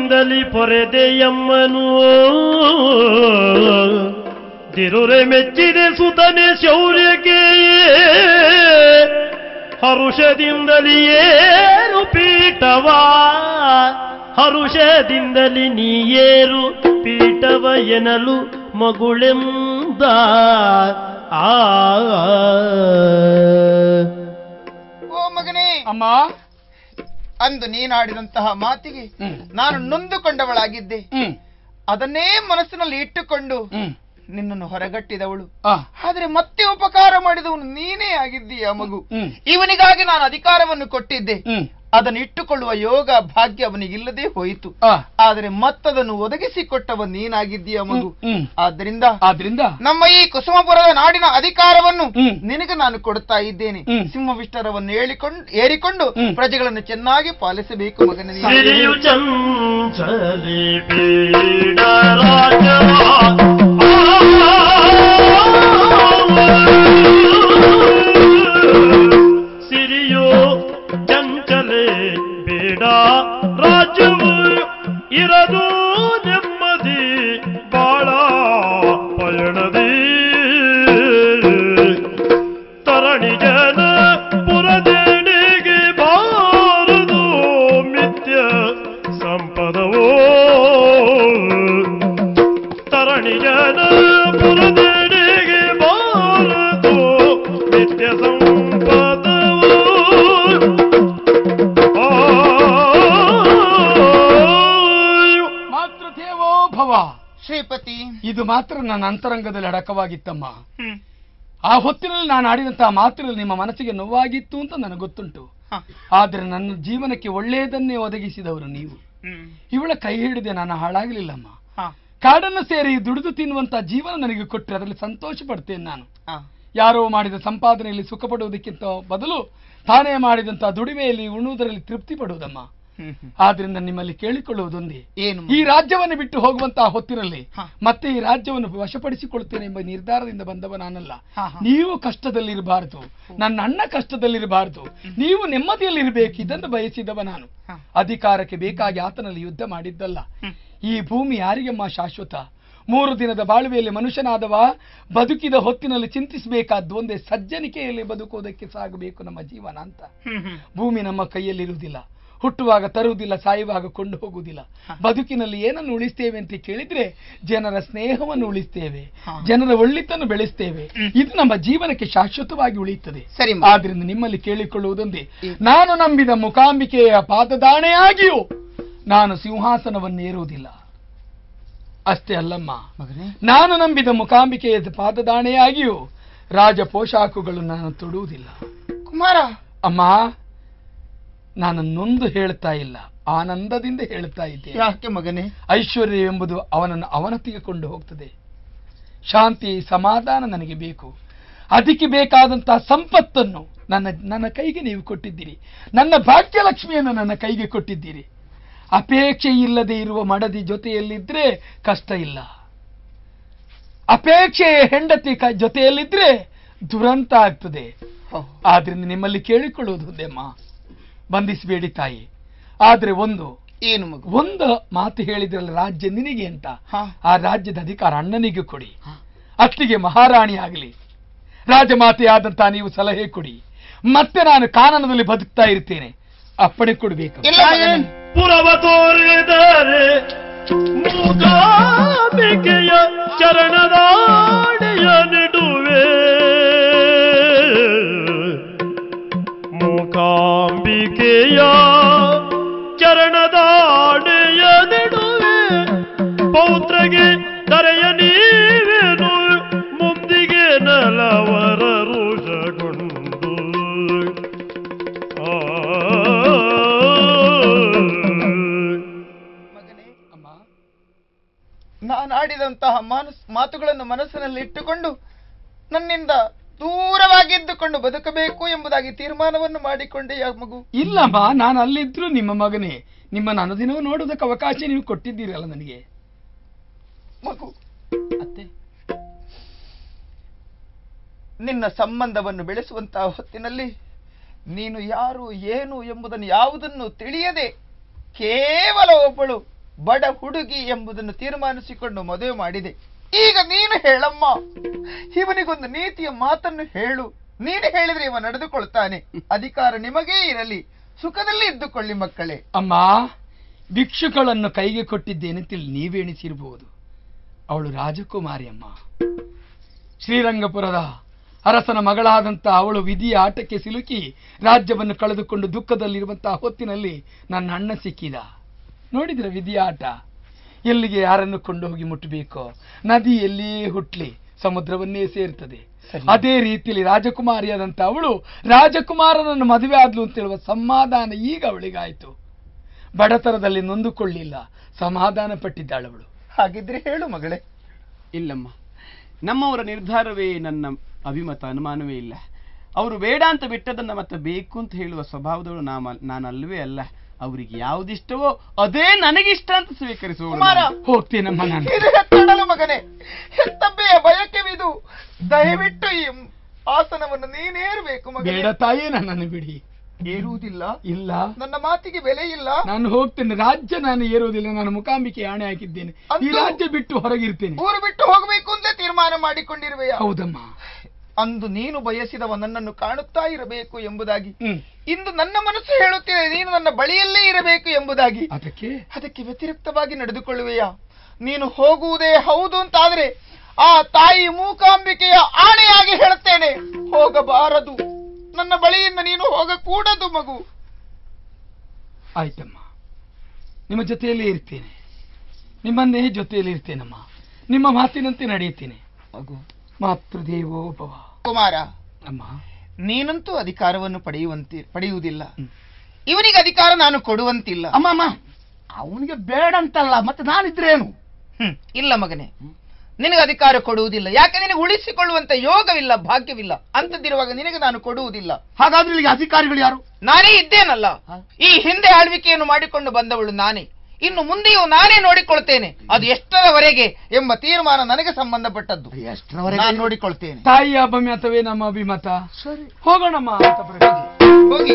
ಬಾಲ್ಯದಿಂದಲಿ ಪೊರೆದೆಯಮ್ಮನು ದಿರುರೆ ಮೆಚ್ಚಿದೆ ಸುತನೆ ಶೌರ್ಯಕ್ಕೆ ಹರುಷದಿಂದಲಿ ಏರು ಪೀಠವ ಹರುಷದಿಂದಲಿ ನೀಯೇರು ಪೀಠವ ಎನಲು ಮಗುಳೆಂದ ಆ ಓ ಮಗನೇ ಅಮ್ಮ ಅಂದು ನೀನಾಡಿದಂತಹ ಮಾತಿಗೆ ಹ್ಮ್. ನಾನು ನೊಂದುಕೊಂಡವಳಾಗಿದ್ದೆ ಹ್ಮ್ ಅದನ್ನೇ ಮನಸ್ಸಿನಲ್ಲಿ ಇಟ್ಟುಕೊಂಡು ಹ್ಮ್ ನಿನ್ನನ್ನು ಹೊರಗಟ್ಟಿದವಳು ಆ ಆದ್ರೆ ಮತ್ತೆ ಉಪಕಾರ ಮಾಡಿದವನು ನೀನೇ ಆಗಿದ್ದೀಯ ಮಗು ಹ್ಮ್ ಇವನಿಗಾಗಿ ನಾನು ಅಧಿಕಾರವನ್ನು ಕೊಟ್ಟಿದ್ದೆ ಹ್ಮ್ ಅದನ್ನು ಇಟ್ಟುಕೊಳ್ಳುವ ಯೋಗ ಭಾಗ್ಯ ಅವನಿಗಿಲ್ಲದೆ ಹೋಯಿತು ಆ ಆದರೆ ಮತ್ತದನ್ನು ಒದಗಿಸಿಕೊಟ್ಟವ ನೀನಾಗಿದ್ದೀಯ ಮಗು ಹ್ಮ್ ಆದ್ದರಿಂದ ಆದ್ರಿಂದ ನಮ್ಮ ಈ ಕುಸುಮಪುರದ ನಾಡಿನ ಅಧಿಕಾರವನ್ನು ಹ್ಮ್. ನಿನಗೆ ನಾನು ಕೊಡ್ತಾ ಇದ್ದೇನೆ ಹ್ಮ್. ಸಿಂಹವಿಷ್ಟರವನ್ನು ಹೇಳಿಕೊಂಡು ಏರಿಕೊಂಡು ಹ್ಮ್. ಪ್ರಜೆಗಳನ್ನು ಚೆನ್ನಾಗಿ ಪಾಲಿಸಬೇಕು ಮಗನ ನೀನು. ಸಿರಿಯು ಚಂಚಲಿ ಪೀಡರಾಜ ಸಿರಿಯು ಚಂಚಲೆ ಬೇಡ ರಾಜ್ಯವು ಇರದು ನೆಮ್ಮದಿ ಬಾಳ ಪಯಣದಿ ತರಣಿ ಜನ ಪುರದೇಣಿಗೆ ಬಾರದು ಮಿಥ್ಯ ಸಂಪದವೋ ತರಣಿ ಜನ ಪುರದೇಣಿಗೆ ಬಾರದು ನಿತ್ಯ ಸಂಪದವೋ ಆಯು. ಮಾತೃದೇವೋ ಭವ ಶ್ರೀಪತಿ ಇದು ಮಾತ್ರ ನನ್ನ ಅಂತರಂಗದಲ್ಲಿ ಅಡಕವಾಗಿತ್ತಮ್ಮ ಹ್ಮ್. ಆ ಹೊತ್ತಿನಲ್ಲಿ ನಾನು ಆಡಿದಂತಹ ಮಾತಿನಲ್ಲಿ ನಿಮ್ಮ ಮನಸ್ಸಿಗೆ ನೋವಾಗಿತ್ತು ಅಂತ ನನಗೆ ಗೊತ್ತುಂಟು ಹ. ಆದ್ರೆ ನನ್ನ ಜೀವನಕ್ಕೆ ಒಳ್ಳೆಯದನ್ನೇ ಒದಗಿಸಿದವರು ನೀವು ಹ್ಮ್. ಇವಳ ಕೈ ಹಿಡಿದೆ ನಾನು ಹಾಳಾಗಲಿಲ್ಲಮ್ಮ ಹ. ಕಾಡನ್ನು ಸೇರಿ ದುಡಿದು ತಿನ್ನುವಂತ ಜೀವನ ನನಗೆ ಕೊಟ್ಟರೆ ಅದರಲ್ಲಿ ಸಂತೋಷ ಪಡ್ತೇನೆ ನಾನು ಹ. ಯಾರೋ ಮಾಡಿದ ಸಂಪಾದನೆಯಲ್ಲಿ ಸುಖ ಪಡುವುದಕ್ಕಿಂತ ಬದಲು ತಾನೇ ಮಾಡಿದಂತ ದುಡಿಮೆಯಲ್ಲಿ ಉಣ್ಣುವುದರಲ್ಲಿ ತೃಪ್ತಿ ಪಡುವುದಮ್ಮ ಹ್ಮ್. ಹ್ಮ್. ಆದ್ರಿಂದ ನಿಮ್ಮಲ್ಲಿ ಕೇಳಿಕೊಳ್ಳುವುದೊಂದೇ ಏನು ಈ ರಾಜ್ಯವನ್ನು ಬಿಟ್ಟು ಹೋಗುವಂತಹ ಹೊತ್ತಿನಲ್ಲಿ ಹ. ಮತ್ತೆ ಈ ರಾಜ್ಯವನ್ನು ವಶಪಡಿಸಿಕೊಳ್ತೇನೆ ಎಂಬ ನಿರ್ಧಾರದಿಂದ ಬಂದವ ನಾನಲ್ಲ ಹ, ಹ. ನೀವು ಕಷ್ಟದಲ್ಲಿರಬಾರದು ನನ್ನ ಅಣ್ಣ ಕಷ್ಟದಲ್ಲಿರಬಾರದು ನೀವು ನೆಮ್ಮದಿಯಲ್ಲಿರಬೇಕು ಇದನ್ನು ಬಯಸಿದವ ನಾನು ಹ. ಅಧಿಕಾರಕ್ಕೆ ಬೇಕಾಗಿ ಆತನಲ್ಲಿ ಯುದ್ಧ ಮಾಡಿದ್ದಲ್ಲ ಹ್ಮ್. ಈ ಭೂಮಿ ಯಾರಿಗಮ್ಮ ಶಾಶ್ವತ ಮೂರು ದಿನದ ಬಾಳುವೆಯಲ್ಲಿ ಮನುಷ್ಯನಾದವ ಬದುಕಿದ ಹೊತ್ತಿನಲ್ಲಿ ಚಿಂತಿಸಬೇಕಾದ್ದು ಒಂದೇ ಸಜ್ಜನಿಕೆಯಲ್ಲಿ ಬದುಕುವುದಕ್ಕೆ ಸಾಗಬೇಕು ನಮ್ಮ ಜೀವನ ಅಂತ ಹ್ಮ್. ಹ್ಮ್. ಭೂಮಿ ನಮ್ಮ ಕೈಯಲ್ಲಿರುವುದಿಲ್ಲ ಹುಟ್ಟುವಾಗ ತರುವುದಿಲ್ಲ ಸಾಯುವಾಗ ಕೊಂಡು ಹೋಗುವುದಿಲ್ಲ ಬದುಕಿನಲ್ಲಿ ಏನನ್ನು ಉಳಿಸ್ತೇವೆ ಅಂತ ಕೇಳಿದ್ರೆ ಜನರ ಸ್ನೇಹವನ್ನು ಉಳಿಸ್ತೇವೆ ಹಾ. ಜನರ ಒಳ್ಳಿತನ್ನು ಬೆಳೆಸ್ತೇವೆ ಇದು ನಮ್ಮ ಜೀವನಕ್ಕೆ ಶಾಶ್ವತವಾಗಿ ಉಳಿಯುತ್ತದೆ ಸರಿ ಮಗ. ಆದ್ರಿಂದ ನಿಮ್ಮಲ್ಲಿ ಕೇಳಿಕೊಳ್ಳುವುದೊಂದೇ ಈ- ನಾನು ನಂಬಿದ ಮುಖಾಂಬಿಕೆಯ ಪಾದದಾಣೆಯಾಗಿಯೂ ನಾನು ಸಿಂಹಾಸನವನ್ನೇರುವುದಿಲ್ಲ ಅಷ್ಟೇ ಅಲ್ಲಮ್ಮ ಮಗನೇ ನಾನು ನಂಬಿದ ಮುಖಾಂಬಿಕೆಯ ಪಾದದಾಣೆಯಾಗಿಯೂ ರಾಜ ಪೋಷಾಕುಗಳು ನಾನು ತೊಡುವುದಿಲ್ಲ ಕುಮಾರ ಅಮ್ಮ ನಾನು ನೊಂದು ಹೇಳ್ತಾ ಇಲ್ಲ ಆನಂದದಿಂದ ಹೇಳ್ತಾ ಇದ್ದೇನೆ ಯಾಕೆ ಮಗನೇ ಐಶ್ವರ್ಯ ಎಂಬುದು ಅವನನ್ನು ಅವನತಿಗೆ ಕೊಂಡು ಹೋಗ್ತದೆ ಶಾಂತಿ ಸಮಾಧಾನ ನನಗೆ ಬೇಕು ಅದಕ್ಕೆ ಬೇಕಾದಂತಹ ಸಂಪತ್ತನ್ನು ನನ್ನ ನನ್ನ ಕೈಗೆ ನೀವು ಕೊಟ್ಟಿದ್ದೀರಿ ನನ್ನ ಭಾಗ್ಯಲಕ್ಷ್ಮಿಯನ್ನು ನನ್ನ ಕೈಗೆ ಕೊಟ್ಟಿದ್ದೀರಿ ಅಪೇಕ್ಷೆ ಇಲ್ಲದೆ ಇರುವ ಮಡದಿ ಜೊತೆಯಲ್ಲಿದ್ರೆ ಕಷ್ಟ ಇಲ್ಲ ಅಪೇಕ್ಷೆಯ ಹೆಂಡತಿ ಕ ಜೊತೆಯಲ್ಲಿದ್ರೆ ದುರಂತ ಆಗ್ತದೆ ಹೋ. ಆದ್ರಿಂದ ನಿಮ್ಮಲ್ಲಿ ಕೇಳಿಕೊಳ್ಳುವುದು ಒಂದೇಮ್ಮ ಬಂಧಿಸಬೇಡಿ ತಾಯಿ ಆದ್ರೆ ಒಂದು ಏನು ಮಗು ಒಂದು ಮಾತು ಹೇಳಿದ್ರಲ್ಲ ರಾಜ್ಯ ನಿನಗೆ ಅಂತ ಹಾ. ಆ ರಾಜ್ಯದ ಅಧಿಕಾರ ಅಣ್ಣನಿಗೆ ಕೊಡಿ ಅತ್ತಿಗೆ ಮಹಾರಾಣಿ ಆಗಲಿ ರಾಜಮಾತೆಯಾದಂತ ನೀವು ಸಲಹೆ ಕೊಡಿ ಮತ್ತೆ ನಾನು ಕಾನನದಲ್ಲಿ ಬದುಕ್ತಾ ಇರ್ತೇನೆ ಅಪ್ಪಣೆ ಕೊಡಬೇಕು ಇಲ್ಲ ಮಗನೇ. ಪುರವ ತೋರಿದರೆ ಮೂಕಾಂಬಿಕೆಯ ಚರಣದಾಡೆಯ ನೆಡುವೆ ಮೂಕಾಂಬಿಕೆಯ ಚರಣದಾಡೆಯ ನೆಡುವೆ ಪೌತ್ರಗೆ ದರೆಯ ನೀವೇನು ಮುಂದಿಗೆ ನಲವರ ರುಷಗೊಂಡು ಮಗನೇ ನಾನು ಆಡಿದಂತಹ ಮನಸ್ ಮಾತುಗಳನ್ನು ಮನಸ್ಸಿನಲ್ಲಿ ಇಟ್ಟುಕೊಂಡು ನನ್ನಿಂದ ದೂರವಾಗಿದ್ದುಕೊಂಡು ಬದುಕಬೇಕು ಎಂಬುದಾಗಿ ತೀರ್ಮಾನವನ್ನು ಮಾಡಿಕೊಂಡೆಯ ಮಗು ಇಲ್ಲಮ್ಮ ನಾನು ಅಲ್ಲಿದ್ರು ನಿಮ್ಮ ಮಗನೇ ನಿಮ್ಮನ್ನು ಅನುದಿನವೂ ನೋಡೋದಕ್ಕೆ ಅವಕಾಶ ನೀವು ಕೊಟ್ಟಿದ್ದೀರಲ್ಲ ನನಗೆ ಮಗು ಅತ್ತೆ ನಿನ್ನ ಸಂಬಂಧವನ್ನು ಬೆಳೆಸುವಂತಹ ಹೊತ್ತಿನಲ್ಲಿ ನೀನು ಯಾರು ಏನು ಎಂಬುದನ್ನು ಯಾವುದನ್ನು ತಿಳಿಯದೆ ಕೇವಲ ಒಬ್ಬಳು ಬಡ ಹುಡುಗಿ ಎಂಬುದನ್ನು ತೀರ್ಮಾನಿಸಿಕೊಂಡು ಮದುವೆ ಮಾಡಿದೆ ಈಗ ನೀನು ಹೇಳಮ್ಮ ಇವನಿಗೊಂದು ನೀತಿಯ ಮಾತನ್ನು ಹೇಳು ನೀನು ಹೇಳಿದ್ರೆ ಇವ ನಡೆದುಕೊಳ್ತಾನೆ ಅಧಿಕಾರ ನಿಮಗೇ ಇರಲಿ ಸುಖದಲ್ಲಿ ಇದ್ದುಕೊಳ್ಳಿ ಮಕ್ಕಳೇ ಅಮ್ಮ ಭಿಕ್ಷುಗಳನ್ನು ಕೈಗೆ ಕೊಟ್ಟಿದ್ದೇನೆ ತಿಳಿ ನೀವೆಣಿಸಿರಬಹುದು ಅವಳು ರಾಜಕುಮಾರಿ ಅಮ್ಮ ಶ್ರೀರಂಗಪುರದ ಅರಸನ ಮಗಳಾದಂಥ ಅವಳು ವಿಧಿಯ ಆಟಕ್ಕೆ ಸಿಲುಕಿ ರಾಜ್ಯವನ್ನು ಕಳೆದುಕೊಂಡು ದುಃಖದಲ್ಲಿರುವಂತಹ ಹೊತ್ತಿನಲ್ಲಿ ನನ್ನ ಅಣ್ಣ ಸಿಕ್ಕಿದ ನೋಡಿದ್ರ ವಿಧಿಯ ಆಟ ಎಲ್ಲಿಗೆ ಯಾರನ್ನು ಕೊಂಡು ಹೋಗಿ ಮುಟ್ಟಬೇಕೋ ನದಿ ಎಲ್ಲಿಯೇ ಹುಟ್ಲಿ ಸಮುದ್ರವನ್ನೇ ಸೇರ್ತದೆ ಸರಿ. ಅದೇ ರೀತಿಯಲ್ಲಿ ರಾಜಕುಮಾರಿಯಾದಂಥ ಅವಳು ರಾಜಕುಮಾರನನ್ನು ಮದುವೆ ಆದ್ಲು ಅಂತ ಹೇಳುವ ಸಮಾಧಾನ ಈಗ ಅವಳಿಗಾಯ್ತು ಬಡತನದಲ್ಲಿ ನೊಂದುಕೊಳ್ಳಿಲ್ಲ ಸಮಾಧಾನ ಪಟ್ಟಿದ್ದಾಳವಳು ಹಾಗಿದ್ರೆ ಹೇಳು ಮಗಳೇ ಇಲ್ಲಮ್ಮ ನಮ್ಮವರ ನಿರ್ಧಾರವೇ ನನ್ನ ಅಭಿಮತ ಅನುಮಾನವೇ ಇಲ್ಲ ಅವರು ಬೇಡ ಅಂತ ಬಿಟ್ಟದನ್ನ ಮತ್ತೆ ಬೇಕು ಅಂತ ಹೇಳುವ ಸ್ವಭಾವದವಳು ನಾಮ ನಾನಲ್ವೇ ಅಲ್ಲ ಅವರಿಗೆ ಯಾವುದಿಷ್ಟವೋ ಅದೇ ನನಗಿಷ್ಟ ಅಂತ ಸ್ವೀಕರಿಸುವ ಕುಮಾರ ಹೋಗ್ತೇನಮ್ಮ ನಾನು ಇದು ಹೆತ್ತಡಲು ಮಗನೇ ಹೆತ್ತಬ್ಬೆಯ ಬಯಕೆವಿದು ದಯವಿಟ್ಟು ಈ ಆಸನವನ್ನು ನೀನೇರಬೇಕು ಮಗನೇ ಬೇಡ ತಾಯೇ ನನ್ನನ್ನು ಬಿಡಿ ಏರುವುದಿಲ್ಲ ಇಲ್ಲ ನನ್ನ ಮಾತಿಗೆ ಬೆಲೆ ಇಲ್ಲ ನಾನು ಹೋಗ್ತೇನೆ ರಾಜ್ಯ ನಾನು ಏರೋದಿಲ್ಲ ನಾನು ಮುಖಾಂಬಿಕೆ ಆಣೆ ಹಾಕಿದ್ದೇನೆ ಈ ಅಂತೂ- ರಾಜ್ಯ ಬಿಟ್ಟು ಹೊರಗಿರ್ತೇನೆ ಊರು ಬಿಟ್ಟು ಹೋಗಬೇಕು ಅಂತ ತೀರ್ಮಾನ ಮಾಡಿಕೊಂಡಿರುವೆಯ ಹೌದಮ್ಮ ಅಂದು ನೀನು ಬಯಸಿದವ ನನ್ನನ್ನು ಕಾಣುತ್ತಾ ಇರಬೇಕು ಎಂಬುದಾಗಿ ಹ್ಮ್ ಇಂದು ನನ್ನ ಮನಸ್ಸು ಹೇಳುತ್ತಿದೆ ನೀನು ನನ್ನ ಬಳಿಯಲ್ಲೇ ಇರಬೇಕು ಎಂಬುದಾಗಿ ಅದಕ್ಕೆ ಅದಕ್ಕೆ ವ್ಯತಿರಿಕ್ತವಾಗಿ ನಡೆದುಕೊಳ್ಳುವೆಯ ನೀನು ಹೋಗುವುದೇ ಹೌದು ಅಂತಾದ್ರೆ ಆ ತಾಯಿ ಮೂಕಾಂಬಿಕೆಯ ಆಣೆಯಾಗಿ ಹೇಳುತ್ತೇನೆ ಹೋಗಬಾರದು ನನ್ನ ಬಳಿಯಿಂದ ನೀನು ಹೋಗಕೂಡದು ಮಗು ಆಯ್ತಮ್ಮ ನಿಮ್ಮ ಜೊತೆಯಲ್ಲೇ ಇರ್ತೇನೆ ನಿಮ್ಮನ್ನೇ ಜೊತೆಯಲ್ಲಿ ಇರ್ತೇನಮ್ಮ ನಿಮ್ಮ ಮಾತಿನಂತೆ ನಡೆಯುತ್ತೇನೆ ಮಗು ಮಾತೃದೇವೋ ಭವ ಕುಮಾರ ಅಮ್ಮ ನೀನಂತೂ ಅಧಿಕಾರವನ್ನು ಪಡೆಯುವಂತಿ ಪಡೆಯುವುದಿಲ್ಲ ಹ್ಮ್. ಇವನಿಗೆ ಅಧಿಕಾರ ನಾನು ಕೊಡುವಂತಿಲ್ಲ ಅಮ್ಮ ಅಮ್ಮ ಅವನಿಗೆ ಬೇಡ ಅಂತಲ್ಲ ಮತ್ತೆ ನಾನಿದ್ರೇನು ಹ್ಮ್ ಇಲ್ಲ ಮಗನೇ ನಿನಗೆ ಅಧಿಕಾರ ಕೊಡುವುದಿಲ್ಲ ಯಾಕೆ ನಿನಗೆ ಉಳಿಸಿಕೊಳ್ಳುವಂತ ಯೋಗವಿಲ್ಲ ಭಾಗ್ಯವಿಲ್ಲ ಅಂತದಿರುವಾಗ ನಿನಗೆ ನಾನು ಕೊಡುವುದಿಲ್ಲ ಹಾಗಾದ್ರೆ ಇಲ್ಲಿಗೆ ಅಧಿಕಾರಿಗಳು ಯಾರು ನಾನೇ ಇದ್ದೇನಲ್ಲ ಹ? ಈ ಹಿಂದೆ ಆಳ್ವಿಕೆಯನ್ನು ಮಾಡಿಕೊಂಡು ಬಂದವಳು ನಾನೇ ಇನ್ನು ಮುಂದೆಯೂ ನಾನೇ ನೋಡಿಕೊಳ್ತೇನೆ ಅದು ಎಷ್ಟರವರೆಗೆ ಎಂಬ ತೀರ್ಮಾನ ನನಗೆ ಸಂಬಂಧಪಟ್ಟದ್ದು ಎಷ್ಟರವರೆಗೆ ನಾನು ನೋಡಿಕೊಳ್ತೇನೆ ತಾಯಿಯ ಅಭಿಮತವೇ ನಮ್ಮ ಅಭಿಮತ ಸರಿ ಹೋಗೋಣಮ್ಮ ಅಂತ ಪ್ರಶ್ನೆ. ಹೋಗಿ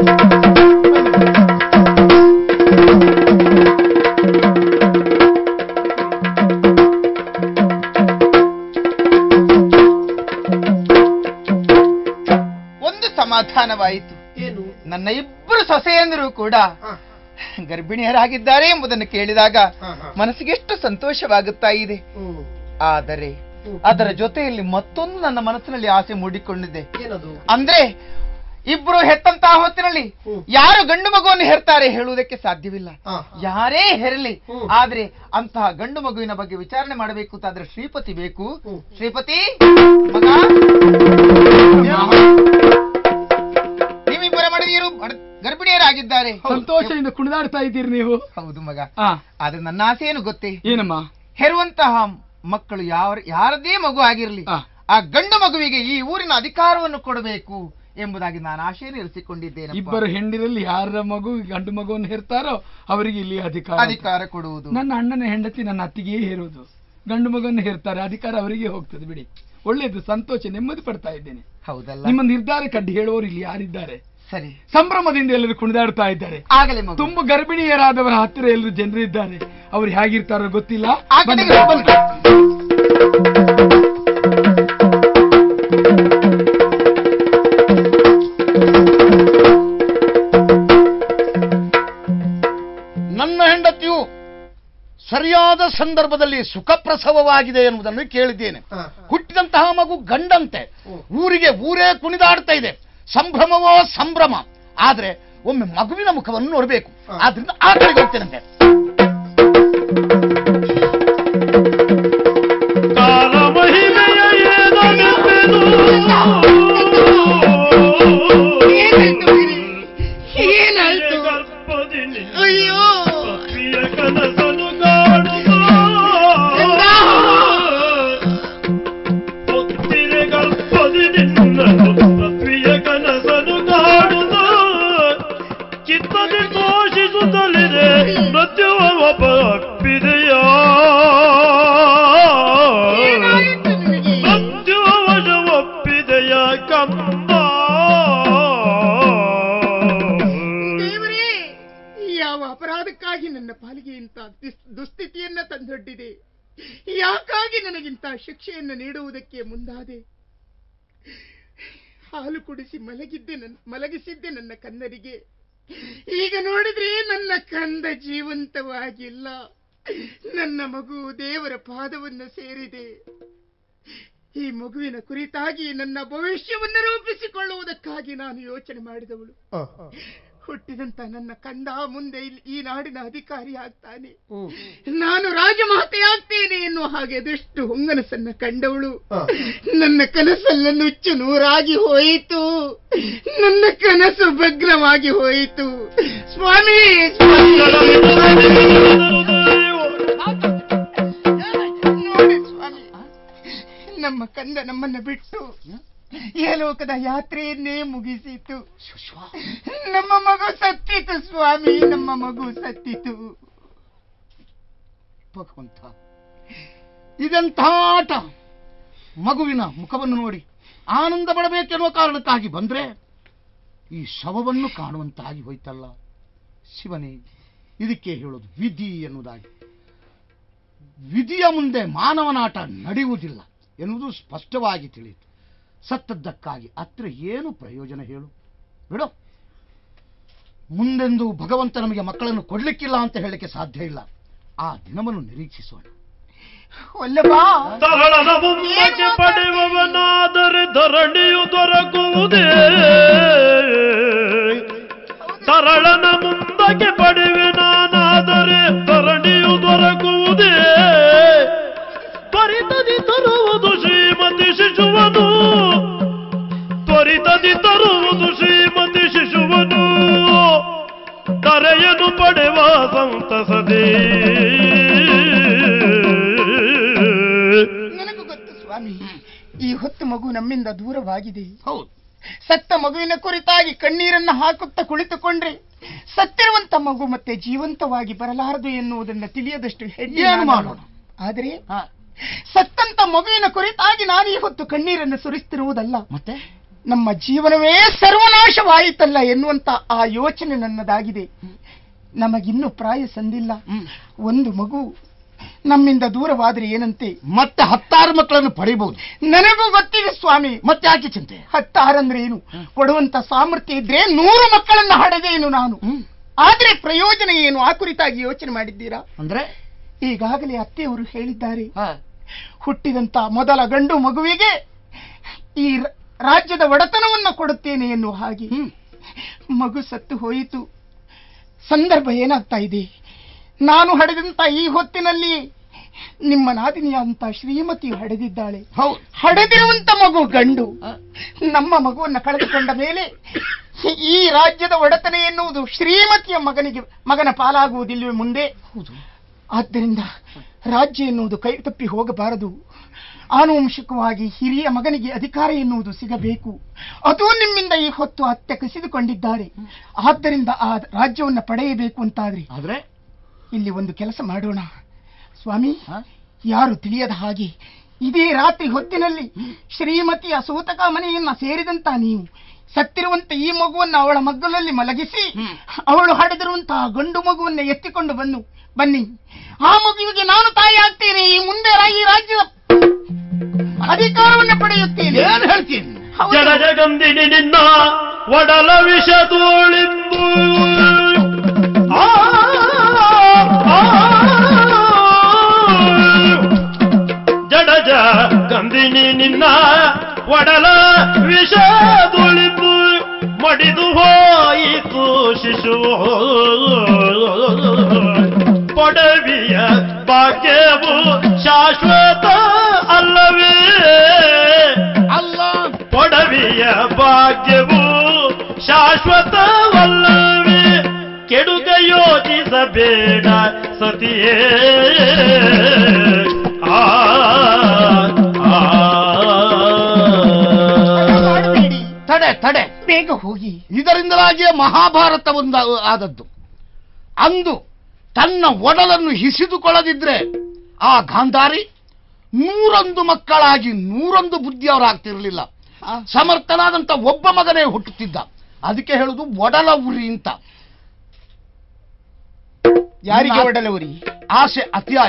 ಒಂದು ಸಮಾಧಾನವಾಯಿತು ಏನು ನನ್ನ ಇಬ್ಬರು ಸೊಸೆಯಂದರು ಕೂಡ ಗರ್ಭಿಣಿಯರಾಗಿದ್ದಾರೆ ಎಂಬುದನ್ನು ಕೇಳಿದಾಗ ಮನಸ್ಸಿಗೆ ಎಷ್ಟು ಸಂತೋಷವಾಗುತ್ತಾ ಇದೆ ಆದರೆ ಅದರ ಜೊತೆಯಲ್ಲಿ ಮತ್ತೊಂದು ನನ್ನ ಮನಸ್ಸಿನಲ್ಲಿ ಆಸೆ ಮೂಡಿಕೊಂಡಿದೆ ಏನದು ಅಂದ್ರೆ ಇಬ್ರು ಹೆತ್ತಂತಹ ಹೊತ್ತಿನಲ್ಲಿ ಯಾರು ಗಂಡು ಮಗುವನ್ನು ಹೆರ್ತಾರೆ ಹೇಳುವುದಕ್ಕೆ ಸಾಧ್ಯವಿಲ್ಲ ಯಾರೇ ಹೆರಲಿ ಆದ್ರೆ ಅಂತಹ ಗಂಡು ಮಗುವಿನ ಬಗ್ಗೆ ವಿಚಾರಣೆ ಮಾಡಬೇಕು ಅಂತಾದ್ರೆ ಶ್ರೀಪತಿ ಬೇಕು ಶ್ರೀಪತಿ ಮಗ ನೀವಿಬ್ಬರ ಮಡದಿಯರು ಮಡ- ಗರ್ಭಿಣಿಯರಾಗಿದ್ದಾರೆ ಸಂತೋಷದಿಂದ ಕುಣಿದಾಡ್ತಾ ಇದ್ದೀರಿ ನೀವು ಹೌದು ಮಗ ಆ ಆದ್ರೆ ನನ್ನ ಆಸೆ ಏನು ಗೊತ್ತೇ ಏನಮ್ಮ ಹೆರುವಂತಹ ಮಕ್ಕಳು ಯಾವ ಯಾರದೇ ಮಗು ಆಗಿರಲಿ ಆ. ಆ ಗಂಡು ಮಗುವಿಗೆ ಈ ಊರಿನ ಅಧಿಕಾರವನ್ನು ಕೊಡಬೇಕು ಎಂಬುದಾಗಿ ನಾನು ಆಶೆಯನ್ನು ಇರಿಸಿಕೊಂಡಿದ್ದೇನೆ ಇಬ್ಬರು ಹೆಂಡಿರಲ್ಲಿ ಯಾರ ಮಗು ಗಂಡು ಮಗುವನ್ನು ಹೇರ್ತಾರೋ ಅವರಿಗೆ ಇಲ್ಲಿ ಅಧಿಕಾರ ಅಧಿಕಾರ ಕೊಡುವುದು ನನ್ನ ಅಣ್ಣನ ಹೆಂಡತಿ ನನ್ನ ಅತ್ತಿಗೆ ಹೇರೋದು ಗಂಡು ಮಗನ್ನು ಹೇರ್ತಾರೆ ಅಧಿಕಾರ ಅವರಿಗೆ ಹೋಗ್ತದೆ ಬಿಡಿ ಒಳ್ಳೇದು ಸಂತೋಷ ನೆಮ್ಮದಿ ಪಡ್ತಾ ಇದ್ದೇನೆ ಹೌದಲ್ಲ ನಿಮ್ಮ ನಿರ್ಧಾರ ಕಡ್ಡಿ ಹೇಳುವವರು ಇಲ್ಲಿ ಯಾರಿದ್ದಾರೆ ಸರಿ ಸಂಭ್ರಮದಿಂದ ಎಲ್ಲರೂ ಕುಣಿದಾಡ್ತಾ ಇದ್ದಾರೆ ಆಗಲೇ ಮಗು ತುಂಬ ಗರ್ಭಿಣಿಯರಾದವರ ಹತ್ತಿರ ಎಲ್ಲರೂ ಜನರು ಇದ್ದಾರೆ ಅವ್ರು ಹೇಗಿರ್ತಾರೋ ಗೊತ್ತಿಲ್ಲ ಆ ಕಡೆಗೆ ಬನ್ನಿ. ಬನ್ನಿ. ನನ್ನ ಹೆಂಡತಿಯು ಸರಿಯಾದ ಸಂದರ್ಭದಲ್ಲಿ ಸುಖಪ್ರಸವವಾಗಿದೆ ಎನ್ನುವುದನ್ನು ಕೇಳಿದ್ದೇನೆ ಹುಟ್ಟಿದಂತಹ ಮಗು ಗಂಡಂತೆ ಊರಿಗೆ ಊರೇ ಕುಣಿದಾಡ್ತಾ ಇದೆ ಸಂಭ್ರಮವೋ ಸಂಭ್ರಮ ಆದ್ರೆ ಒಮ್ಮೆ ಮಗುವಿನ ಮುಖವನ್ನು ನೋಡಬೇಕು ಆದ್ರಿಂದ ಆ ಕಡೆಗೆ ಹೋಗ್ತೇನಂತೆ ಕಾಲ ಮಹಿಮೆಯ ಏನೆಂಬೆನು? ಗರ್ಭದಿ ನಿನ್ನ ಪತ್ನಿಯ ಕನಸನ್ನು ಕಾಣುತ್ತಾ. ಪುತ್ರಿಯ ಗರ್ಭದಿ ನಿನ್ನ ಪತ್ನಿಯ ಕನಸನ್ನು ಕಾಣುತ್ತಾ. ಚಿತ್ತದಿ ತೋಷಿಸುತ್ತಲಿದೆ ಮೃತ್ಯು ಯಾಕಾಗಿ ನನಗಿಂತ ಶಿಕ್ಷೆಯನ್ನು ನೀಡುವುದಕ್ಕೆ ಮುಂದಾದೆ ಹಾಲು ಕುಡಿಸಿ ಮಲಗಿದ್ದೆ ನನ್ನ ಮಲಗಿಸಿದ್ದೆ ನನ್ನ ಕನ್ನರಿಗೆ ಈಗ ನೋಡಿದ್ರೆ ನನ್ನ ಕಂದ ಜೀವಂತವಾಗಿಲ್ಲ ನನ್ನ ಮಗು ದೇವರ ಪಾದವನ್ನು ಸೇರಿದೆ ಈ ಮಗುವಿನ ಕುರಿತಾಗಿ ನನ್ನ ಭವಿಷ್ಯವನ್ನು ರೂಪಿಸಿಕೊಳ್ಳುವುದಕ್ಕಾಗಿ ನಾನು ಯೋಚನೆ ಮಾಡಿದವಳು ಹುಟ್ಟಿದಂತ ನನ್ನ ಕಂದ ಮುಂದೆ ಇಲ್ಲಿ ಈ ನಾಡಿನ ಅಧಿಕಾರಿ ಆಗ್ತಾನೆ ನಾನು ರಾಜಮಾತೆಯಾಗ್ತೇನೆ ಎನ್ನುವ ಹಾಗೆ ಅದೆಷ್ಟು ಹೊಂಗನಸನ್ನ ಕಂಡವಳು ನನ್ನ ಕನಸಲ್ಲ ನುಚ್ಚು ನೂರಾಗಿ ಹೋಯಿತು ನನ್ನ ಕನಸು ಭಗ್ನವಾಗಿ ಹೋಯಿತು ಸ್ವಾಮಿ ಸ್ವಾಮಿ ನೋಡಿ ಸ್ವಾಮಿ ನಮ್ಮ ಕಂದ ನಮ್ಮನ್ನ ಬಿಟ್ಟು ಈ ಲೋಕದ ಯಾತ್ರೆಯನ್ನೇ ಮುಗಿಸಿತು ನಮ್ಮ ಮಗು ಸತ್ತಿತು ಸ್ವಾಮಿ ನಮ್ಮ ಮಗು ಸತ್ತಿತು ಭಗವಂತ ಇದೆಂಥ ಆಟ ಮಗುವಿನ ಮುಖವನ್ನು ನೋಡಿ ಆನಂದ ಪಡಬೇಕೆನ್ನುವ ಕಾರಣಕ್ಕಾಗಿ ಬಂದ್ರೆ ಈ ಶವವನ್ನು ಕಾಣುವಂತಾಗಿ ಹೋಯ್ತಲ್ಲ ಶಿವನೇ ಇದಕ್ಕೆ ಹೇಳೋದು ವಿಧಿ ಎನ್ನುವುದಾಗಿ ವಿಧಿಯ ಮುಂದೆ ಮಾನವನಾಟ ನಡೆಯುವುದಿಲ್ಲ ಎನ್ನುವುದು ಸ್ಪಷ್ಟವಾಗಿ ತಿಳಿಯಿತು ಸತ್ತದ್ದಕ್ಕಾಗಿ ಹತ್ರ ಏನು ಪ್ರಯೋಜನ ಹೇಳು ಬಿಡು ಮುಂದೆಂದು ಭಗವಂತ ನಮಗೆ ಮಕ್ಕಳನ್ನು ಕೊಡ್ಲಿಕ್ಕಿಲ್ಲ ಅಂತ ಹೇಳಲಿಕ್ಕೆ ಸಾಧ್ಯ ಇಲ್ಲ ಆ ದಿನವನ್ನು ನಿರೀಕ್ಷಿಸೋಣ ಒಲ್ಲಬಾ ತರಳನ ಮುಂದಕ್ಕೆ ಪಡೆಯುವವನಾದರೆ ಧರಣಿಯು ದೊರಕುವುದೇ ತರಳನ ಮುಂದಕ್ಕೆ ಪಡೆಯುವೆ ನಾನಾದರೆ ಧರಣಿಯು ದೊರಕುವುದೇ ತ್ವರಿತದಿ ತರುವುದು ಶ್ರೀಮತಿ ಶಿಶುವನು ತ್ವರಿತದಿ ತರುವುದು ಶ್ರೀಮತಿ ಶಿಶುವನು ತರೆಯನು ಪಡೆವ ಸಂತಸದೇ ನನಗೂ ಗೊತ್ತು ಸ್ವಾಮಿ ಈ ಹೊತ್ತು ಮಗು ನಮ್ಮಿಂದ ದೂರವಾಗಿದೆ ಹೌದು ಸತ್ತ ಮಗುವಿನ ಕುರಿತಾಗಿ ಕಣ್ಣೀರನ್ನ ಹಾಕುತ್ತಾ ಕುಳಿತುಕೊಂಡ್ರೆ ಸತ್ತಿರುವಂತ ಮಗು ಮತ್ತೆ ಜೀವಂತವಾಗಿ ಬರಲಾರದು ಎನ್ನುವುದನ್ನ ತಿಳಿಯದಷ್ಟು ಹೆಜ್ಜೆ ಏನು ನಾನು ಮಾಡೋಣ? ಆದರೆ ಹಾ, ಸತ್ತಂತ ಮಗುವಿನ ಕುರಿತಾಗಿ ನಾನು ಈ ಹೊತ್ತು ಕಣ್ಣೀರನ್ನು ಸುರಿಸ್ತಿರುವುದಲ್ಲ ಮತ್ತೆ ನಮ್ಮ ಜೀವನವೇ ಸರ್ವನಾಶವಾಯಿತಲ್ಲ ಎನ್ನುವಂತ ಆ ಯೋಚನೆ ನನ್ನದಾಗಿದೆ ನಮಗಿನ್ನೂ ಪ್ರಾಯ ಸಂದಿಲ್ಲ ಒಂದು ಮಗು ನಮ್ಮಿಂದ ದೂರವಾದ್ರೆ ಏನಂತೆ ಮತ್ತೆ ಹತ್ತಾರು ಮಕ್ಕಳನ್ನು ಪಡೆಯಬಹುದು ನನಗೂ ಗೊತ್ತಿದೆ ಸ್ವಾಮಿ ಮತ್ತೆ ಯಾಕೆ ಚಿಂತೆ ಹತ್ತಾರಂದ್ರೆ ಏನು ಕೊಡುವಂತ ಸಾಮರ್ಥ್ಯ ಇದ್ರೆ ನೂರು ಮಕ್ಕಳನ್ನ ಹಡೆದೇನು ನಾನು ಹ್ಮ್. ಆದ್ರೆ ಪ್ರಯೋಜನ ಏನು ಆ ಕುರಿತಾಗಿ ಯೋಚನೆ ಮಾಡಿದ್ದೀರಾ ಅಂದ್ರೆ ಈಗಾಗಲೇ ಅತ್ತೆಯವರು ಹೇಳಿದ್ದಾರೆ ಹಾ, ಹುಟ್ಟಿದಂತ ಮೊದಲ ಗಂಡು ಮಗುವಿಗೆ ಈ ರ- ರಾಜ್ಯದ ಒಡೆತನವನ್ನು ಕೊಡುತ್ತೇನೆ ಎನ್ನುವ ಹಾಗೆ ಹ್ಮ್. ಮಗು ಸತ್ತು ಹೋಯಿತು ಸಂದರ್ಭ ಏನಾಗ್ತಾ ಇದೆ ನಾನು ಹಡೆದಂತ ಈ ಹೊತ್ತಿನಲ್ಲಿ ನಿಮ್ಮ ನಾದಿನಿಯಾದಂತ ಶ್ರೀಮತಿಯು ಹಡೆದಿದ್ದಾಳೆ ಹೌದು ಹಡೆದಿರುವಂತ ಮಗು ಗಂಡು ಹಾ, ನಮ್ಮ ಮಗುವನ್ನು ಕಳೆದುಕೊಂಡ ಮೇಲೆ ಈ ರಾಜ್ಯದ ಒಡೆತನ ಎನ್ನುವುದು ಶ್ರೀಮತಿಯ ಮಗನಿಗೆ ಮಗನ ಪಾಲಾಗುವುದಿಲ್ಲವೇ ಮುಂದೆ ಹೌದು ಆದ್ದರಿಂದ ರಾಜ್ಯ ಎನ್ನುವುದು ಕೈ ತಪ್ಪಿ ಹೋಗಬಾರದು ಆನುವಂಶಿಕವಾಗಿ ಹಿರಿಯ ಮಗನಿಗೆ ಅಧಿಕಾರ ಎನ್ನುವುದು ಸಿಗಬೇಕು ಅದು ನಿಮ್ಮಿಂದ ಈ ಹೊತ್ತು ಅತ್ತೆ ಕಸಿದುಕೊಂಡಿದ್ದಾರೆ ಆದ್ದರಿಂದ ಆ ರಾಜ್ಯವನ್ನು ಪಡೆಯಬೇಕು ಅಂತಾದ್ರೆ ಆದ್ರೆ ಇಲ್ಲಿ ಒಂದು ಕೆಲಸ ಮಾಡೋಣ ಸ್ವಾಮಿ ಹಾ? ಯಾರು ತಿಳಿಯದ ಹಾಗೆ ಇದೇ ರಾತ್ರಿ ಹೊತ್ತಿನಲ್ಲಿ ಶ್ರೀಮತಿಯ ಸೂತಕ ಮನೆಯನ್ನ ಸೇರಿದಂತ ನೀವು ಸತ್ತಿರುವಂತ ಈ ಮಗುವನ್ನು ಅವಳ ಮಗ್ಗಲಲ್ಲಿ ಮಲಗಿಸಿ ಅವಳು ಹಡೆದಿರುವಂತಹ ಗಂಡು ಮಗುವನ್ನ ಎತ್ತಿಕೊಂಡು ಬಂದು ಬನ್ನಿ ಆ ಮಗುವಿಗೆ ನಾನು ತಾಯಿ ಆಗ್ತೇನೆ ಈ ಮುಂದೆ ರಾ- ಈ ರಾಜ್ಯದ ಅಧಿಕಾರವನ್ನು ಪಡೆಯುತ್ತೇನೆ ಏನ್ ಹೇಳ್ತೀನಿ ಹೌದು. ಜಡ ಜಗಂದಿನಿ ನಿನ್ನ ಒಡಲ ವಿಷ ತೋಳಿಂದು ಆ, ಆ, ಜಡ ಜಗಂದಿನಿ ನಿನ್ನ ಒಡಲ ವಿಷ ತುಳಿದು ಮಡಿದು ಹೋಯಿತು ಶಿಶು ಪೊಡವಿಯ ಭಾಗ್ಯವು ಶಾಶ್ವತ ಅಲ್ಲವೇ ಅಲ್ಲ ಪೊಡವಿಯ ಭಾಗ್ಯವು ಶಾಶ್ವತವಲ್ಲವೇ ಕೆಡುಕ ಯೋಚಿಸಬೇಡ ಸತಿಯೇ ಆ, ಆ. ಮಾಡಬೇಡಿ ತಡೆ ತಡೆ ಬೇಗ ಹೋಗಿ ಇದರಿಂದಲಾಗಿಯೇ ಮಹಾಭಾರತ ಒಂದು ಆದದ್ದು ಅಂದು ತನ್ನ ಒಡಲನ್ನು ಹಿಸಿದುಕೊಳ್ಳದಿದ್ರೆ ಆ ಗಾಂಧಾರಿ ನೂರೊಂದು ಮಕ್ಕಳಾಗಿ ನೂರೊಂದು ಬುದ್ಧಿಯವರಾಗ್ತಿರ್ಲಿಲ್ಲ ಸಮರ್ಥನಾದಂತ ಒಬ್ಬ ಮಗನೇ ಹುಟ್ಟುತ್ತಿದ್ದ ಅದಕ್ಕೆ ಹೇಳುದು ಒಡಲ ಉರಿ ಅಂತ ಯಾರಿಗೆ ಒಡಲವರಿ ಆಸೆ ಅತಿ ಆಯ್ತು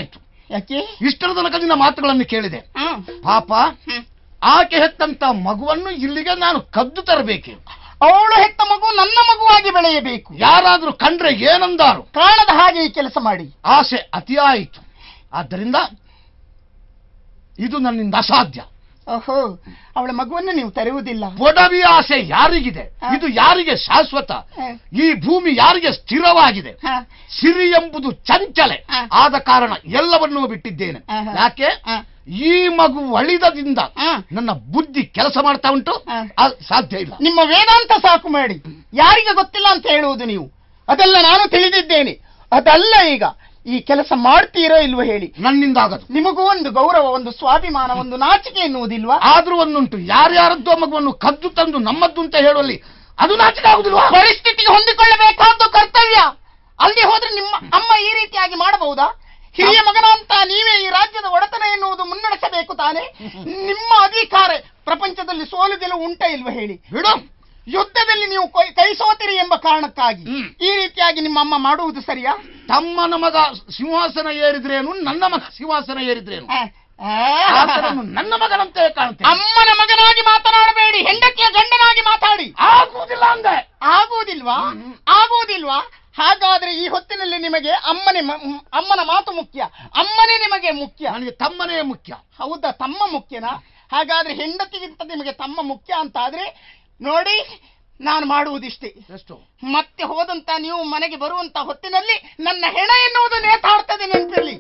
ಯಾಕೆ ಇಷ್ಟರ ತನಕ ನಿನ್ನ ಮಾತುಗಳನ್ನು ಕೇಳಿದೆ ಹ್ಮ್. ಪಾಪ ಹ್ಮ್. ಆಕೆ ಹೆತ್ತಂತ ಮಗುವನ್ನು ಇಲ್ಲಿಗೆ ನಾನು ಕದ್ದು ತರಬೇಕೆ ಅವಳು ಹೆತ್ತ ಮಗು ನನ್ನ ಮಗುವಾಗಿ ಬೆಳೆಯಬೇಕು ಯಾರಾದ್ರೂ ಕಂಡ್ರೆ ಏನಂದಾರು ಕಾಣದ ಹಾಗೆ ಈ ಕೆಲಸ ಮಾಡಿ ಆಸೆ ಅತಿಯಾಯಿತು ಆದ್ದರಿಂದ ಇದು ನನ್ನಿಂದ ಅಸಾಧ್ಯ ಓಹೋ ಅವಳ ಮಗುವನ್ನು ನೀವು ತರುವುದಿಲ್ಲ ಪೊಡವಿ ಆಸೆ ಯಾರಿಗಿದೆ ಹ. ಇದು ಯಾರಿಗೆ ಶಾಶ್ವತ ಹ. ಈ ಭೂಮಿ ಯಾರಿಗೆ ಸ್ಥಿರವಾಗಿದೆ ಹ. ಸಿರಿ ಎಂಬುದು ಚಂಚಲೆ ಹ. ಆದ ಕಾರಣ ಎಲ್ಲವನ್ನೂ ಬಿಟ್ಟಿದ್ದೇನೆ ಆಹಾ. ಯಾಕೆ ಹ. ಈ ಮಗು ಒಳಿದದಿಂದ ಹ. ನನ್ನ ಬುದ್ಧಿ ಕೆಲಸ ಮಾಡ್ತಾ ಉಂಟು ಹ. ಅದ್ ಸಾಧ್ಯ ಇಲ್ಲ ನಿಮ್ಮ ವೇದಾಂತ ಸಾಕು ಮಾಡಿ ಯಾರಿಗೆ ಗೊತ್ತಿಲ್ಲ ಅಂತ ಹೇಳುವುದು ನೀವು ಅದೆಲ್ಲ ನಾನು ತಿಳಿದಿದ್ದೇನೆ ಅದಲ್ಲ ಈಗ ಈ ಕೆಲಸ ಮಾಡ್ತೀರೋ ಇಲ್ವೋ ಹೇಳಿ ನನ್ನಿಂದ ಆಗದು ನಿಮಗೂ ಒಂದು ಗೌರವ ಒಂದು ಸ್ವಾಭಿಮಾನ ಒಂದು ನಾಚಿಕೆ ಎನ್ನುವುದಿಲ್ವಾ ಆದ್ರೂ ಒಂದುಂಟು ಯಾರ್ಯಾರದ್ದೋ ಮಗುವನ್ನು ಕದ್ದು ತಂದು ನಮ್ಮದ್ದು ಅಂತ ಹೇಳುವಲ್ಲಿ ಅದು ನಾಚಿಕೆ ಆಗುದಿಲ್ವಾ ಪರಿಸ್ಥಿತಿಗೆ ಹೊಂದಿಕೊಳ್ಳಬೇಕಾದ್ದು ಕರ್ತವ್ಯ ಅಲ್ಲಿ ಹೋದ್ರೆ ನಿಮ್ಮ ಅಮ್ಮ ಈ ರೀತಿಯಾಗಿ ಮಾಡಬಹುದಾ ಹಿರಿಯ ಮಗನ ಅಂತ ನೀವೇ ಈ ರಾಜ್ಯದ ಒಡೆತನ ಎನ್ನುವುದು ಮುನ್ನಡೆಸಬೇಕು ತಾನೆ ನಿಮ್ಮ ಅಧಿಕಾರ ಪ್ರಪಂಚದಲ್ಲಿ ಸೋಲು ಗೆಲುವು ಉಂಟ ಇಲ್ವಾ ಹೇಳಿ ಬಿಡು ಯುದ್ಧದಲ್ಲಿ ನೀವು ಕೊಯ್- ಕೈ ಸೋತಿರಿ ಎಂಬ ಕಾರಣಕ್ಕಾಗಿ ಹ್ಮ್. ಈ ರೀತಿಯಾಗಿ ನಿಮ್ಮ ಅಮ್ಮ ಮಾಡುವುದು ಸರಿಯಾ ತಮ್ಮನ ಮಗ ಸಿಂಹಾಸನ ಏರಿದ್ರೇನು ನನ್ನ ಮಗ ಸಿಂಹಾಸನ ಏರಿದ್ರೇನು ಆ, ಆ. ಆತನನ್ನು ನನ್ನ ಮಗನಂತೆ ಕಾಣ್ತೇನೆ ಅಮ್ಮನ ಮಗನಾಗಿ ಮಾತನಾಡಬೇಡಿ ಹೆಂಡತಿಯ ಗಂಡನಾಗಿ ಮಾತಾಡಿ ಆಗುವುದಿಲ್ಲ ಅಂದೆ ಆಗುವುದಿಲ್ವಾ ಹ್ಮ್. ಆಗುವುದಿಲ್ವಾ ಹಾಗಾದ್ರೆ ಈ ಹೊತ್ತಿನಲ್ಲಿ ನಿಮಗೆ ಅಮ್ಮನೇ ಮ- ಮ್- ಅಮ್ಮನ ಮಾತು ಮುಖ್ಯ ಅಮ್ಮನೇ ನಿಮಗೆ ಮುಖ್ಯ ನನಗೆ ತಮ್ಮನೇ ಮುಖ್ಯ ಹೌದಾ ತಮ್ಮ ಮುಖ್ಯನಾ ಹಾಗಾದ್ರೆ ಹೆಂಡತಿಗಿಂತ ನಿಮಗೆ ತಮ್ಮ ಮುಖ್ಯ ಅಂತ ಆದ್ರೆ ನೋಡಿ ನಾನು ಮಾಡುವುದಿಷ್ಟೇ ಎಷ್ಟು ಮತ್ತೆ ಹೋದಂತ ನೀವು ಮನೆಗೆ ಬರುವಂತ ಹೊತ್ತಿನಲ್ಲಿ ನನ್ನ ಹೆಣ ಎನ್ನುವುದು ನೇತಾಡ್ತದೆ ನೆನಪಿರಲಿ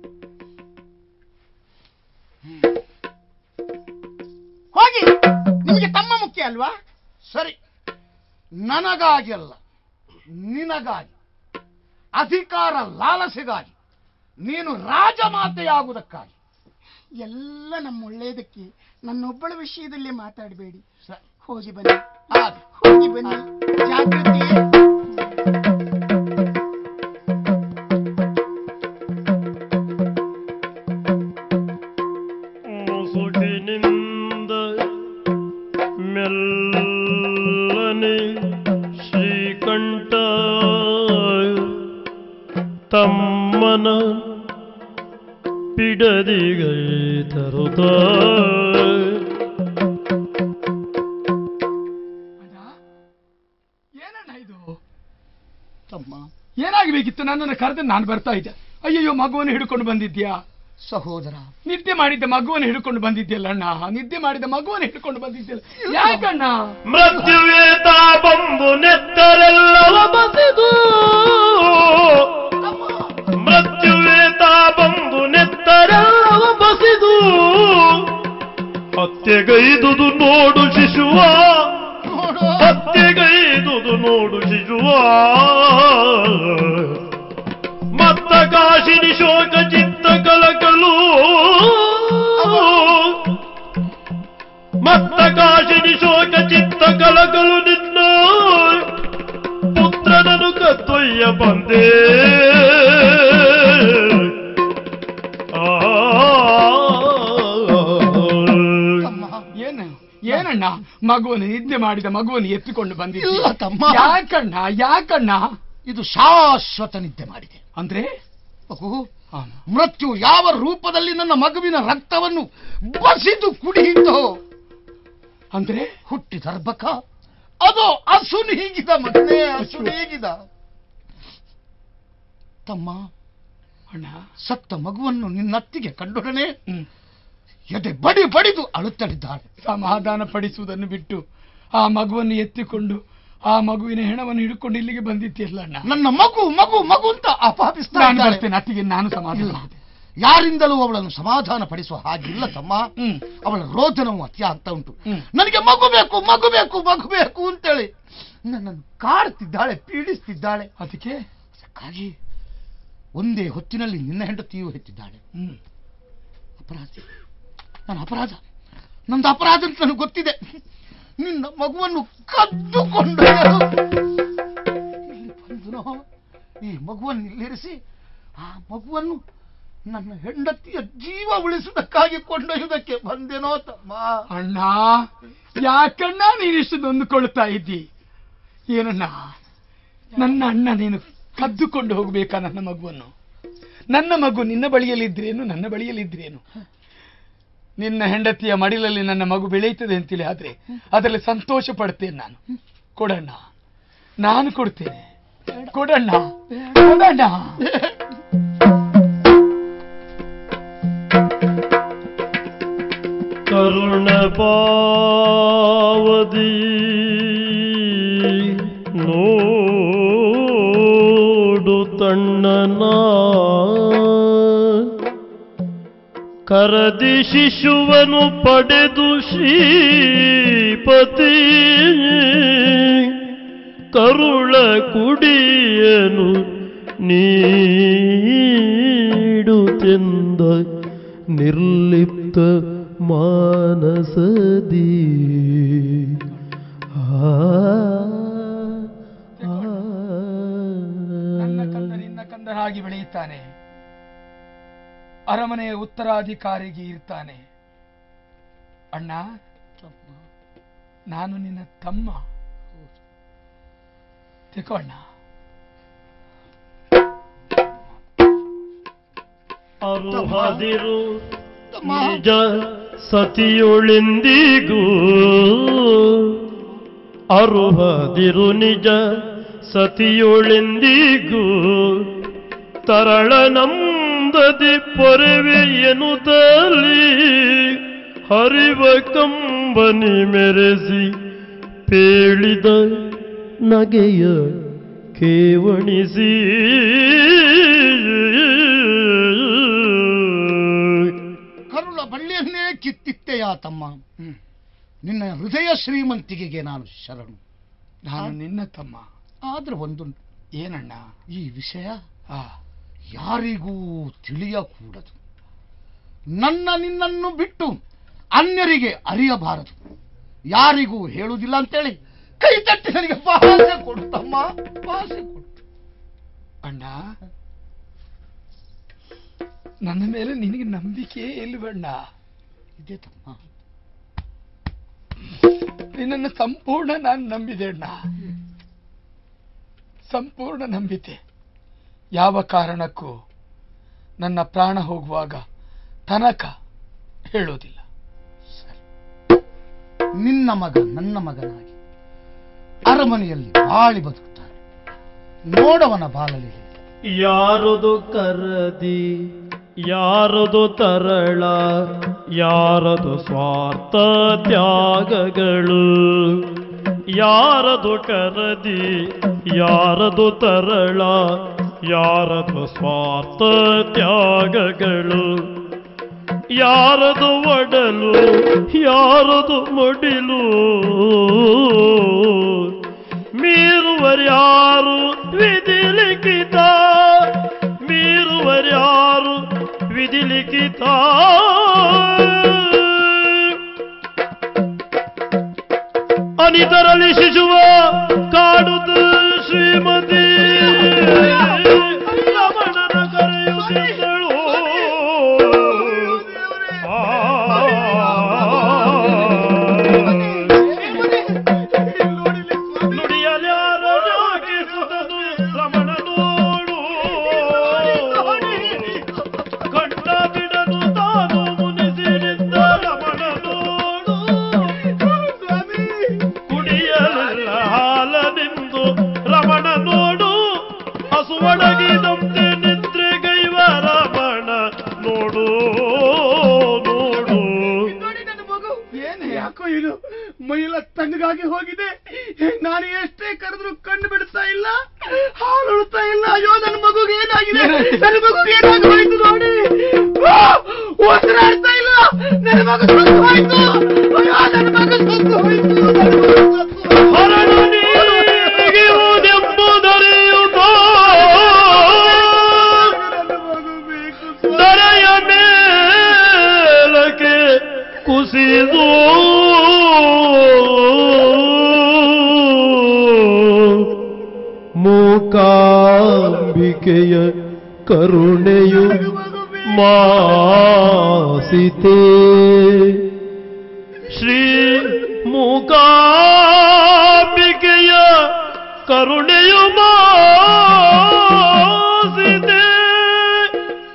ಹೋಗಿ ನಿಮಗೆ ತಮ್ಮ ಮುಖ್ಯ ಅಲ್ವಾ ಸರಿ ನನಗಾಗಿ ಅಲ್ಲ ನಿನಗಾಗಿ ಅಧಿಕಾರ ಲಾಲಸೆಗಾಗಿ ನೀನು ರಾಜಮಾತೆಯಾಗುವುದಕ್ಕಾಗಿ ಎಲ್ಲ ನಮ್ಮ ಒಳ್ಳೆಯದಕ್ಕೆ ನನ್ನೊಬ್ಬಳ ವಿಷಯದಲ್ಲಿ ಮಾತಾಡಬೇಡಿ ಸ- ಹೋಗಿ ಬನ್ನಿ ಆಗಿ. ಹೋಗಿ ಬನ್ನಿ ಜಾಗೃತಿ ಮುಸುಕಿನಿಂದ ಮೆಲ್ಲನೆ ಶ್ರೀಕಂಠ ತಮ್ಮನ ಪಿಡದಿಗೈ ತರುತ್ತ ಏನಣ್ಣ ಇದು ತಮ್ಮ ಏನಾಗಬೇಕಿತ್ತು ನನ್ನನ್ನು ಕರೆದು ನಾನು ಬರ್ತಾ ಇದ್ದೆ ಅಯ್ಯಯ್ಯೋ ಮಗುವನ್ನು ಹಿಡ್ಕೊಂಡು ಬಂದಿದ್ಯಾ ಸಹೋದರ ನಿದ್ದೆ ಮಾಡಿದ್ದ ಮಗುವನ್ನು ಹಿಡ್ಕೊಂಡು ಬಂದಿದ್ಯಲ್ಲ ಅಣ್ಣ ನಿದ್ದೆ ಮಾಡಿದ ಮಗುವನ್ನು ಹಿಡ್ಕೊಂಡು ಬಂದಿದ್ಯಲ್ಲ ಯಾಕಣ್ಣ ಮೃತ್ಯುವೇತ ಬಂದು ನೆತ್ತರೆಲ್ಲವ ಬಸಿದು ಮೃತ್ಯುವೇತ ಬಂದು ನೆತ್ತರೆಲ್ಲವ ಬಸಿದು ಹತ್ಯೆಗೈದುದು ನೋಡು ಶಿಶುವ ಹತ್ಯೆಗೈದುದು ನೋಡು ಶಿಶುವ ಮತ್ತ ಕಾಶಿನಿ ಶೋಕ ಚಿತ್ತ ಕಲಕಲು ಮತ್ತ ಕಾಶಿನಿ ಶೋಕ ಚಿತ್ತ ಕಲಕಲು ನಿನ್ನ ಪುತ್ರನನು ಕತ್ತೊಯ್ಯ ಬಂದೆ ತಮ್ಮ ಏನು ಏನಣ್ಣ ಮಗುವನ್ನು ನಿದ್ದೆ ಮಾಡಿದ ಮಗುವನ್ನು ಎತ್ತಿಕೊಂಡು ಇಲ್ಲ ಬಂದಿದ್ಯ ತಮ್ಮ ಯಾಕಣ್ಣ ಯಾಕಣ್ಣ ಇದು ಶಾಶ್ವತ ನಿದ್ದೆ ಮಾಡಿದೆ ಅಂದ್ರೆ ಮಗು ಆ, ಮೃತ್ಯು ಯಾವ ರೂಪದಲ್ಲಿ ನನ್ನ ಮಗುವಿನ ರಕ್ತವನ್ನು ಬಸಿದು ಕುಡಿಯಿತೋ ಅಂದ್ರೆ ಹುಟ್ಟಿದ ಅರ್ಭಕ ಅದು ಅಸುನೀಗಿದ ಮಗನೇ ಅಸುನೀಗಿದ ತಮ್ಮ ಅಣ್ಣ ಸತ್ತ ಮಗುವನ್ನು ನಿನ್ನತ್ತಿಗೆ ಕಂಡೊಡನೆ ಹ್ಮ್. ಎದೆ ಬಡಿ ಬಡಿದು ಅಳುತ್ತಲಿದ್ದಾಳೆ ಸಮಾಧಾನ ಪಡಿಸುವುದನ್ನು ಬಿಟ್ಟು ಆ ಮಗುವನ್ನು ಎತ್ತಿಕೊಂಡು ಆ ಮಗುವಿನ ಹೆಣವನ್ನು ಹಿಡ್ಕೊಂಡು ಇಲ್ಲಿಗೆ ಬಂದಿದ್ಯಲ್ಲ ಅಣ್ಣ ನನ್ನ ಮಗು ಮಗು ಮಗು ಅಂತ ಅಪಾಪಿಸ್ತಾ ನಾನು ಇದ್ದಾಳೆ. ಬರ್ತೇನೆ ಅತ್ತಿಗೆ ನಾನು ಸಮಾಧಾನ ಇಲ್ಲ. ಮಾಡ್ತೇನೆ. ಯಾರಿಂದಲೂ ಅವಳನ್ನು ಸಮಾಧಾನ ಪಡಿಸುವ ಹಾಗಿಲ್ಲ ತಮ್ಮ ಹ್ಮ್ ಅವಳ ರೋದನವು ಅತಿ ಆಗ್ತಾ ಉಂಟು ಹ್ಮ್. ನನಗೆ ಮಗು ಬೇಕು ಮಗು ಬೇಕು ಮಗು ಬೇಕು ಅಂತೇಳಿ ನನ್ನನ್ನು ಕಾಡ್ತಿದ್ದಾಳೆ ಪೀಡಿಸ್ತಿದ್ದಾಳೆ ಅದಕ್ಕೆ ಅದಕ್ಕಾಗಿ ಒಂದೇ ಹೊತ್ತಿನಲ್ಲಿ ನಿನ್ನ ಹೆಂಡತಿಯೂ ಹೆತ್ತಿದ್ದಾಳೆ ಹ್ಮ್ ಅಪರಾಧಿ ನನ್ನ ಅಪರಾಧ ನಂದು ಅಪರಾಧ ಅಂತ ನನಗೆ ಗೊತ್ತಿದೆ ನಿನ್ನ ಮಗುವನ್ನು ಕದ್ದುಕೊಂಡು ಇಲ್ಲಿ ಬಂದನೋ ಈ ಮಗುವನ್ನು ಇಲ್ಲಿರಿಸಿ ಆ ಮಗುವನ್ನು ನನ್ನ ಹೆಂಡತಿಯ ಜೀವ ಉಳಿಸುವುದಕ್ಕಾಗಿ ಕೊಂಡೊಯ್ಯುವುದಕ್ಕೆ ಬಂದೆನೋ ತಮ್ಮ ಅಣ್ಣ ಯಾಕಣ್ಣ ನೀನಿಷ್ಟು ನೊಂದುಕೊಳ್ತಾ ಇದ್ದಿ ಏನಣ್ಣ ನನ್ನ ಅಣ್ಣ ನೀನು ಕದ್ದುಕೊಂಡು ಹೋಗ್ಬೇಕಾ ನನ್ನ ಮಗುವನ್ನು ನನ್ನ ಮಗು ನಿನ್ನ ಬಳಿಯಲ್ಲಿದ್ರೇನು ನನ್ನ ಬಳಿಯಲ್ಲಿದ್ರೇನು ನಿನ್ನ ಹೆಂಡತಿಯ ಮಡಿಲಲ್ಲಿ ನನ್ನ ಮಗು ಬೆಳೆಯುತ್ತದೆ ಅಂತೇಳಿ ಆದ್ರೆ ಅದರಲ್ಲಿ ಸಂತೋಷ ಪಡ್ತೇನೆ ನಾನು ಕೊಡಣ್ಣ ನಾನು ಕೊಡ್ತೇನೆ ಕೊಡಣ್ಣ ಕೊಡಣ್ಣ ಕರುಣ ಪಾವದಿ ನೋಡು ತಣ್ಣನ ಕರದಿ ಶಿಶುವನು ಪಡೆದು ಶ್ರೀಪತಿ ಕರುಳ ಕುಡಿಯನು ನೀಡುತ್ತೆಂದ ನಿರ್ಲಿಪ್ತ ಮಾನಸದಿ ಆ, ಆ. ನನ್ನ ಕಂದ ನಿನ್ನ ಕಂದನಾಗಿ ಬೆಳೆಯುತ್ತಾನೆ ಅರಮನೆಯ ಉತ್ತರಾಧಿಕಾರಿಗೆ ಇರ್ತಾನೆ ಅಣ್ಣ ನಾನು ನಿನ್ನ ತಮ್ಮ ತೆಕೋ ಅಣ್ಣ ಅರುಹದಿರು ನಿಜ ಸತಿಯೊಳೆಂದಿಗೂ ಅರುಹದಿರು ನಿಜ ಸತಿಯೊಳೆಂದಿಗೂ ತರಳ ನಂದದಿ ಪೊರೆವೆ ಎನ್ನುತ್ತಲಿ ಹರಿವ ಕಂಬನಿ ಮೆರೆಸಿ ಪೇಳಿದ ನಗೆಯ ಕೇವಣಿಸಿ ಕರುಳ ಬಳ್ಳಿಯನ್ನೇ ಕಿತ್ತಿತ್ತೆಯ ತಮ್ಮ ಹ್ಮ್. ನಿನ್ನ ಹೃದಯ ಶ್ರೀಮಂತಿಕೆಗೆ ನಾನು ಶರಣು ನಾನು ನಿನ್ನ ತಮ್ಮ ಆದ್ರೆ ಒಂದುಂಟು ಏನಣ್ಣ ಈ ವಿಷಯ ಆ ಯಾರಿಗೂ ತಿಳಿಯಕೂಡದು ನನ್ನ ನಿನ್ನನ್ನು ಬಿಟ್ಟು ಅನ್ಯರಿಗೆ ಅರಿಯಬಾರದು ಯಾರಿಗೂ ಹೇಳುವುದಿಲ್ಲ ಅಂತೇಳಿ ಕೈ ತಟ್ಟಿ ನನಗೆ ಭಾಷೆ ಕೊಡು ತಮ್ಮ ಭಾಷೆ ಕೊಡು ಅಣ್ಣ ನನ್ನ ಮೇಲೆ ನಿನಗೆ ನಂಬಿಕೆ ಇಲ್ವಣ್ಣ ಇದೆ ತಮ್ಮ ನಿನ್ನನ್ನು ಸಂಪೂರ್ಣ ನಾನು ನಂಬಿದೆ ಅಣ್ಣ ಸಂಪೂರ್ಣ ನಂಬಿತೆ ಯಾವ ಕಾರಣಕ್ಕೂ ನನ್ನ ಪ್ರಾಣ ಹೋಗುವಾಗ ತನಕ ಹೇಳೋದಿಲ್ಲ ನಿನ್ನ ಮಗ ನನ್ನ ಮಗನಾಗಿ ಅರಮನೆಯಲ್ಲಿ ಬಾಳಿ ಬದುಕುತ್ತಾನೆ ನೋಡವನ ಬಾಳಲಿ ಯಾರದು ಕರದಿ ಯಾರದು ತರಳ ಯಾರದು ಸ್ವಾರ್ಥ ತ್ಯಾಗಗಳು ಯಾರದು ಕರದಿ ಯಾರದು ತರಳ ಯಾರದು ಸ್ವಾರ್ಥ ತ್ಯಾಗಗಳು ಯಾರದು ಒಡಲು ಯಾರದು ಮಡಿಲು ಮೀರುವರ್ಯಾರು ವಿಧಿ ಲಿಖಿತ ಮೀರುವರ್ಯಾರು ವಿಧಿ ಲಿಖಿತ ಅನಿತರಲ್ಲಿ ಶಿಶುವ ಕಾಡುತ್ತ ಶ್ರೀಮತಿ ರಮಣನ ಕರೆಯುತ್ತಿದ್ದಳು ನುಡಿಯಲ್ಯಾರ ಯೋಗಿಸುತ್ತದು ರಮಣ ನೋಡು ಕಂಡ ಬಿಡನು ತಾನು ಮುನಿಸಿನಿಂದ ರಮಣ ನೋಡು ಕುಡಿಯಲಿಲ್ಲ ಹಾಲನೆಂದು ರಮಣ ನೋಡು ಹಸುವಡಗಿದಂತೆ ನಿದ್ರೆಗೈವ ರಮಣ ನೋಡು ನೋಡು ಯಾಕೋ ಇದು ಮೈಲ ತಣ್ಣಗಾಗಿ ಹೋಗಿದೆ ನಾನು ಎಷ್ಟೇ ಕರೆದ್ರು ಕಣ್ಣು ಬಿಡ್ತಾ ಇಲ್ಲ ಹಾಲು ಉಳ್ತಾ ಇಲ್ಲ ಅಯ್ಯೋ ನನ್ನ ಮಗುಗೆ ಏನಾಗಿದೆ ನನ್ನ ಮಗುಗೆ ಏನಾಗಿ ಹೋಯ್ತು ನೋಡಿ ಆ, ಉಸಿರಾಡ್ತಾ ಇಲ್ಲ ನನ್ನ ಮಗು ಸತ್ತು ಹೋಯ್ತು ಅಯ್ಯೋ ನನ್ನ ಮಗು ಸತ್ತು ಹೋಯ್ತು ನನ್ನ ಮಗು ಸತ್ತು ಹೋಯ್ತು. ಹರಣ ನೀಗಿರುವುದೆಂಬುದರಿಯುತ್ತ ನನ್ನ ಮಗು ಬೇಕು ಸ್ವಾಮಿ. ದರೆಯ ಮೇಲಕ್ಕೆ ಕುಸಿದು ಮೂಕಾಂಬಿಕೆಯ ಕರುಣೆಯು ಮಾಸಿತೆ ಶ್ರೀ ಮೂಕಾಂಬಿಕೆಯ ಕರುಣೆಯು ಮಾಸಿತೆ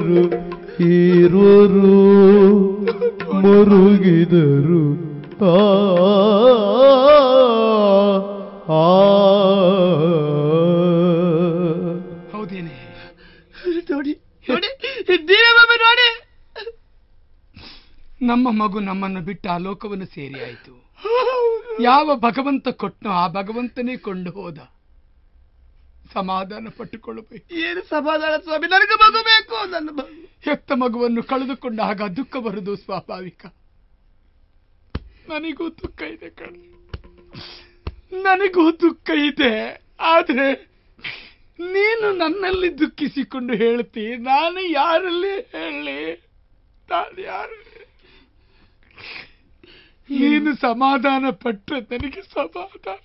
ಇರುವರು ಇರುವರು ಮರುಗಿದರು ಆ ಆ ಹೌದೇನೆ ನೋಡಿ ನೋಡಿ ನೀವೇ ನೋಡಿ ನಮ್ಮ ಮಗು ನಮ್ಮನ್ನು ಬಿಟ್ಟು ಆ ಲೋಕವನ್ನು ಸೇರಿ ಆಯಿತು ಯಾವ ಭಗವಂತ ಕೊಟ್ಟನೋ ಆ ಭಗವಂತನೇ ಕೊಂಡು ಹೋದ ಸಮಾಧಾನ ಪಟ್ಟುಕೊಳ್ಳಬೇಕು ಏನು ಸಮಾಧಾನ ಸ್ವಾಮಿ ನನಗೆ ಮಗು ಬೇಕು ನನ್ನ ಮಗು ಹೆತ್ತ ಮಗುವನ್ನು ಕಳೆದುಕೊಂಡಾಗ ದುಃಖ ಬರುವುದು ಸ್ವಾಭಾವಿಕ ನನಗೂ ದುಃಖ ಇದೆ ಕಣ ನನಗೂ ದುಃಖ ಇದೆ ಆದ್ರೆ ನೀನು ನನ್ನಲ್ಲಿ ದುಃಖಿಸಿಕೊಂಡು ಹೇಳ್ತಿ ನಾನು ಯಾರಲ್ಲಿ ಹೇಳಿ ನಾನು ಯಾರು ನೀನು ಸಮಾಧಾನ ಪಟ್ರೆ ನನಗೆ ಸಮಾಧಾನ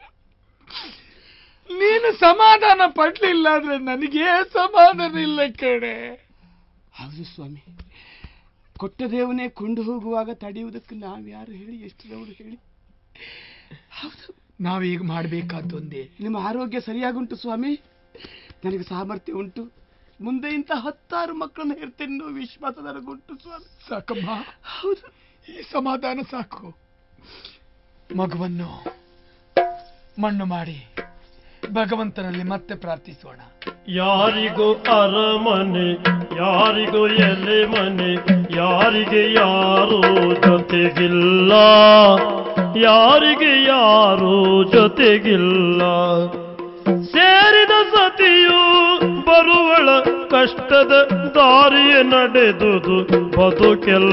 ನೀನು ಸಮಾಧಾನ ಪಡ್ಲಿಲ್ಲ ಅಂದ್ರೆ ನನಗೆ ಸಮಾಧಾನ ಇಲ್ಲ ಕಣೆ ಹೌದು ಸ್ವಾಮಿ ಕೊಟ್ಟ ದೇವನೇ ಕೊಂಡು ಹೋಗುವಾಗ ತಡೆಯುವುದಕ್ಕೆ ನಾವು ಯಾರು ಹೇಳಿ ಎಷ್ಟು ರೌಡು ಹೇಳಿ ನಾವೀಗ ಮಾಡಬೇಕಾದ್ದು ಒಂದೇ ನಿಮ್ಮ ಆರೋಗ್ಯ ಸರಿಯಾಗುಂಟು ಸ್ವಾಮಿ ನನಗೆ ಸಾಮರ್ಥ್ಯ ಉಂಟು ಮುಂದೆ ಇಂಥ ಹತ್ತಾರು ಮಕ್ಕಳನ್ನು ಇರ್ತೇನೆ ಅನ್ನೋ ವಿಶ್ವಾಸ ನನಗುಂಟು ಸ್ವಾಮಿ ಸಾಕಮ್ಮ ಹೌದು ಈ ಸಮಾಧಾನ ಸಾಕು ಮಗುವನ್ನು ಮಣ್ಣು ಮಾಡಿ ಭಗವಂತನಲ್ಲಿ ಮತ್ತೆ ಪ್ರಾರ್ಥಿಸೋಣ ಯಾರಿಗೂ ಅರಮನೆ ಯಾರಿಗೂ ಎಲೆ ಮನೆ ಯಾರಿಗೆ ಯಾರು ಜೊತೆಗಿಲ್ಲ ಯಾರಿಗೆ ಯಾರು ಜೊತೆಗಿಲ್ಲ ಸೇರಿದ ಸತಿಯು ಬರುವಳ ಕಷ್ಟದ ದಾರಿಯ ನಡೆದುದು ಬದುಕೆಲ್ಲ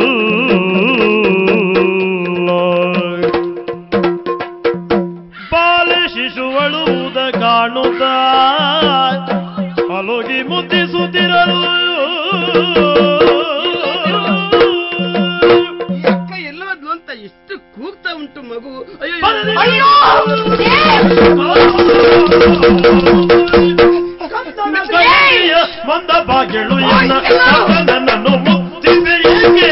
ಬಾಲ ಶಿಶುವಳುವುದ ಕಾಣುತ್ತ ಅಲೋಗಿ ಮುದ್ದಿಸುತ್ತಿರಲು ಈ ಅಕ್ಕ ಎಲ್ಲವದ್ದು ಅಂತ ಎಷ್ಟು ಕೂಗ್ತಾ ಉಂಟು ಮಗು ಅಯ್ಯೋ ಅಯ್ಯೋ! ಕೈಯ ಮಂದ ಬಾಗಿಲು ಎನ್ನ ನನ್ನನ್ನು ಮುತ್ತಿದೆ ಏಕೆ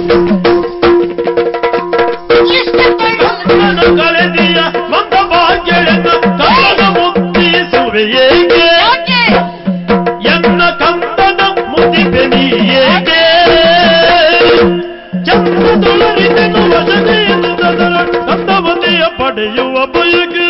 ನನ್ನ ಕಳೆದಿಯ ಮಂದ ಬಾಗಿಲನ್ನ ಕೈಯ ಮುತ್ತಿಸುವೆ ಏಕೆ ಎನ್ನ ಕಂದನ ಮುತ್ತಿದೆ ನೀ ಏಕೆ ಚಂದ್ರದೊಳರಿದನು ವಸನೆಯನ್ನು ತದರ ಕಂದವತಿಯ ಪಡೆಯುವ ಬಯಕೆ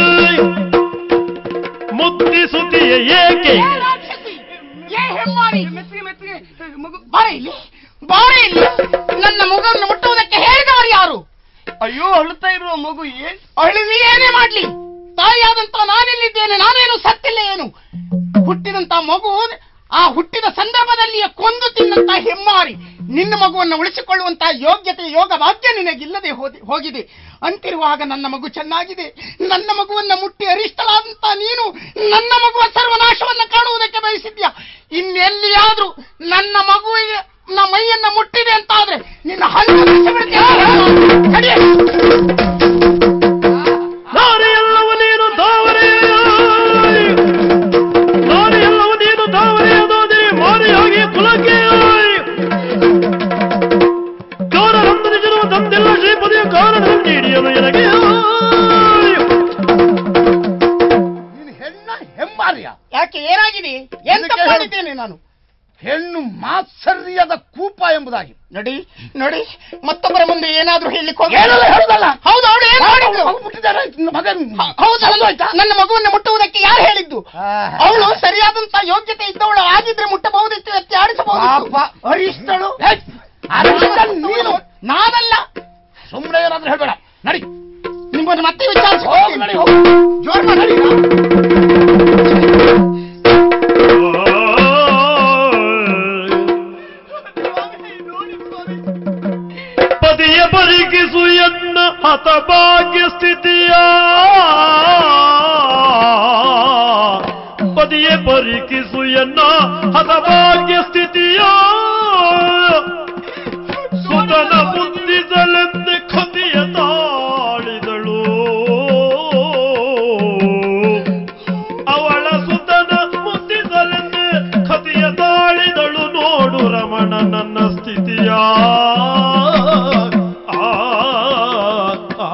ಮುತ್ತಿಸುತ್ತೀಯ ಏಕೆ ಮೆತ್ತಿಗೆ ಮೆತ್ತಿಗೆ ಮಗು ಬಾರೆ ಇಲ್ಲಿ ಬಾರೆ ಇಲ್ಲಿ ನನ್ನ ಮಗುವನ್ನು ಮುಟ್ಟುವುದಕ್ಕೆ ಹೇಳಿದವರು ಯಾರು ಅಯ್ಯೋ ಅಳುತ್ತಾ ಇರುವ ಮಗು ಏನ್ ಅಳಿವಿ ಏನೇ ಮಾಡ್ಲಿ ತಾಯಿಯಾದಂತ ನಾನೆಲ್ಲಿದ್ದೇನೆ ನಾನೇನು ಸತ್ತಿಲ್ಲ ಏನು ಹುಟ್ಟಿದಂತ ಮಗು ಆ ಹುಟ್ಟಿದ ಸಂದರ್ಭದಲ್ಲಿಯೇ ಕೊಂದು ತಿನ್ನಂತ ಹೆಮ್ಮಾರಿ ನಿನ್ನ ಮಗುವನ್ನು ಉಳಿಸಿಕೊಳ್ಳುವಂತ ಯೋಗ್ಯತೆ ಯೋಗ ಭಾಗ್ಯ ನಿನಗಿಲ್ಲದೆ ಹೋದಿ- ಹೋಗಿದೆ ಅಂತಿರುವಾಗ ನನ್ನ ಮಗು ಚೆನ್ನಾಗಿದೆ ನನ್ನ ಮಗುವನ್ನ ಮುಟ್ಟಿ ಅರಿಷ್ಟಲಾದಂತ ನೀನು ನನ್ನ ಮಗುವ ಸರ್ವನಾಶವನ್ನ ಕಾಣುವುದಕ್ಕೆ ಬಯಸಿದ್ಯಾ ಇನ್ನೆಲ್ಲಿಯಾದ್ರೂ ನನ್ನ ಮಗುವಿಗೆ ನ ಮೈಯನ್ನ ಮುಟ್ಟಿದೆ ಅಂತ ಆದ್ರೆ ನಿನ್ನ ಹಲ್ಲು ಕಡಿಯ ದಾರಿಯಲ್ಲವ ನೀನು ದಾವರೆಯ ದಾರಿಯಲ್ಲವ ನೀನು ದಾವರೆಯದಾದೆ ಮಾರಿಯಾಗಿ ಕುಲಕ್ಕೆ ಗೌರವಂದನಿಸಿರುವ ತಂದೆಲ್ಲ ಶ್ರೀಪದಿಯ ಕಾರಣ ನೀಡಿಯಲು ಎನಗೆ ನೀನು ಹೆಣ್ಣ ಹೆಮ್ಮಾರಿಯ ಯಾಕೆ ಏನಾಗಿದೆ ಏನ್ ಇದಕ್ಕೆ ತಪ್ಪು ಮಾಡಿದ್ದೇನೆ ನಾನು ಹೆಣ್ಣು ಮಾತ್ಸರ್ಯದ ಕೂಪ ಎಂಬುದಾಗಿ ನೋಡಿ ನೋಡಿ ಮತ್ತೊಬ್ಬರ ಮುಂದೆ ಏನಾದ್ರೂ ಹೇಳಲಿಕ್ಕೆ ಹೋಗಿ ಏನಲ್ಲ ಹೇಳುದಲ್ಲ ಹೌದು ಅವಳು ಏನ್ ಮಾಡಿದ್ದು ಅವ್ನು ಮುಟ್ಟಿದ್ದಾರೆ, ನಿನ್ನ ಮಗನ್ ಹ- ಹೌದು ನನ್ನ- ನನ್ನ ಮಗುವನ್ನು ಮುಟ್ಟುವುದಕ್ಕೆ ಯಾರು ಹೇಳಿದ್ದು ಆಹಾ. ಅವಳು ಸರಿಯಾದಂತ ಯೋಗ್ಯತೆ ಇದ್ದವಳು ಆಗಿದ್ರೆ ಮುಟ್ಟಬಹುದಿತ್ತು ಎತ್ತಿ ಆಡಿಸಬಹುದು ಪಾಪ ಅರಿಷ್ಟಳು ಏಯ್, ಅರಿಷ್ಟ ನೀನು ನಾನಲ್ಲ ಸುಮ್ಮನೆ ಏನಾದ್ರೂ ಹೇಳ್ಬೇಡ ನಡಿ ನಿಮ್ಮನ್ನು ಮತ್ತೆ ಹೋಗು ನಡಿ ವಿಚಾರಿಸಿ ಹೋಗು ಜೋರ್ ಮಾಡಿ ಪದಿಯ ಪರಿಗಿಸು ಎನ್ನ ಹತಭಾಗ್ಯ ಸ್ಥಿತಿಯ ಪದಿಯ ಪರಿಕಿಸು ಎನ್ನ ಹತಭಾಗ್ಯ ಸ್ಥಿತಿಯ ಸುತನ ಬುದ್ಧಿಸಲೆಂದು ಕದಿಯ ತಾಳಿದಳು ಅವಳ ಸುತನ ಮುದ್ದಿಸಲೆಂದು ಕದಿಯ ತಾಳಿದಳು ನೋಡು ರಮಣ ನನ್ನ ಸ್ಥಿತಿಯ ಆ, ಆ,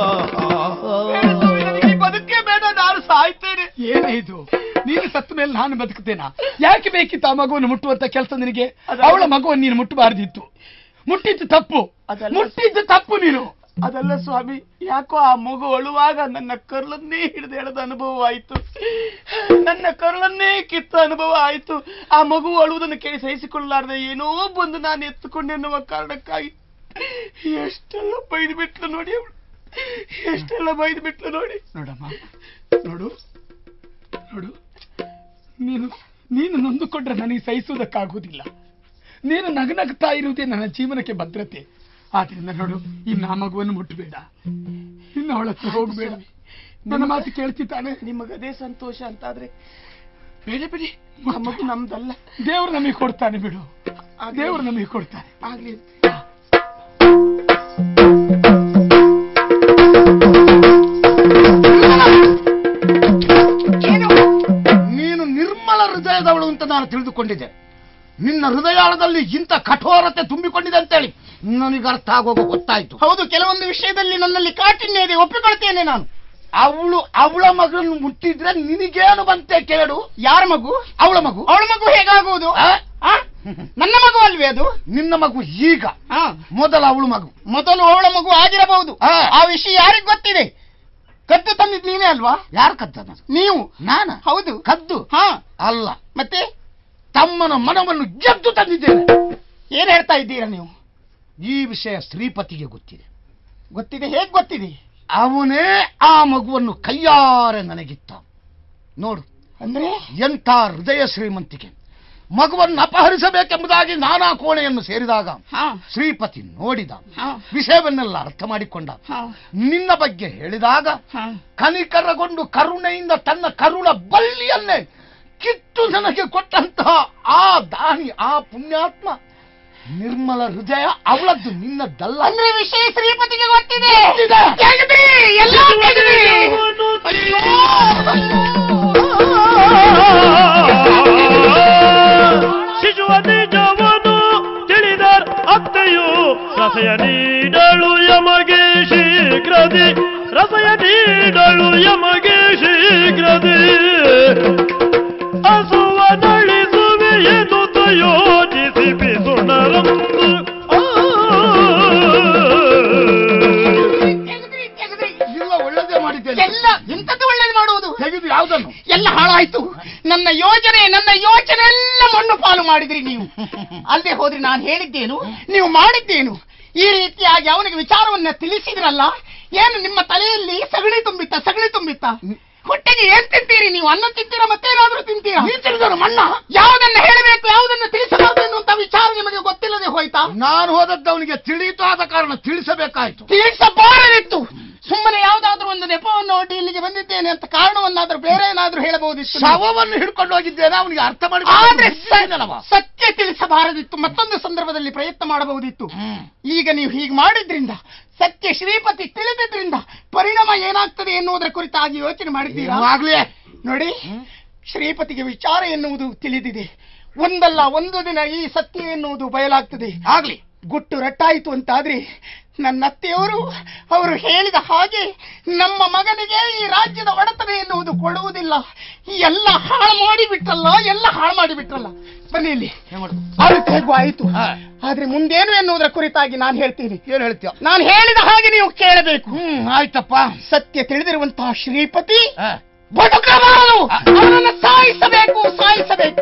ಆ, ಈ ಬದುಕೇ ಬೇಡ ನಾನು ಸಾಯ್ತೇನೆ ಏನೇ ಇದು ನೀನು ಸತ್ತ ಮೇಲೆ ನಾನು ಬದುಕ್ತೇನಾ ಯಾಕೆ ಬೇಕಿತ್ತು ಆ ಮಗುವನ್ನು ಮುಟ್ಟುವಂತ ಕೆಲಸ ನಿನಗೆ ಅದಲ್ಲ- ಅವಳ ಮಗುವನ್ನು ನೀನು ಮುಟ್ಟಬಾರ್ದಿತ್ತು ಮುಟ್ಟಿದ್ದು ತಪ್ಪು ಅದಲ್ಲ- ಮುಟ್ಟಿದ್ದು ತಪ್ಪು ನೀನು ಅದಲ್ಲ ಸ್ವಾಮಿ ಯಾಕೋ ಆ ಮಗು ಅಳುವಾಗ ನನ್ನ ಕರುಳನ್ನೇ ಹಿಡಿದು ಎಳೆದ ಅನುಭವ ಆಯ್ತು ನನ್ನ ಕರುಳನ್ನೇ ಕಿತ್ತ ಅನುಭವ ಆಯ್ತು ಆ ಮಗು ಅಳುವುದನ್ನು ಕೇಳಿ ಸಹಿಸಿಕೊಳ್ಳಲಾರದೆ ಏನೋ ಬಂದು ನಾನು ಎತ್ತುಕೊಂಡೆನ್ನುವ ಕಾರಣಕ್ಕಾಗಿ ಎಷ್ಟೆಲ್ಲ ಬೈದು ಬಿಟ್ಲು ನೋಡಿ ಅವಳು ಎಷ್ಟೆಲ್ಲ ಬೈದು ಬಿಟ್ಲು ನೋಡಿ ನೋಡಮ್ಮ ನೋಡು ನೋಡು ನೀನು ನೀನು ನೊಂದುಕೊಂಡ್ರೆ ನನಗೆ ಸಹಿಸುವುದಕ್ಕಾಗುವುದಿಲ್ಲ ನೀನು ನಗನಗ್ತಾ ಇರುವುದೇ ನನ್ನ ಜೀವನಕ್ಕೆ ಭದ್ರತೆ ಆದ್ರಿಂದ ನೋಡು ಇನ್ನು ಆ ಮಗುವನ್ನು ಮುಟ್ಟಬೇಡ ಇನ್ನು ಅವಳ ಹತ್ರ ಹೋಗ್ಬೇಡ ನನ್ನ ಮಾತು ಕೇಳ್ತಿದ್ದಾನೆ ನಿಮಗದೇ ಸಂತೋಷ ಅಂತಾದ್ರೆ ಬೇಡ ಬಿಡಿ ಆ ಮಗು ನಮ್ದಲ್ಲ ದೇವ್ರು ನಮಗೆ ಕೊಡ್ತಾನೆ ಬಿಡು ದೇವ್ರು ನಮಗೆ ಕೊಡ್ತಾನೆ ಆಗ್ಲಿ ನೀನು ನಿರ್ಮಲ ಹೃದಯದವಳು ಅಂತ ನಾನು ತಿಳಿದುಕೊಂಡಿದ್ದೆ ನಿನ್ನ ಹೃದಯಾಳದಲ್ಲಿ ಇಂಥ ಕಠೋರತೆ ತುಂಬಿಕೊಂಡಿದೆ ಅಂತೇಳಿ ನನಗೆ ಅರ್ಥ ಆಗೋಗ ಗೊತ್ತಾಯ್ತು ಹೌದು ಕೆಲವೊಂದು ವಿಷಯದಲ್ಲಿ ನನ್ನಲ್ಲಿ ಕಾಠಿಣ್ಯ ಇದೆ ಒಪ್ಪಿಕೊಳ್ತೇನೆ ನಾನು ಅವಳು ಅವಳ ಮಗನ್ನು ಮುಟ್ಟಿದ್ರೆ ನಿನಗೇನು ಬಂತೆ ಕೇಳು ಯಾರ ಮಗು ಅವಳ ಮಗು ಅವಳ ಮಗು ಹೇಗಾಗುವುದು ಆ? ಆ? ನನ್ನ ಮಗು ಅಲ್ವೇ ಅದು ನಿನ್ನ ಮಗು ಈಗ ಆ, ಮೊದಲ ಅವಳು ಮಗು ಮೊದಲು ಅವಳ ಮಗು ಆಗಿರಬಹುದು ಆ. ಆ ವಿಷಯ ಯಾರಿಗ್ ಗೊತ್ತಿದೆ ಕದ್ದು ತಂದಿದ್ ನೀವೇ ಅಲ್ವಾ ಯಾರು ಕದ್ದನ ನೀವು ನಾನ ಹೌದು ಕದ್ದು ಹಾ ಅಲ್ಲ ಮತ್ತೆ ತಮ್ಮನ ಮನವನ್ನು ಗೆದ್ದು ತಂದಿದ್ದೇನೆ ಏನ್ ಹೇಳ್ತಾ ಇದ್ದೀರಾ ನೀವು ಈ ವಿಷಯ ಶ್ರೀಪತಿಗೆ ಗೊತ್ತಿದೆ ಗೊತ್ತಿದೆ ಹೇಗ್ ಗೊತ್ತಿದೆ ಅವನೇ ಆ ಮಗುವನ್ನು ಕೈಯಾರೆ ನನಗಿತ್ತ ನೋಡು ಅಂದ್ರೆ ಎಂಥ ಹೃದಯ ಶ್ರೀಮಂತಿಕೆ ಮಗುವನ್ನು ಅಪಹರಿಸಬೇಕೆಂಬುದಾಗಿ ನಾನಾ ಕೋಣೆಯನ್ನು ಸೇರಿದಾಗ ಹಾ ಶ್ರೀಪತಿ ನೋಡಿದ ಹಾ ವಿಷಯವನ್ನೆಲ್ಲ ಅರ್ಥ ಮಾಡಿಕೊಂಡ ಹಾ ನಿನ್ನ ಬಗ್ಗೆ ಹೇಳಿದಾಗ ಹಾ ಕನಿಕರಗೊಂಡು ಕರುಣೆಯಿಂದ ತನ್ನ ಕರುಳ ಬಳ್ಳಿಯನ್ನೇ ಕಿತ್ತು ನನಗೆ ಕೊಟ್ಟಂತಹ ಆ ದಾನಿ ಆ ಪುಣ್ಯಾತ್ಮ ನಿರ್ಮಲ ಹೃದಯ ಅವಳದ್ದು ನಿನ್ನದ್ದಲ್ಲ ಅಂದ್ರೆ ವಿಷಯ ಶ್ರೀಪತಿಗೆ ಗೊತ್ತಿದೆ ಗೊತ್ತಿದೆ. ತೆಗೆದ್ರಿ, ಎಲ್ಲ ತೆಗೆದ್ರಿ. ಶಿಶುವ ನಿಜವನು ತಿಳಿದರ್ ಅತ್ತೆಯು ರಸಯ ನೀಡಲು ಯಮಗೆ ಶೀಘ್ರದಿ ರಸಯ ನೀಡಲು ಯಮಗೆ ಶೀಘ್ರದಿ ಹಸುವ ನಳಿಸುವೆ ಎನ್ನುತ್ತ ಯೋಚಿಸಿ ಬಿಸುಣರಂದು ತೆಗೆದ್ರಿ, ತೆಗೆದ್ರಿ. ಇಲ್ಲ ಒಳ್ಳೇದೇ ಮಾಡಿದ್ದೇನೆ ಎಲ್ಲ ಎಂತದ್ದು ಒಳ್ಳೇದು ಮಾಡುವುದು ತೆಗೆದು ಯಾವುದನ್ನು ಎಲ್ಲ ಹಾಳಾಯ್ತು ನನ್ನ ಯೋಜನೆ ನನ್ನ ಯೋಚನೆ ಎಲ್ಲ ಮಣ್ಣು ಪಾಲು ಮಾಡಿದ್ರಿ ನೀವು ಅಲ್ಲದೆ ಹೋದ್ರೆ ನಾನು ಹೇಳಿದ್ದೇನು ನೀವು ಮಾಡಿದ್ದೇನು ಈ ರೀತಿಯಾಗಿ ಅವನಿಗೆ ವಿಚಾರವನ್ನ ತಿಳಿಸಿದ್ರಲ್ಲ ಏನು ನಿಮ್ಮ ತಲೆಯಲ್ಲಿ ಸಗಣಿ ತುಂಬಿತ್ತ ಸಗಣಿ ತುಂಬಿತ್ತ ಹೊಟ್ಟೆಗೆ ಏನ್ ತಿಂತೀರಿ ನೀವು ಅನ್ನ ತಿಂತೀರಾ ಮತ್ತೇನಾದ್ರೂ ತಿಂತೀರಾ ನೀ ತಿಳಿದನು ಮಣ್ಣ ಯಾವುದನ್ನ ಹೇಳಬೇಕು ಯಾವುದನ್ನ ತಿಳಿಸಬಾರದು ಎನ್ನುವಂತ ವಿಚಾರ ನಿಮಗೆ ಗೊತ್ತಿಲ್ಲದೆ ಹೋಯ್ತಾ ನಾನು ಹೋದದ್ದು ಅವನಿಗೆ ತಿಳಿಯಿತು ಆದ ಕಾರಣ ತಿಳಿಸಬೇಕಾಯ್ತು ತಿಳಿಸಬಾರದಿತ್ತು ಸುಮ್ಮನೆ ಯಾವುದಾದ್ರೂ ಒಂದು ನೆಪವನ್ನು ಒಡ್ಡಿ ಇಲ್ಲಿಗೆ ಬಂದಿದ್ದೇನೆ ಅಂತ ಕಾರಣವನ್ನಾದ್ರೂ ಬೇರೆ ಏನಾದ್ರೂ ಹೇಳಬಹುದಿತ್ತು ನೀವು. ಶವವನ್ನು ಹಿಡ್ಕೊಂಡು ಹೋಗಿದ್ದೇನೆ ಅವನಿಗೆ ಅರ್ಥ ಮಾಡಿ ಆದ್ರೆ ಸ- ಸತ್ಯ ತಿಳಿಸಬಾರದಿತ್ತು ಮತ್ತೊಂದು ಸಂದರ್ಭದಲ್ಲಿ ಪ್ರಯತ್ನ ಮಾಡಬಹುದಿತ್ತು ಈಗ ನೀವು ಹೀಗೆ ಮಾಡಿದ್ರಿಂದ ಸತ್ಯ ಶ್ರೀಪತಿ ತಿಳಿದಿದ್ರಿಂದ ಪರಿಣಾಮ ಏನಾಗ್ತದೆ ಎನ್ನುವುದರ ಕುರಿತಾಗಿ ಯೋಚನೆ ಮಾಡಿದ್ದೀರಾ ಆಗ್ಲಿ ನೋಡಿ ಶ್ರೀಪತಿಗೆ ವಿಚಾರ ಎನ್ನುವುದು ತಿಳಿದಿದೆ ಒಂದಲ್ಲ ಒಂದು ದಿನ ಈ ಸತ್ಯ ಎನ್ನುವುದು ಬಯಲಾಗ್ತದೆ ಆಗ್ಲಿ ಗುಟ್ಟು ರಟ್ಟಾಯಿತು ಅಂತಾದ್ರೆ ನನ್ನ ಅತ್ತೆಯವರು ಅವರು ಹೇಳಿದ ಹಾಗೆ ನಮ್ಮ ಮಗನಿಗೆ ಈ ರಾಜ್ಯದ ಒಡೆತನ ಎನ್ನುವುದು ಕೊಡುವುದಿಲ್ಲ ಎಲ್ಲ ಹಾಳು ಮಾಡಿ ಬಿಟ್ರಲ್ಲ ಎಲ್ಲ ಹಾಳು ಮಾಡಿ ಬಿಟ್ರಲ್ಲ ಬನ್ನಿ ಇಲ್ಲಿ ಏನ್ ಮಾಡುದು ಆಯ್ತು ಹೇಗೂ ಆಯ್ತು ಹಾ. ಆದ್ರೆ ಮುಂದೇನು ಎನ್ನುವುದರ ಕುರಿತಾಗಿ ನಾನು ಹೇಳ್ತೀನಿ ಏನ್ ಹೇಳ್ತೀಯ ನಾನು ಹೇಳಿದ ಹಾಗೆ ನೀವು ಕೇಳಬೇಕು ಹ್ಮ್ ಆಯ್ತಪ್ಪ ಸತ್ಯ ತಿಳಿದಿರುವಂತಹ ಶ್ರೀಪತಿ ಹ. ಬದುಕಬಾರದು ಅವನನ್ನು ಸಾಯಿಸಬೇಕು ಸಾಯಿಸಬೇಕು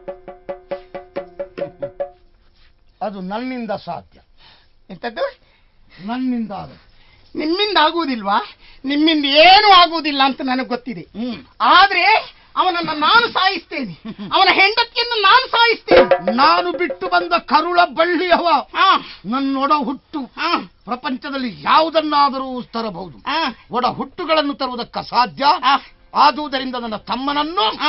ಅದು ನನ್ನಿಂದ ಸಾಧ್ಯ ಎಂತದ್ದು ನನ್ನಿಂದ ಆಗದು ನಿಮ್ಮಿಂದ ಆಗುವುದಿಲ್ವಾ ನಿಮ್ಮಿಂದ ಏನೂ ಆಗುವುದಿಲ್ಲ ಅಂತ ನನಗೆ ಗೊತ್ತಿದೆ ಹ್ಮ್ ಆದ್ರೆ ಅವನನ್ನ ನಾನು ಸಾಯಿಸ್ತೇನೆ ಅವನ ಹೆಂಡತಿಯನ್ನು ನಾನು ಸಾಯಿಸ್ತೇನೆ ನಾನು ಬಿಟ್ಟು ಬಂದ ಕರುಳ ಬಳ್ಳಿಯವ ಹಾ ನನ್ನೊಡ ಹುಟ್ಟು ಹಾ ಪ್ರಪಂಚದಲ್ಲಿ ಯಾವುದನ್ನಾದರೂ ತರಬಹುದು ಹಾ ಒಡ ಹುಟ್ಟುಗಳನ್ನು ತರುವುದಕ್ಕ ಸಾಧ್ಯ ಹಾ ಆದುದರಿಂದ ನನ್ನ ತಮ್ಮನನ್ನು ಹಾ.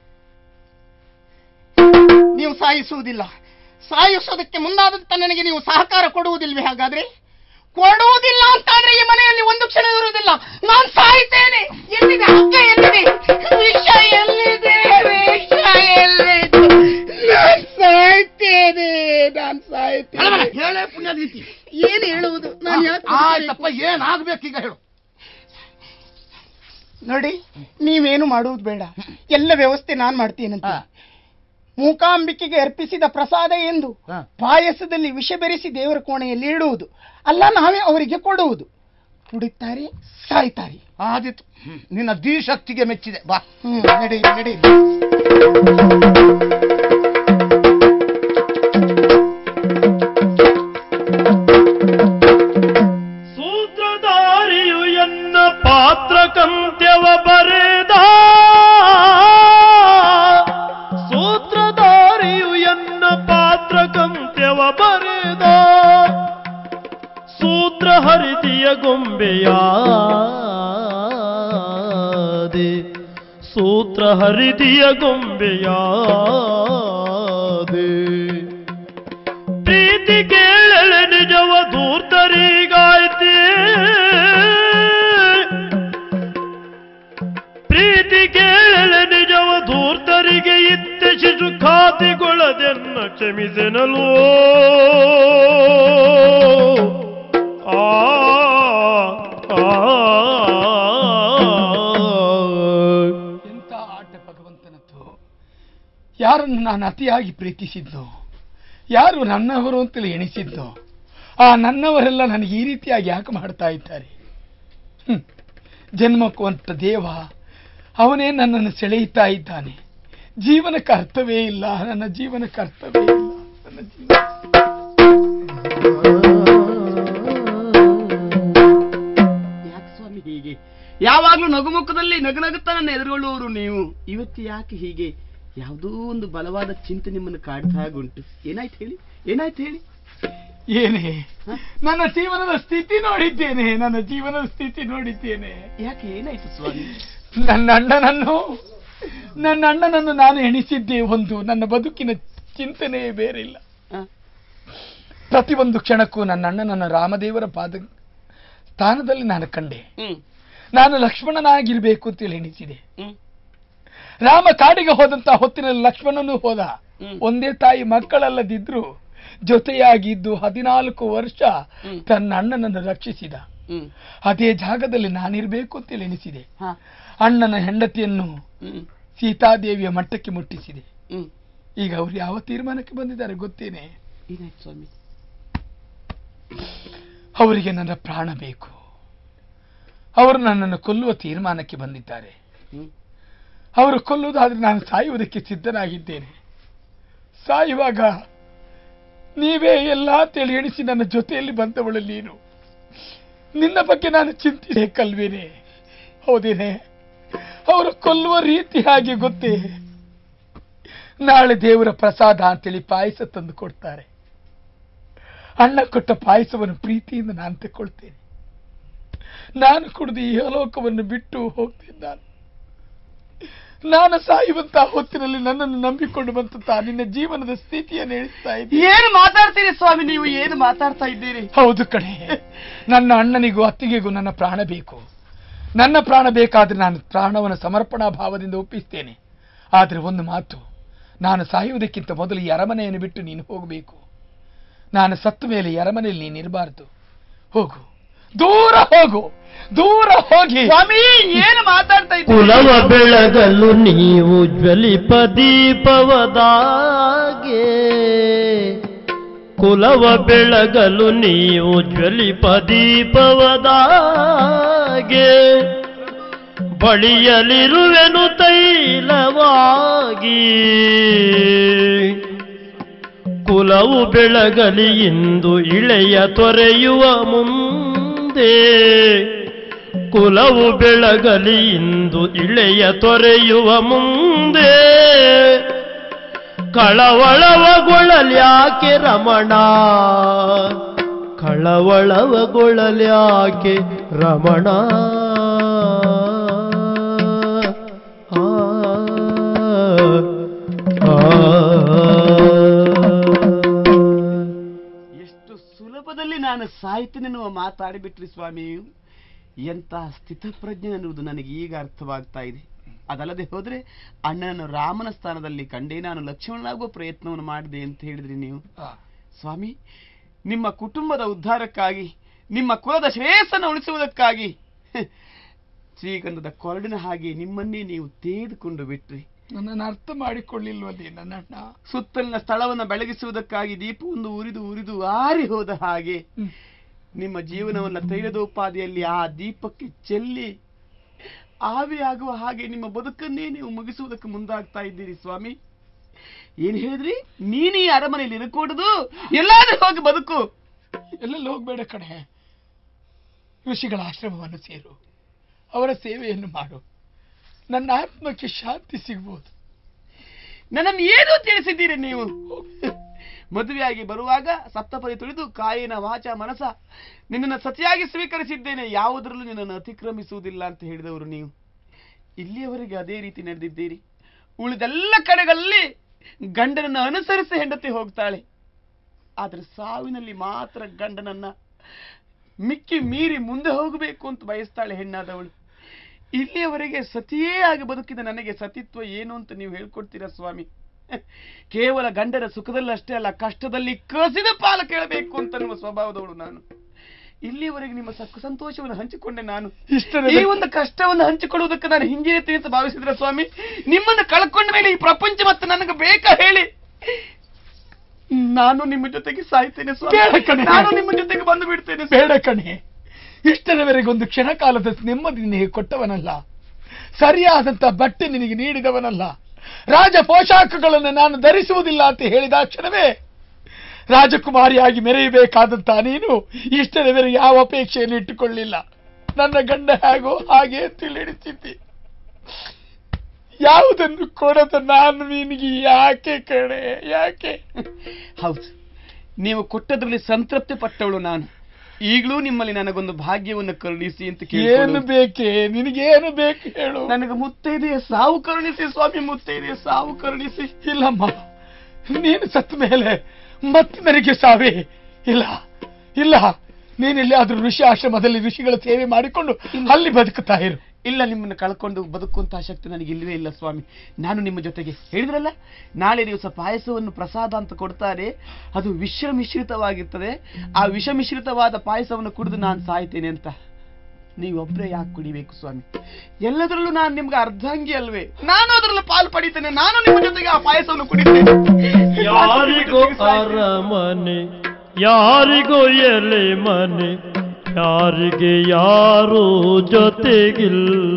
ನೀವು ಸಾಯಿಸುವುದಿಲ್ಲ ಸಾಯಿಸೋದಕ್ಕೆ ಮುಂದಾದಂತ ನನಗೆ ನೀವು ಸಹಕಾರ ಕೊಡುವುದಿಲ್ವೇ ಹಾಗಾದ್ರೆ ಕೊಡುವುದಿಲ್ಲ ಅಂತಾದ್ರೆ ಈ ಮನೆಯಲ್ಲಿ ಒಂದು ಕ್ಷಣ ಇರುವುದಿಲ್ಲ ನಾನು ಸಾಯ್ತೇನೆ ಎಲ್ಲಿದೆ ಹಗ್ಗ ಎಲ್ಲಿದೆ ವಿಷ ಎಲ್ಲಿದೆ ವಿಷ ಎಲ್ಲಿದೆ ನಾನು ಸಾಯ್ತೇನೆ ನಾನು ಸಾಯ್ತೇನೆ ಹೇಳೇ ಪುಣ್ಯದೀತಿ ಏನು ಹೇಳುವುದು ನಾನು ಯಾಕೆ ಆಯ್ತಪ್ಪ ಏನಾಗ್ಬೇಕೀಗ ಹೇಳು ನೋಡಿ ನೀವೇನು ಮಾಡುವುದು ಬೇಡ ಎಲ್ಲ ವ್ಯವಸ್ಥೆ ನಾನ್ ಮಾಡ್ತೀನಂತ ಹಾ. ಮೂಕಾಂಬಿಕೆಗೆ ಅರ್ಪಿಸಿದ ಪ್ರಸಾದ ಎಂದು ಹಾ. ಪಾಯಸದಲ್ಲಿ ವಿಷ ಬೆರೆಸಿ ದೇವರ ಕೋಣೆಯಲ್ಲಿ ಇಡುವುದು ಅಲ್ಲ ನಾವೇ ಅವರಿಗೆ ಕೊಡುವುದು ಕುಡಿತಾರೆ ಸಾಯ್ತಾರೆ ಆದಿತ್ತು ಹ್ಮ್. ನಿನ್ನ ಧೀಶಕ್ತಿಗೆ ಮೆಚ್ಚಿದೆ ಬಾ ಹ್ಮ್ ನಡೀರಿ ನಡೀರಿ ಸೂತ್ರಧಾರಿಯು ಎನ್ನ ಪಾತ್ರ ಕಂತ್ಯವ ಬರೆದ ಸೂತ್ರಧಾರಿಯು ಎನ್ನ ಪಾತ್ರ ಕಂತ್ಯವ ಬರೆದ ಸೂತ್ರ ಹರಿತಿಯ ಗೊಂಬೆಯಾದೆ ಸೂತ್ರ ಹರಿತಿಯ ಗೊಂಬೆಯಾದೆ ಪ್ರೀತಿ ಕೇಳಲೆ ನಿಜವ ಧೂರ್ತರಿಗಾಯ್ತೆ ಪ್ರೀತಿ ಕೇಳಲೆ ನಿಜವ ಧೂರ್ತರಿಗೆ ಇತ್ತೆ ಶಿಶು ಖಾತಿಗೊಳ್ಳದೆನ್ನ ಕ್ಷಮಿಸೆನಲು ಆ ಆ, ಎಂಥ ಆಟ ಭಗವಂತನದ್ದು ಯಾರನ್ನು ನಾನು ಅತಿಯಾಗಿ ಪ್ರೀತಿಸಿದ್ದು ಯಾರು ನನ್ನವರು ಅಂತೇಳಿ ಎಣಿಸಿದ್ದು ಆ ನನ್ನವರೆಲ್ಲ ನನಗೆ ಈ ರೀತಿಯಾಗಿ ಯಾಕೆ ಮಾಡ್ತಾ ಇದ್ದಾರೆ ಹ್ಮ್. ಜನ್ಮಕ್ಕುವಂತ ದೇವ ಅವನೇ ನನ್ನನ್ನು ಸೆಳೆಯುತ್ತಾ ಇದ್ದಾನೆ ಜೀವನಕ್ಕೆ ಅರ್ಥವೇ ಇಲ್ಲ ನನ್ನ ಜೀವನಕ್ಕೆ ಅರ್ಥವೇ ಇಲ್ಲ ನನ್ನ ಜೀವನ ಯಾಕೆ ಸ್ವಾಮಿ ಹೀಗೆ ಯಾವಾಗ್ಲೂ ನಗುಮುಖದಲ್ಲಿ ನಗುನಗುತ್ತಾ ನನ್ನ ಎದುರುಗೊಳ್ಳುವವರು ನೀವು ಇವತ್ತು ಯಾಕೆ ಹೀಗೆ ಯಾವುದೋ ಒಂದು ಬಲವಾದ ಚಿಂತೆ ನಿಮ್ಮನ್ನು ಕಾಡ್ತಾ ಉಂಟು ಏನಾಯ್ತು ಹೇಳಿ ಏನಾಯ್ತು ಹೇಳಿ ಏನೇ ನನ್ನ ಜೀವನದ ಸ್ಥಿತಿ ನೋಡಿದ್ದೇನೆ ನನ್ನ ಜೀವನದ ಸ್ಥಿತಿ ನೋಡಿದ್ದೇನೆ ಯಾಕೆ ಏನಾಯ್ತು ಸ್ವಾಮಿ ನನ್ನ ಅಣ್ಣನನ್ನು ನನ್ನ ಅಣ್ಣನನ್ನು ನಾನು ಎಣಿಸಿದ್ದೆ ಒಂದು ನನ್ನ ಬದುಕಿನ ಚಿಂತನೆಯೇ ಬೇರಿಲ್ಲ ಆ, ಪ್ರತಿಯೊಂದು ಕ್ಷಣಕ್ಕೂ ನನ್ನ ಅಣ್ಣನನ್ನು ರಾಮದೇವರ ಪಾದ ಸ್ಥಾನದಲ್ಲಿ ನಾನು ಕಂಡೆ ಹ್ಮ್ ನಾನು ಲಕ್ಷ್ಮಣನಾಗಿರ್ಬೇಕು ಅಂತೇಳಿ ಎಣಿಸಿದೆ ಹ್ಮ್ ರಾಮ ಕಾಡಿಗೆ ಹೋದಂತ ಹೊತ್ತಿನಲ್ಲಿ ಲಕ್ಷ್ಮಣನು ಹೋದ ಹ್ಮ್. ಒಂದೇ ತಾಯಿ ಮಕ್ಕಳಲ್ಲದಿದ್ರು ಜೊತೆಯಾಗಿದ್ದು ಹದಿನಾಲ್ಕು ವರ್ಷ ಹ್ಮ್. ತನ್ನ ಅಣ್ಣನನ್ನು ರಕ್ಷಿಸಿದ ಹ್ಮ್ ಅದೇ ಜಾಗದಲ್ಲಿ ನಾನಿರ್ಬೇಕು ಅಂತೇಳಿ ಎಣಿಸಿದೆ ಹಾ ಅಣ್ಣನ ಹೆಂಡತಿಯನ್ನು ಹ್ಮ್ ಸೀತಾದೇವಿಯ ಮಟ್ಟಕ್ಕೆ ಮುಟ್ಟಿಸಿದೆ ಹ್ಮ್ ಈಗ ಅವರು ಯಾವ ತೀರ್ಮಾನಕ್ಕೆ ಬಂದಿದ್ದಾರೆ ಗೊತ್ತೇನೆ ಏನಾಯ್ತು ಸ್ವಾಮಿ ಅವರಿಗೆ ನನ್ನ ಪ್ರಾಣ ಬೇಕು ಅವರು ನನ್ನನ್ನು ಕೊಲ್ಲುವ ತೀರ್ಮಾನಕ್ಕೆ ಬಂದಿದ್ದಾರೆ ಹ್ಮ್ ಅವರು ಕೊಲ್ಲುವುದಾದ್ರೆ ನಾನು ಸಾಯುವುದಕ್ಕೆ ಸಿದ್ಧನಾಗಿದ್ದೇನೆ ಸಾಯುವಾಗ ನೀವೇ ಎಲ್ಲ ಅಂತೇಳಿ ಎಣಿಸಿ ನನ್ನ ಜೊತೆಯಲ್ಲಿ ಬಂದವಳು ನೀನು ನಿನ್ನ ಬಗ್ಗೆ ನಾನು ಚಿಂತಿದೆ ಕಲ್ವೇನೆ ಹೌದೇನೆ ಅವರು ಕೊಲ್ಲುವ ರೀತಿ ಹಾಗೆ ಗೊತ್ತೇ ನಾಳೆ ದೇವರ ಪ್ರಸಾದ ಅಂತೇಳಿ ಪಾಯಸ ತಂದು ಕೊಡ್ತಾರೆ ಅಣ್ಣ ಕೊಟ್ಟ ಪಾಯಸವನ್ನು ಪ್ರೀತಿಯಿಂದ ನಾನು ತಗೊಳ್ತೇನೆ ನಾನು ಕುಡಿದು ಈ ಲೋಕವನ್ನು ಬಿಟ್ಟು ಹೋಗ್ತೇನೆ ನಾನು ನಾನು ಸಾಯುವಂತ ಹೊತ್ತಿನಲ್ಲಿ ನನ್ನನ್ನು ನಂಬಿಕೊಂಡು ಬಂತ ನಿನ್ನ ಜೀವನದ ಸ್ಥಿತಿಯನ್ನು ಹೇಳ್ತಾ ಇದ್ದೀನಿ ಏನು ಮಾತಾಡ್ತೀರಿ ಸ್ವಾಮಿ ನೀವು ಏನು ಮಾತಾಡ್ತಾ ಇದ್ದೀರಿ ಹೌದು ಕಣೆ ನನ್ನ ಅಣ್ಣನಿಗೂ ಅತ್ತಿಗೆಗೂ ನನ್ನ ಪ್ರಾಣ ಬೇಕು ನನ್ನ ಪ್ರಾಣ ಬೇಕಾದ್ರೆ ನಾನು ಪ್ರಾಣವನ್ನು ಸಮರ್ಪಣಾ ಭಾವದಿಂದ ಒಪ್ಪಿಸ್ತೇನೆ ಆದರೆ ಒಂದು ಮಾತು ನಾನು ಸಾಯುವುದಕ್ಕಿಂತ ಮೊದಲು ಈ ಅರಮನೆಯನ್ನು ಬಿಟ್ಟು ನೀನು ಹೋಗಬೇಕು ನಾನು ಸತ್ತ ಮೇಲೆ ಈ ಅರಮನೆಯಲ್ಲಿ ನೀನು ಇರಬಾರದು ಹೋಗು ದೂರ ಹೋಗು ದೂರ ಹೋಗಿ ಸ್ವಾಮಿ ಏನು ಮಾತಾಡ್ತಾ ಇದ್ದೀರಿ ಕುಲವ ಬೆಳಗಲು ನೀವು ಜ್ವಲಿಪ ದೀಪವದಾಗೆ ಕುಲವ ಬೆಳಗಲು ನೀವು ಜ್ವಲಿಪ ದೀಪವದಾಗೆ ಬಳಿಯಲಿರುವೆನು ತೈಲವಾಗಿ ಕುಲವು ಬೆಳಗಲಿ ಇಂದು ಇಳೆಯ ತೊರೆಯುವ ಮುಂದೆ ಕುಲವು ಬೆಳಗಲಿ ಇಂದು ಇಳೆಯ ತೊರೆಯುವ ಮುಂದೆ ಕಳವಳವಗೊಳ್ಳಲ್ಯಾಕೆ ರಮಣ ಕಳವಳವಗೊಳ್ಳಲ್ಯಾಕೆ ರಮಣ ಆ, ಆ. ಎಷ್ಟು ಸುಲಭದಲ್ಲಿ ನಾನು ಸಾಯ್ತೇನೆನ್ನುವ ಮಾತಾಡಿಬಿಟ್ರಿ ಸ್ವಾಮಿ ಎಂತ ಸ್ಥಿತಪ್ರಜ್ಞೆ ಅನ್ನುವುದು ನನಗೆ ಈಗ ಅರ್ಥವಾಗ್ತಾ ಇದೆ ಅದಲ್ಲದೆ ಹೋದ್ರೆ ಅಣ್ಣನನ್ನು ರಾಮನ ಸ್ಥಾನದಲ್ಲಿ ಕಂಡೇ ನಾನು ಲಕ್ಷ್ಮಣನಾಗುವ ಪ್ರಯತ್ನವನ್ನು ಮಾಡಿದೆ ಅಂತ ಹೇಳಿದ್ರಿ ನೀವು ಆ, ಸ್ವಾಮಿ ನಿಮ್ಮ ಕುಟುಂಬದ ಉದ್ಧಾರಕ್ಕಾಗಿ ನಿಮ್ಮ ಕುಲದ ಶ್ರೇಯಸ್ಸನ್ನು ಉಳಿಸುವುದಕ್ಕಾಗಿ ಶ್ರೀಗಂಧದ ಕೊರಡಿನ ಹಾಗೆ ನಿಮ್ಮನ್ನೇ ನೀವು ತೆಗೆದುಕೊಂಡು ಬಿಟ್ರಿ ನನ್ನನ್ನು ಅರ್ಥ ಮಾಡಿಕೊಳ್ಳಿಲ್ವಲ್ಲಿ ನನ್ನಣ್ಣ ಸುತ್ತಲಿನ ಸ್ಥಳವನ್ನು ಬೆಳಗಿಸುವುದಕ್ಕಾಗಿ ದೀಪವೊಂದು ಉರಿದು ಉರಿದು ಆರಿ ಹೋದ ಹಾಗೆ ಹ್ಮ್. ನಿಮ್ಮ ಜೀವನವನ್ನ ತೈಲದೋಪಾದಿಯಲ್ಲಿ ಆ ದೀಪಕ್ಕೆ ಚೆಲ್ಲಿ ಆವಿಯಾಗುವ ಹಾಗೆ ನಿಮ್ಮ ಬದುಕನ್ನೇ ನೀವು ಮುಗಿಸುವುದಕ್ಕೆ ಮುಂದಾಗ್ತಾ ಇದ್ದೀರಿ ಸ್ವಾಮಿ ಏನ್ ಹೇಳಿದ್ರಿ ನೀನು ಈ ಅರಮನೆಯಲ್ಲಿ ಇರಕೂಡದು ಎಲ್ಲಾದ್ರೂ ಹೋಗಿ ಬದುಕು ಎಲ್ಲೆಲ್ಲಿ ಹೋಗ್ಬೇಡ ಕಣೆ ಋಷಿಗಳ ಆಶ್ರಮವನ್ನು ಸೇರು ಅವರ ಸೇವೆಯನ್ನು ಮಾಡು ನನ್ನ ಆತ್ಮಕ್ಕೆ ಶಾಂತಿ ಸಿಗ್ಬೋದು ನನ್ನನ್ನು ಏನು ತಿಳಿಸಿದ್ದೀರಿ ನೀವು ಮದುವೆಯಾಗಿ ಬರುವಾಗ ಸಪ್ತಪದಿ ತುಳಿದು ಕಾಯಿನ ವಾಚ ಮನಸ ನಿನ್ನನ್ನು ಸತಿಯಾಗಿ ಸ್ವೀಕರಿಸಿದ್ದೇನೆ ಯಾವುದರಲ್ಲೂ ನಿನ್ನನ್ನು ಅತಿಕ್ರಮಿಸುವುದಿಲ್ಲ ಅಂತ ಹೇಳಿದವರು ನೀವು ಇಲ್ಲಿಯವರೆಗೆ ಅದೇ ರೀತಿ ನಡೆದಿದ್ದೀರಿ ಉಳಿದೆಲ್ಲ ಕಡೆಗಳಲ್ಲಿ ಗಂಡನನ್ನು ಅನುಸರಿಸಿ ಹೆಂಡತಿ ಹೋಗ್ತಾಳೆ ಆದರೆ ಸಾವಿನಲ್ಲಿ ಮಾತ್ರ ಗಂಡನನ್ನ ಮಿಕ್ಕಿ ಮೀರಿ ಮುಂದೆ ಹೋಗಬೇಕು ಅಂತ ಬಯಸ್ತಾಳೆ ಹೆಣ್ಣಾದವಳು ಇಲ್ಲಿಯವರೆಗೆ ಸತಿಯೇ ಆಗಿ ಬದುಕಿದ ನನಗೆ ಸತಿತ್ವ ಏನು ಅಂತ ನೀವು ಹೇಳ್ಕೊಡ್ತೀರಾ ಸ್ವಾಮಿ ಕೇವಲ ಗಂಡನ ಸುಖದಲ್ಲಿ ಅಷ್ಟೇ ಅಲ್ಲ ಕಷ್ಟದಲ್ಲಿ ಕಸಿದ ಪಾಲ ಕೇಳಬೇಕು ಅಂತ ನಿಮ್ಮ ಸ್ವಭಾವದವಳು ನಾನು ಇಲ್ಲಿಯವರೆಗೆ ನಿಮ್ಮ ಸಕ್ಕ ಸಂತೋಷವನ್ನು ಹಂಚಿಕೊಂಡೆ ನಾನು ಇಷ್ಟರ ಈ ಒಂದು ಕಷ್ಟವನ್ನು ಹಂಚಿಕೊಳ್ಳುವುದಕ್ಕೆ ನಾನು ಹಿಂಜರಿತೀನಿ ಅಂತ ಭಾವಿಸಿದ್ರೆ ಸ್ವಾಮಿ ನಿಮ್ಮನ್ನು ಕಳ್ಕೊಂಡ ಮೇಲೆ ಈ ಪ್ರಪಂಚ ಮತ್ತೆ ನನಗೆ ಬೇಕಾ ಹೇಳಿ ನಾನು ನಿಮ್ಮ ಜೊತೆಗೆ ಸಾಯ್ತೇನೆ ಬೇಡ ಸ್ವಾಮಿ ಕಣೆ. ನಾನು ನಿಮ್ಮ ಜೊತೆಗೆ ಬಂದು ಬಿಡ್ತೇನೆ ಬೇಡ ಕಣೆ ಇಷ್ಟರವರೆಗೆ ಒಂದು ಕ್ಷಣ ಕಾಲದ ನೆಮ್ಮದಿ ನಿನಗೆ ಕೊಟ್ಟವನಲ್ಲ ಸರಿಯಾದಂತ ಬಟ್ಟೆ ನಿನಗೆ ನೀಡಿದವನಲ್ಲ ರಾಜ ಪೋಷಾಕಗಳನ್ನು ನಾನು ಧರಿಸುವುದಿಲ್ಲ ಅಂತ ಹೇಳಿದ ಕ್ಷಣವೇ ರಾಜಕುಮಾರಿಯಾಗಿ ಮೆರೆಯಬೇಕಾದಂತ ನೀನು ಇಷ್ಟರವರೆಗೆ ಯಾವ ಅಪೇಕ್ಷೆಯನ್ನು ಇಟ್ಟುಕೊಳ್ಳಿಲ್ಲ ನನ್ನ ಗಂಡ ಹೇಗೋ ಹಾಗೆ ತಿಳಿಡಿಸಿದ್ದಿ ಯಾವುದನ್ನು ಕೊಡದ ನಾನು ನಿನಗೆ ಯಾಕೆ ಕಣೆ ಯಾಕೆ ಹೌದು ನೀವು ಕೊಟ್ಟದ್ರಲ್ಲಿ ಸಂತೃಪ್ತಿ ಪಟ್ಟವಳು ನಾನು ಈಗಲೂ ನಿಮ್ಮಲ್ಲಿ ನನಗೊಂದು ಭಾಗ್ಯವನ್ನು ಕರುಣಿಸಿ ಅಂತ ಏನು ಕೇಳಿ ಬೇಕೆ ನಿನಗೇನು ಬೇಕು ಹೇಳು ನನಗೆ ಮುತ್ತೈದೆಯ ಸಾವು ಕರುಣಿಸಿ ಸ್ವಾಮಿ ಮುತ್ತೈದೆಯ ಸಾವು ಕರುಣಿಸಿ ಇಲ್ಲಮ್ಮ ನೀನು ಸತ್ತ ಮೇಲೆ ಮತ್ತೆ ನನಗೆ ಸಾವೇ ಇಲ್ಲ ಇಲ್ಲ ನೀನಿಲ್ಲಿ ಆದ್ರೂ ಋಷಿ ಆಶ್ರಮದಲ್ಲಿ ಋಷಿಗಳ ಸೇವೆ ಮಾಡಿಕೊಂಡು ಅಲ್ಲಿ ಬದುಕುತ್ತಾ ಇರು ಇಲ್ಲ ನಿಮ್ಮನ್ನು ಕಳ್ಕೊಂಡು ಬದುಕುವಂತಹ ಶಕ್ತಿ ನನಗೆ ಇಲ್ಲವೇ ಇಲ್ಲ ಸ್ವಾಮಿ ನಾನು ನಿಮ್ಮ ಜೊತೆಗೆ ಹೇಳಿದ್ರಲ್ಲ ನಾಳೆ ದಿವಸ ಪಾಯಸವನ್ನು ಪ್ರಸಾದ ಅಂತ ಕೊಡ್ತಾರೆ ಅದು ವಿಷ ಮಿಶ್ರಿತವಾಗಿರ್ತದೆ ಆ ವಿಷ ಮಿಶ್ರಿತವಾದ ಪಾಯಸವನ್ನು ಕುಡಿದು ನಾನು ಸಾಯ್ತೇನೆ ಅಂತ ನೀವೊಬ್ಬರೇ ಯಾಕೆ ಕುಡಿಬೇಕು ಸ್ವಾಮಿ ಎಲ್ಲದರಲ್ಲೂ ನಾನು ನಿಮ್ಗೆ ಅರ್ಧಾಂಗಿ ಅಲ್ವೇ ನಾನು ಅದರಲ್ಲೂ ಪಾಲು ಪಡಿತೇನೆ ನಾನು ನಿಮ್ಮ ಜೊತೆಗೆ ಆ ಪಾಯಸವನ್ನು ಕುಡಿತೇನೆ ಯಾರಿಗೋ ಅರಮನೆ ಯಾರಿಗೋ ಎಲೆ ಮನೆ ಯಾರಿಗೆ ಯಾರೂ ಜೊತೆಗಿಲ್ಲ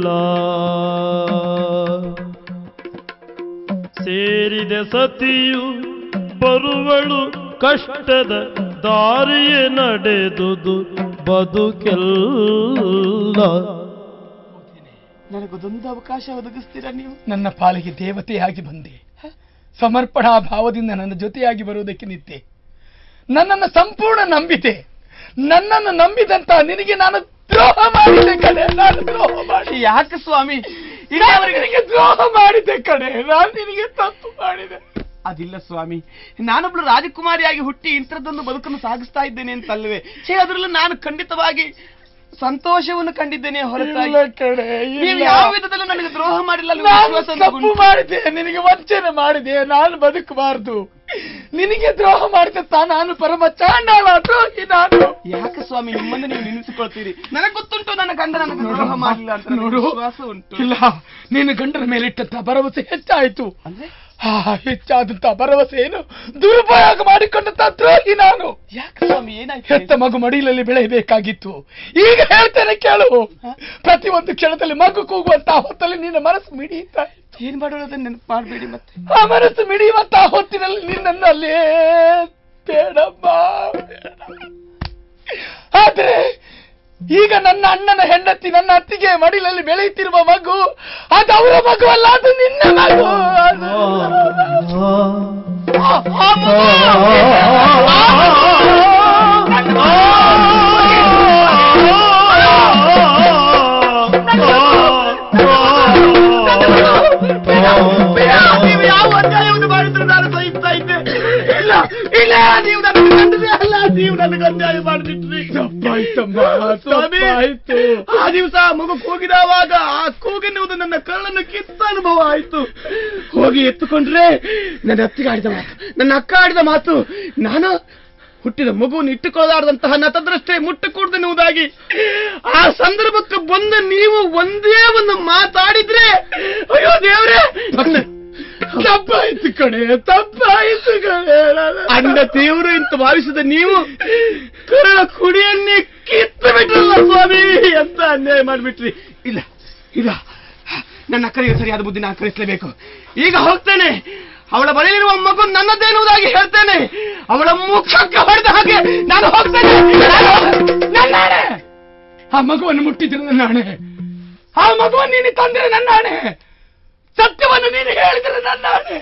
ಸೇರಿದೆ ಸತಿಯು ಬರುವಳು ಕಷ್ಟದ ದಾರಿಯೇ ನಡೆದುದು ಬದುಕೆಲ್ಲ ನನಗೊಂದೊಂದು ಅವಕಾಶ ಒದಗಿಸ್ತೀರಾ ನೀವು ನನ್ನ ಪಾಲಿಗೆ ದೇವತೆಯಾಗಿ ಬಂದೆ ಸಮರ್ಪಣಾ ಭಾವದಿಂದ ನನ್ನ ಜೊತೆಯಾಗಿ ಬರುವುದಕ್ಕೆ ನಿಂತೆ ನನ್ನನ್ನು ಸಂಪೂರ್ಣ ನಂಬಿದೆ ನನ್ನನ್ನು ನಂಬಿದಂತ ನಿನಗೆ ನಾನು ದ್ರೋಹ ಮಾಡಿದೆ ಕಣೆ ನಾನು ದ್ರೋಹ ಮಾಡಿ ಯಾಕೆ ಸ್ವಾಮಿ ನಾನು ಇಲ್ಲಿಯವರೆಗೆ ನಿನಗೆ ದ್ರೋಹ ಮಾಡಿದೆ ಕಣೆ ನಾನು ನಿನಗೆ ತಪ್ಪು ಮಾಡಿದೆ ಅದಿಲ್ಲ ಸ್ವಾಮಿ ನಾನೊಬ್ಳು ರಾಜಕುಮಾರಿಯಾಗಿ ಹುಟ್ಟಿ ಇಂಥದ್ದೊಂದು ಬದುಕನ್ನು ಸಾಗಿಸ್ತಾ ಇದ್ದೇನೆ ಅಂತಲ್ವೇ ಛೇ ಅದರಲ್ಲೂ ನಾನು ಖಂಡಿತವಾಗಿ ಸಂತೋಷವನ್ನು ಕಂಡಿದ್ದೇನೆ ಹೊರತಾಗಿ ಇಲ್ಲ ಕಣೆ ನೀವು ಇಲ್ಲ. ಯಾವ ವಿಧದಲ್ಲೂ ನನಗೆ ದ್ರೋಹ ಮಾಡಿಲ್ಲ ಅಲ್ವೇ? ನಾನು ವಿಶ್ವಾಸ ತಪ್ಪು ಉಂಟು. ಮಾಡಿದೆ ನಿನಗೆ ವಂಚನೆ ಮಾಡಿದೆ ನಾನು ಬದುಕಬಾರದು ನಿನಗೆ ದ್ರೋಹ ಮಾಡಿದಂತ ನಾನು ಪರಮ ಚಾಂಡಾಳ ದ್ರೋಹಿ ನಾನು ಯಾಕೆ ಸ್ವಾಮಿ ನಿಮ್ಮನ್ನು ನೀವು ನಿಲ್ಲಿಸಿಕೊಳ್ತೀರಿ ನನಗೆ ಗೊತ್ತುಂಟು ನನ್ನ ಗಂಡ ನನಗೆ ದ್ರೋಹ ಮಾಡಲಿಲ್ಲ ಅಂತ ನನಗೆ ನೋಡು ವಿಶ್ವಾಸ ಉಂಟು ಇಲ್ಲ ನೀನು ಗಂಡನ ಮೇಲೆ ಇಟ್ಟಂತ ಭರವಸೆ ಹೆಚ್ಚಾಯಿತು ಅಂದ್ರೆ ಆ ಹೆಚ್ಚಾದಂತ ಭರವಸೆಯನ್ನು ದುರುಪಯೋಗ ಮಾಡಿಕೊಂಡಂತ ದ್ರೋಹಿ ನಾನು ಯಾಕೆ ಸ್ವಾಮಿ ಏನಾಯ್ತು ಹೆತ್ತ ಮಗು ಮಡಿಲಲ್ಲಿ ಬೆಳೆಯಬೇಕಾಗಿತ್ತು ಈಗ ಹೇಳ್ತೇನೆ ಕೇಳು ಪ್ರತಿ ಒಂದು ಕ್ಷಣದಲ್ಲಿ ಮಗು ಕೂಗುವಂತ ಹೊತ್ತಲ್ಲಿ ನಿನ್ನ ಮನಸ್ಸು ಮಿಡಿಯುತ್ತಾ ಇತ್ತು. ಏನ್ ಮಾಡೋದು ಅದನ್ನ ನೆನಪು ಮಾಡಬೇಡಿ ಮತ್ತೆ ಆ ಮನಸ್ಸು ಮಿಡಿಯುವಂತ ಹೊತ್ತಿನಲ್ಲಿ ನಿನ್ನನ್ನು ಅಲ್ಲೇ ಬೇಡಮ್ಮ ಬೇಡ. ಆದ್ರೆ ಈಗ ನನ್ನ ಅಣ್ಣನ ಹೆಂಡತಿ ನನ್ನ ಅತ್ತಿಗೆ ಮಡಿಲಲ್ಲಿ ಬೆಳೆಯುತ್ತಿರುವ ಮಗು ಅದು ಅವರ ಮಗು ಅಲ್ಲ ಅದು ನಿನ್ನ ಮಗು ಅದು ಆ- ಆ ನೀವು ಯಾವ ಅನ್ಯಾಯವನ್ನು ಮಾಡಿದ್ರೆ ನಾನು ಸಹಿಸ್ತಾ ಇದ್ದೆ ಇಲ್ಲ ಇಲ್ಲ ನೀವು ನನಗೆ ಗಂಡನೇ ಅಲ್ಲ ನೀವು ನನಗೆ ಅನ್ಯಾಯ ಮಾಡಿಬಿಟ್ರಿ ತಪ್ಪಾಯ್ತಮ್ಮ ಸ್ವಾಮಿ ತಪ್ಪಾಯ್ತು ಆ ದಿವಸ ಮಗು ಕೂಗಿದವಾಗ ಆ ಕೂಗಿನ್ನುವುದು ನನ್ನ ಕಳ್ಳನ್ನು ಕಿತ್ತ ಅನುಭವ ಆಯ್ತು ಹೋಗಿ ಎತ್ತುಕೊಂಡ್ರೆ ನನ್ನ ಅತ್ತಿಗೆ ಆಡಿದ ಮಾತು ನನ್ನ ಅಕ್ಕ ಆಡಿದ ಮಾತು ನಾನು ಹುಟ್ಟಿದ ಮಗುವನ್ನು ಇಟ್ಟುಕೊಳ್ಳಾರದಂತಹ ನತದ್ರಷ್ಟೇ ಮುಟ್ಟಕೂಡದೆನ್ನುವುದಾಗಿ ಆ ಸಂದರ್ಭಕ್ಕೆ ಬಂದ ನೀವು ಒಂದೇ ಒಂದು ಮಾತಾಡಿದ್ರೆ ಅಯ್ಯೋ ದೇವ್ರೆ ತಪ್ಪಾಯ್ತು ಕಣೆ ತಪ್ಪಾಯ್ತು ಕಣೆ ಅಂಡ ತೀವ್ರ ಅಂತ ಭಾವಿಸಿದ ನೀವು ಕರಳ ಕುಡಿಯನ್ನೇ ಕಿತ್ತು ಬಿಟ್ರಲ್ಲ ಸ್ವಾಮಿ ಅಂತ ಅನ್ಯಾಯ ಮಾಡ್ಬಿಟ್ರಿ ಇಲ್ಲ ಇಲ್ಲ ನನ್ನ ಅಕ್ಕನಿಗೆ ಸರಿಯಾದ ಬುದ್ಧಿ ನಾನು ಕಲಿಸಲೇಬೇಕು ಈಗ ಹೋಗ್ತೇನೆ ಅವಳ ಬಳಿಯಿರುವ ಮಗು ನನ್ನದೇನುವುದಾಗಿ ಹೇಳ್ತೇನೆ ಅವಳ ಮುಖಕ್ಕೆ ಹೊಡೆದ ಹಾಗೆ ನಾನು ಹೋಗ್ತೇನೆ ನನ್ನ ಆಣೆ ಆ ಮಗುವನ್ನು ಮುಟ್ಟಿದ್ರೆ ನನ್ನ ಆಣೆ ಆ ಮಗುವನ್ನು ನೀನು ತಂದ್ರೆ ನನ್ನ ಆಣೆ ಸತ್ಯವನ್ನು ನೀನು ಹೇಳಿದ್ರೆ ನನ್ನ ಆಣೆ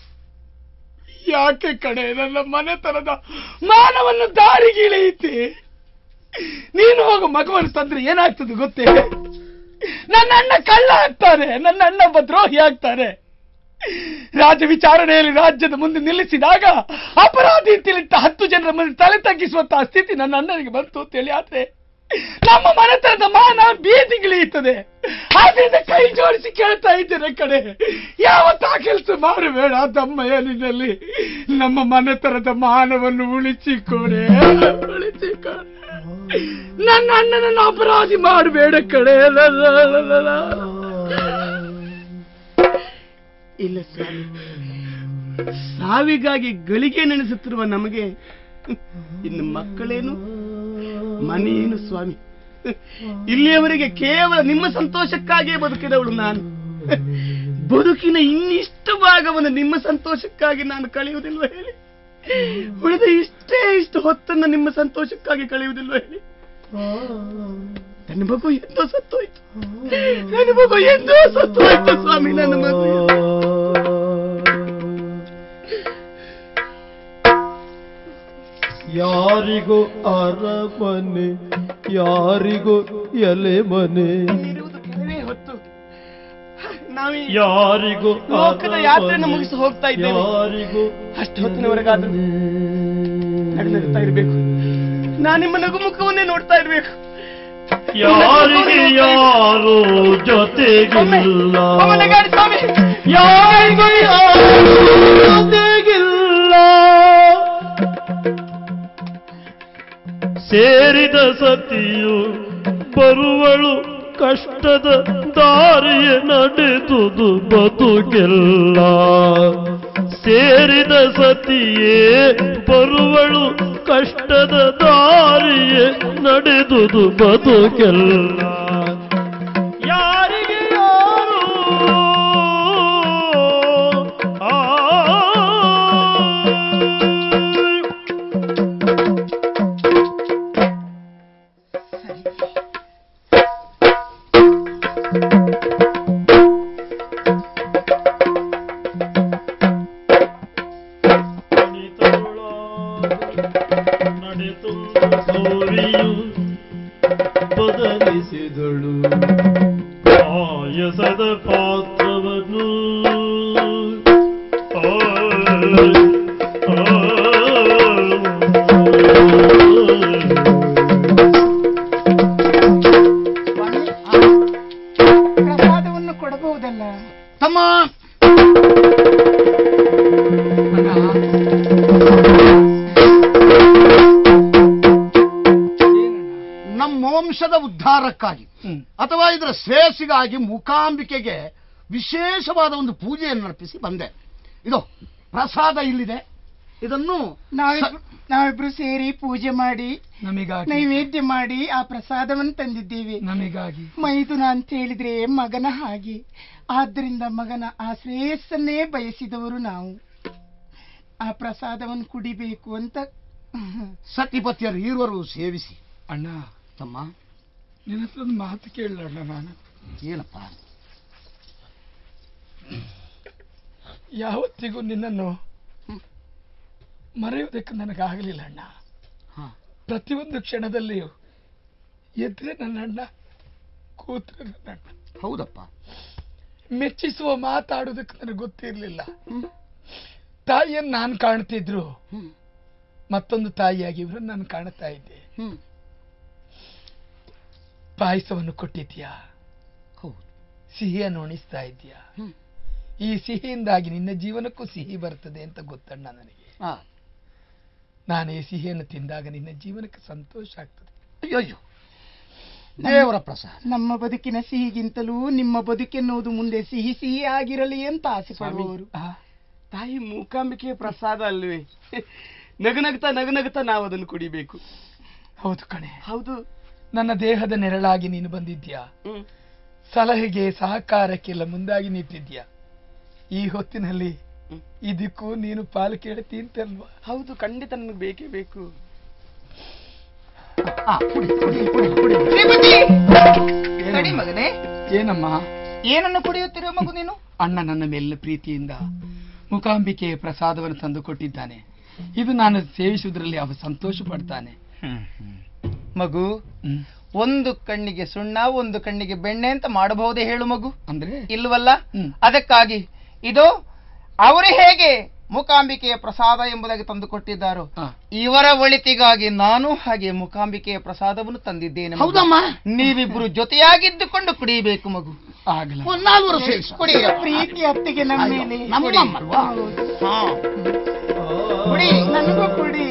ಯಾಕೆ ಕಡೆ ನನ್ನ ಮನೆತನದ ಮಾನವನ್ನು ದಾರಿಗೆ ಇಳಿಯಿತಿ ನೀನು ಹೋಗು ಮಗುವನ್ನು ತಂದ್ರೆ ಏನಾಗ್ತದೆ ಗೊತ್ತೇ ನನ್ನ ಅಣ್ಣ ಕಳ್ಳ ಆಗ್ತಾನೆ ನನ್ನ ಅಣ್ಣ ಒಬ್ಬ ದ್ರೋಹಿ ಆಗ್ತಾನೆ ರಾಜ್ಯ ವಿಚಾರಣೆಯಲ್ಲಿ ರಾಜ್ಯದ ಮುಂದೆ ನಿಲ್ಲಿಸಿದಾಗ ಅಪರಾಧಿ ತಿಳಿತ ಹತ್ತು ಜನರ ಮುಂದೆ ತಲೆ ತಗ್ಗಿಸುವಂತಹ ಸ್ಥಿತಿ ನನ್ನ ಅಣ್ಣನಿಗೆ ಬಂತು ಅಂತೇಳಿ ಆದ್ರೆ ನಮ್ಮ ಮನೆತನದ ಮಾನ ಬೀದಿಗಿಳಿಯುತ್ತದೆ ಆದ್ರಿಂದ ಕೈ ಜೋಡಿಸಿ ಕೇಳ್ತಾ ಇದ್ದೇನೆ ಕಡೆ ಯಾವತ್ತ ಆ ಕೆಲಸ ಮಾಡಬೇಡ ತಮ್ಮಯ್ಯ ನಿನ್ನಲ್ಲಿ ನಮ್ಮ ಮನೆತನದ ಮಾನವನ್ನು ಉಳಿಸಿಕೊಡೆ ಉಳಿಸಿಕೊಡೆ ನನ್ನ ಅಣ್ಣನನ್ನು ಅಪರಾಧಿ ಮಾಡಬೇಡ ಕಡೆ ಇಲ್ಲ ಸ್ವಾಮಿ ಸಾವಿಗಾಗಿ ಗಳಿಗೆ ನೆನೆಸುತ್ತಿರುವ ನಮಗೆ ಇನ್ನು ಮಕ್ಕಳೇನು ಮನೆಯೇನು ಸ್ವಾಮಿ ಇಲ್ಲಿಯವರೆಗೆ ಕೇವಲ ನಿಮ್ಮ ಸಂತೋಷಕ್ಕಾಗಿಯೇ ಬದುಕಿದವಳು ನಾನು ಬದುಕಿನ ಇನ್ನಿಷ್ಟು ಭಾಗವನ್ನು ನಿಮ್ಮ ಸಂತೋಷಕ್ಕಾಗಿ ನಾನು ಕಳೆಯುವುದಿಲ್ವ ಹೇಳಿ ಉಳಿದ ಇಷ್ಟೇ ಇಷ್ಟು ಹೊತ್ತನ್ನು ನಿಮ್ಮ ಸಂತೋಷಕ್ಕಾಗಿ ಕಳೆಯುವುದಿಲ್ವ ಹೇಳಿ ನನ್ನ ಮಗು ಎಂದೋ ಸತ್ತೋಯ್ತು ನನ್ನ ಮಗು ಎಂದೋ ಸತ್ತೋಯ್ತು ಸ್ವಾಮಿ ನನ್ನ ಮಗು ಯಾರಿಗೂ ಅರಮನೆ ಯಾರಿಗೂ ಎಲೆ ಮನೆ ಇರುವುದು ಕೆಲವೇ ಹೊತ್ತು ನಾವೀ ಯಾರಿಗೂ ಲೋಕದ ಯಾತ್ರೆಯನ್ನು ಮುಗಿಸಿ ಹೋಗ್ತಾ ಇದ್ದೇವೆ ಯಾರಿಗೂ ಅಷ್ಟು ಹೊತ್ತಿನವರೆಗಾದ್ರೂ ನಡೆದಿರ್ತಾ ಇರ್ಬೇಕು ನಾನು ನಿಮ್ಮ ನಗು ಮುಖವನ್ನೇ ನೋಡ್ತಾ ಇರ್ಬೇಕು ಯಾರಿಗೆ ಯಾರು ಜೊತೆಗಿಲ್ಲ ಒಮ್ಮೆ ನಗಾಡಿ ಸ್ವಾಮಿ ಯಾರಿಗೂ ಯಾರು ಜೊತೆಗಿಲ್ಲ ಸೇರಿದ ಸತಿಯು ಬರುವಳು ಕಷ್ಟದ ದಾರಿಯ ನಡೆದುದು ಬದುಕೆಲ್ಲ ಸೇರಿದ ಸತಿಯೇ ಬರುವಳು ಕಷ್ಟದ ದಾರಿಯ ನಡೆದುದು ಬದುಕೆಲ್ಲ ಯಾರಿಗೆ ಯಾರು ಆ ನಡೆತು ಗೌರಿಯು ಬದಲಿಸಿದಳು ಆಯಸದ ಪಾತ್ರವನ್ನು ಆ, ಸ್ವಾಮಿ, ಪ್ರಸಾದವನ್ನು ಕೊಡಬಹುದಲ್ಲ ತಮ್ಮ ನಮ್ಮ ವಂಶದ ಉದ್ಧಾರಕ್ಕಾಗಿ ಹ್ಮ್. ಅಥವಾ ಇದರ ಶ್ರೇಯಸ್ಸಿಗಾಗಿ ಮೂಕಾಂಬಿಕೆಗೆ ವಿಶೇಷವಾದ ಒಂದು ಪೂಜೆಯನ್ನು ನಡೆಸಿ ಬಂದೆ ಇದು ಪ್ರಸಾದ ಇಲ್ಲಿದೆ ಇದನ್ನು ನಾವಿಬ್ರು ನಾವಿಬ್ರು ಸೇರಿ ಪೂಜೆ ಮಾಡಿ ನಮಿಗಾಗಿ ನೈವೇದ್ಯ ಮಾಡಿ ಆ ಪ್ರಸಾದವನ್ನು ತಂದಿದ್ದೇವೆ ನಮಿಗಾಗಿ ಮೈದುನ ಅಂತ ಹೇಳಿದ್ರೆ ಮಗನ ಹಾಗೆ ಆದ್ದರಿಂದ ಮಗನ ಆ ಶ್ರೇಯಸ್ಸನ್ನೇ ಬಯಸಿದವರು ನಾವು ಆ ಪ್ರಸಾದವನ್ನು ಕುಡಿಬೇಕು ಅಂತ ಸತಿಪತಿಯರು ಈರುವರು ಸೇವಿಸಿ ಅಣ್ಣ ತಮ್ಮ ನಿನ್ನ ಹತ್ರ ಒಂದು ಮಾತು ಕೇಳಣ್ಣ ನಾನು ಏನಪ್ಪ ಯಾವತ್ತಿಗೂ ನಿನ್ನನ್ನು ಮರೆಯುವುದಕ್ಕೆ ನನಗಾಗಲಿಲ್ಲ ಅಣ್ಣ ಹಾ ಪ್ರತಿಯೊಂದು ಕ್ಷಣದಲ್ಲಿಯೂ ಎದ್ರೆ ನನ್ನ ಅಣ್ಣ ಕೂತ್ರೆ ನನ್ನ ಅಣ್ಣ ಹೌದಪ್ಪ ಮೆಚ್ಚಿಸುವ ಮಾತಾಡುವುದಕ್ಕೆ ನನಗೆ ಗೊತ್ತಿರಲಿಲ್ಲ ಹ್ಮ್. ತಾಯಿಯನ್ನು ನಾನು ಕಾಣ್ತಿದ್ರು ಹ್ಮ್ ಮತ್ತೊಂದು ತಾಯಿಯಾಗಿ ಇವ್ರನ್ನ ನಾನು ಕಾಣ್ತಾ ಇದ್ದೆ ಹ್ಮ್ ಪಾಯಸವನ್ನು ಕೊಟ್ಟಿದ್ಯಾ ಹೌದು ಸಿಹಿಯನ್ನು ಉಣಿಸ್ತಾ ಇದ್ಯಾ ಹ್ಮ್ ಈ ಸಿಹಿಯಿಂದಾಗಿ ನಿನ್ನ ಜೀವನಕ್ಕೂ ಸಿಹಿ ಬರ್ತದೆ ಅಂತ ಗೊತ್ತಣ್ಣ ನನಗೆ ಆ ನಾನು ಈ ಸಿಹಿಯನ್ನು ತಿಂದಾಗ ನಿನ್ನ ಜೀವನಕ್ಕೆ ಸಂತೋಷ ಆಗ್ತದೆ ಅಯ್ಯಯ್ಯೋ ದೇವರ ಪ್ರಸಾದ ನಮ್ಮ ಬದುಕಿನ ಸಿಹಿಗಿಂತಲೂ ನಿಮ್ಮ ಬದುಕೆನ್ನುವುದು ಮುಂದೆ ಸಿಹಿ ಸಿಹಿ ಆಗಿರಲಿ ಅಂತ ಆಸೆ ಪಡುವವರು ಆ, ತಾಯಿ ಮೂಕಾಂಬಿಕೆಯ ಪ್ರಸಾದ ಅಲ್ವೇ ನಗನಗ್ತಾ ನಗನಗ್ತಾ ನಾವು ಅದನ್ನು ಕುಡಿಬೇಕು ಹೌದು ಕಣೆ ಹೌದು ನನ್ನ ದೇಹದ ನೆರಳಾಗಿ ನೀನು ಬಂದಿದ್ಯಾ ಹ್ಮ್ ಸಲಹೆಗೆ ಸಹಕಾರಕ್ಕೆಲ್ಲ ಮುಂದಾಗಿ ನಿಂತಿದ್ಯಾ ಈ ಹೊತ್ತಿನಲ್ಲಿ ಹ್ಮ್. ಇದಕ್ಕೂ ನೀನು ಪಾಲು ಕೇಳ್ತಿ ಅಂತಲ್ವಾ ಹೌದು ಖಂಡಿತ ನನಗೆ ಬೇಕೇ ಬೇಕು ಆ, ಕುಡಿ ಕುಡಿ ಕುಡಿ ಕುಡಿ ಶ್ರೀಪತಿ ತಡಿ ಮಗನೇ ಏನಮ್ಮ ಏನನ್ನು ಕುಡಿಯುತ್ತಿರುವ ಮಗು ನೀನು ಅಣ್ಣ ನನ್ನ ಮೇಲಿನ ಪ್ರೀತಿಯಿಂದ ಮುಖಾಂಬಿಕೆಯ ಪ್ರಸಾದವನ್ನು ತಂದು ಕೊಟ್ಟಿದ್ದಾನೆ ಇದು ನಾನು ಸೇವಿಸುವುದರಲ್ಲಿ ಅವ ಸಂತೋಷ ಪಡ್ತಾನೆ ಮಗು ಹ್ಮ್. ಒಂದು ಕಣ್ಣಿಗೆ ಸುಣ್ಣ ಒಂದು ಕಣ್ಣಿಗೆ ಬೆಣ್ಣೆ ಅಂತ ಮಾಡಬಹುದೇ ಹೇಳು ಮಗು ಅಂದ್ರೆ ಇಲ್ವಲ್ಲ ಹ್ಮ್. ಅದಕ್ಕಾಗಿ ಇದು ಅವರು ಹೇಗೆ ಮೂಕಾಂಬಿಕೆಯ ಪ್ರಸಾದ ಎಂಬುದಾಗಿ ತಂದು ಕೊಟ್ಟಿದ್ದಾರೋ ಆ, ಇವರ ಒಳಿತಿಗಾಗಿ ನಾನು ಹಾಗೆ ಮೂಕಾಂಬಿಕೆಯ ಪ್ರಸಾದವನ್ನು ತಂದಿದ್ದೇನೆ ಮಗು. ಹೌದಮ್ಮ ನೀವಿಬ್ರು ಜೊತೆಯಾಗಿದ್ದುಕೊಂಡು ಕುಡಿಯಬೇಕು ಮಗು ಆಗಲ್ಲ ಒಂದು ನಾಲ್ವರು ಸೇರಿಸ ಕುಡಿಯ ಪ್ರೀತಿ ಅತ್ತಿಗೆ ನಮ್ಮ ಮೇಲೆ ನಮ್ಮಲ್ವಾ ಹಾ ಕುಡಿ ನನಗೂ ಕೊಡಿ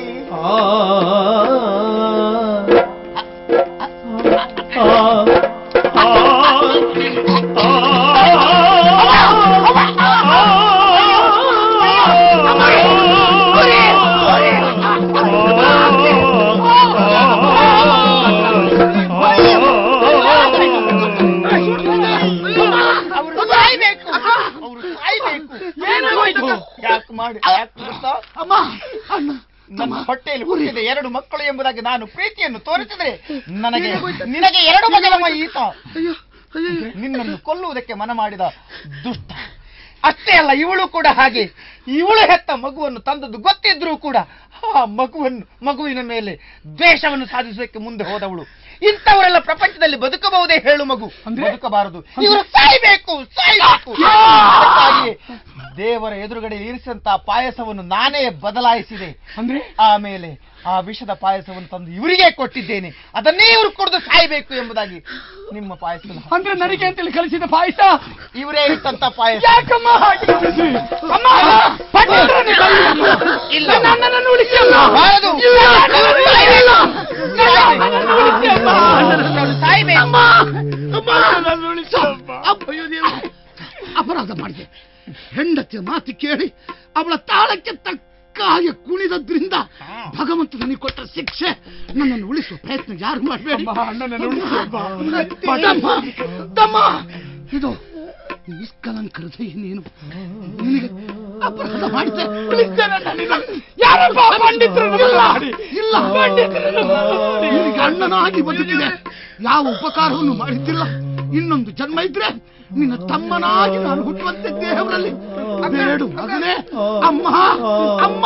ಅವರು ಸಾಯ್ಬೇಕು ಅವರು ಸಾಯ್ಬೇಕು ಯಾಕೆ ಮಾಡಿ ಯಾಕೆ ಗೊತ್ತಾ? ಅಮ್ಮ ಅಣ್ಣ ನನ್ನ ಹೊಟ್ಟೆಯಲ್ಲಿ ಹುಟ್ಟಿದ ಎರಡು ಮಕ್ಕಳು ಎಂಬುದಾಗಿ ನಾನು ಪ್ರೀತಿಯನ್ನು ತೋರಿಸಿದರೆ ನನಗೆ ನಿನಗೆ ಎರಡು ಮಗನಮ್ಮ ಈತ ನಿನ್ನನ್ನು ಕೊಲ್ಲುವುದಕ್ಕೆ ಮನ ಮಾಡಿದ ದುಷ್ಟ ಅಷ್ಟೇ ಅಲ್ಲ ಇವಳು ಕೂಡ ಹಾಗೆ ಇವಳು ಹೆತ್ತ ಮಗುವನ್ನು ತಂದದ್ದು ಗೊತ್ತಿದ್ರೂ ಕೂಡ ಆ ಮಗುವನ್ನು ಮಗುವಿನ ಮೇಲೆ ದ್ವೇಷವನ್ನು ಸಾಧಿಸೋಕೆ ಮುಂದೆ ಹೋದವಳು ಇಂಥವರೆಲ್ಲ ಪ್ರಪಂಚದಲ್ಲಿ ಬದುಕಬಹುದೇ ಹೇಳು ಮಗು ಬದುಕಬಾರದು ಇವರು ಸಾಯ್ಬೇಕು ಸಾಯ್ಬೇಕು ಅದಕ್ಕಾಗಿಯೇ ದೇವರ ಎದುರುಗಡೆ ಇರಿಸಂತ ಪಾಯಸವನ್ನು ನಾನೇ ಬದಲಾಯಿಸಿದೆ ಅಂದ್ರೆ ಆಮೇಲೆ ಆ ವಿಷದ ಪಾಯಸವನ್ನು ತಂದು ಇವರಿಗೆ ಕೊಟ್ಟಿದ್ದೇನೆ ಅದನ್ನೇ ಇವರು ಕುಡಿದು ಸಾಯ್ಬೇಕು ಎಂಬುದಾಗಿ ನಿಮ್ಮ ಪಾಯಸದ ಅಂದ್ರೆ ನನಗೆ ಅಂತೇಳಿ ಕಲಿಸಿದ ಪಾಯಸ ಇವರೇ ಇಟ್ಟಂತ ಪಾಯಸ ಯಾಕಮ್ಮ ಹಾಗೆ ಮಾಡಿದ್ರಿ? ಅಮ್ಮ, ಪಂಡಿತರನ್ನು ಕರೆಯಿರಿ. ಇಲ್ಲ. ನನ್ನ ಅಣ್ಣನನ್ನು ಉಳಿಸಿ ಅಮ್ಮ. ಬಾರದು. ಇಲ್ಲ, ಅವರು ಇಲ್ಲ, ಸಾಯ್ಬೇಕು. ಇಲ್ಲ. ನನ್ನ ಅಣ್ಣನನ್ನು ಉಳಿಸಿ ಅಮ್ಮ. ಅವರು ಸಾಯ್ಬೇಕು ನನ್ನನ್ನು ಉಳಿಸಿ ಅಮ್ಮ. ಅಪ್ಪಯ್ಯೋ ದೇವ್ರೆ, ಅಪರಾಧ ಮಾಡಿದೆ ಹೆಂಡತಿಯ ಮಾತು ಕೇಳಿ ಅವಳ ತಾಳಕ್ಕೆ ತಕ್ಕ ಹಾಗೆ ಕುಣಿದದ್ರಿಂದ ಭಗವಂತ ನನಗೆ ಕೊಟ್ಟ ಶಿಕ್ಷೆ ನನ್ನನ್ನು ಉಳಿಸುವ ಪ್ರಯತ್ನ ಯಾರು ಮಾಡಬೇಡಿ ಅಮ್ಮ, ಅಣ್ಣನನ್ನು ಉಳಿಸಿ ಅಮ್ಮ. ತಮ್ಮ ತಮ್ಮ ಇದು ನಿಷ್ಕಲಂಕ ಹೃದಯ ನೀನು ನಿನಗೆ ಅಪರಾಧ ಮಾಡಿದೆ ಉಳಿಸ್ತೇನೆ ನನ್ನಿಂದ. ಯಾರಪ್ಪ ಪಂಡಿತರನ್ನು ಮಾಡಿ? ಇಲ್ಲ ನಿನಗೆ ಅಣ್ಣನಾಗಿ ಬದುಕಿದೆ ಯಾವ ಉಪಕಾರವನ್ನು ಮಾಡಿದ್ದಿಲ್ಲ ಇನ್ನೊಂದು ಜನ್ಮ ಇದ್ರೆ ನಿನ್ನ ತಮ್ಮನಾಗಿ ನಾನು ಹುಟ್ಟುವಂತೆ ದೇವರಲ್ಲಿ ಬೇಡು ಮಗನೇ ಅಮ್ಮ ಅಮ್ಮ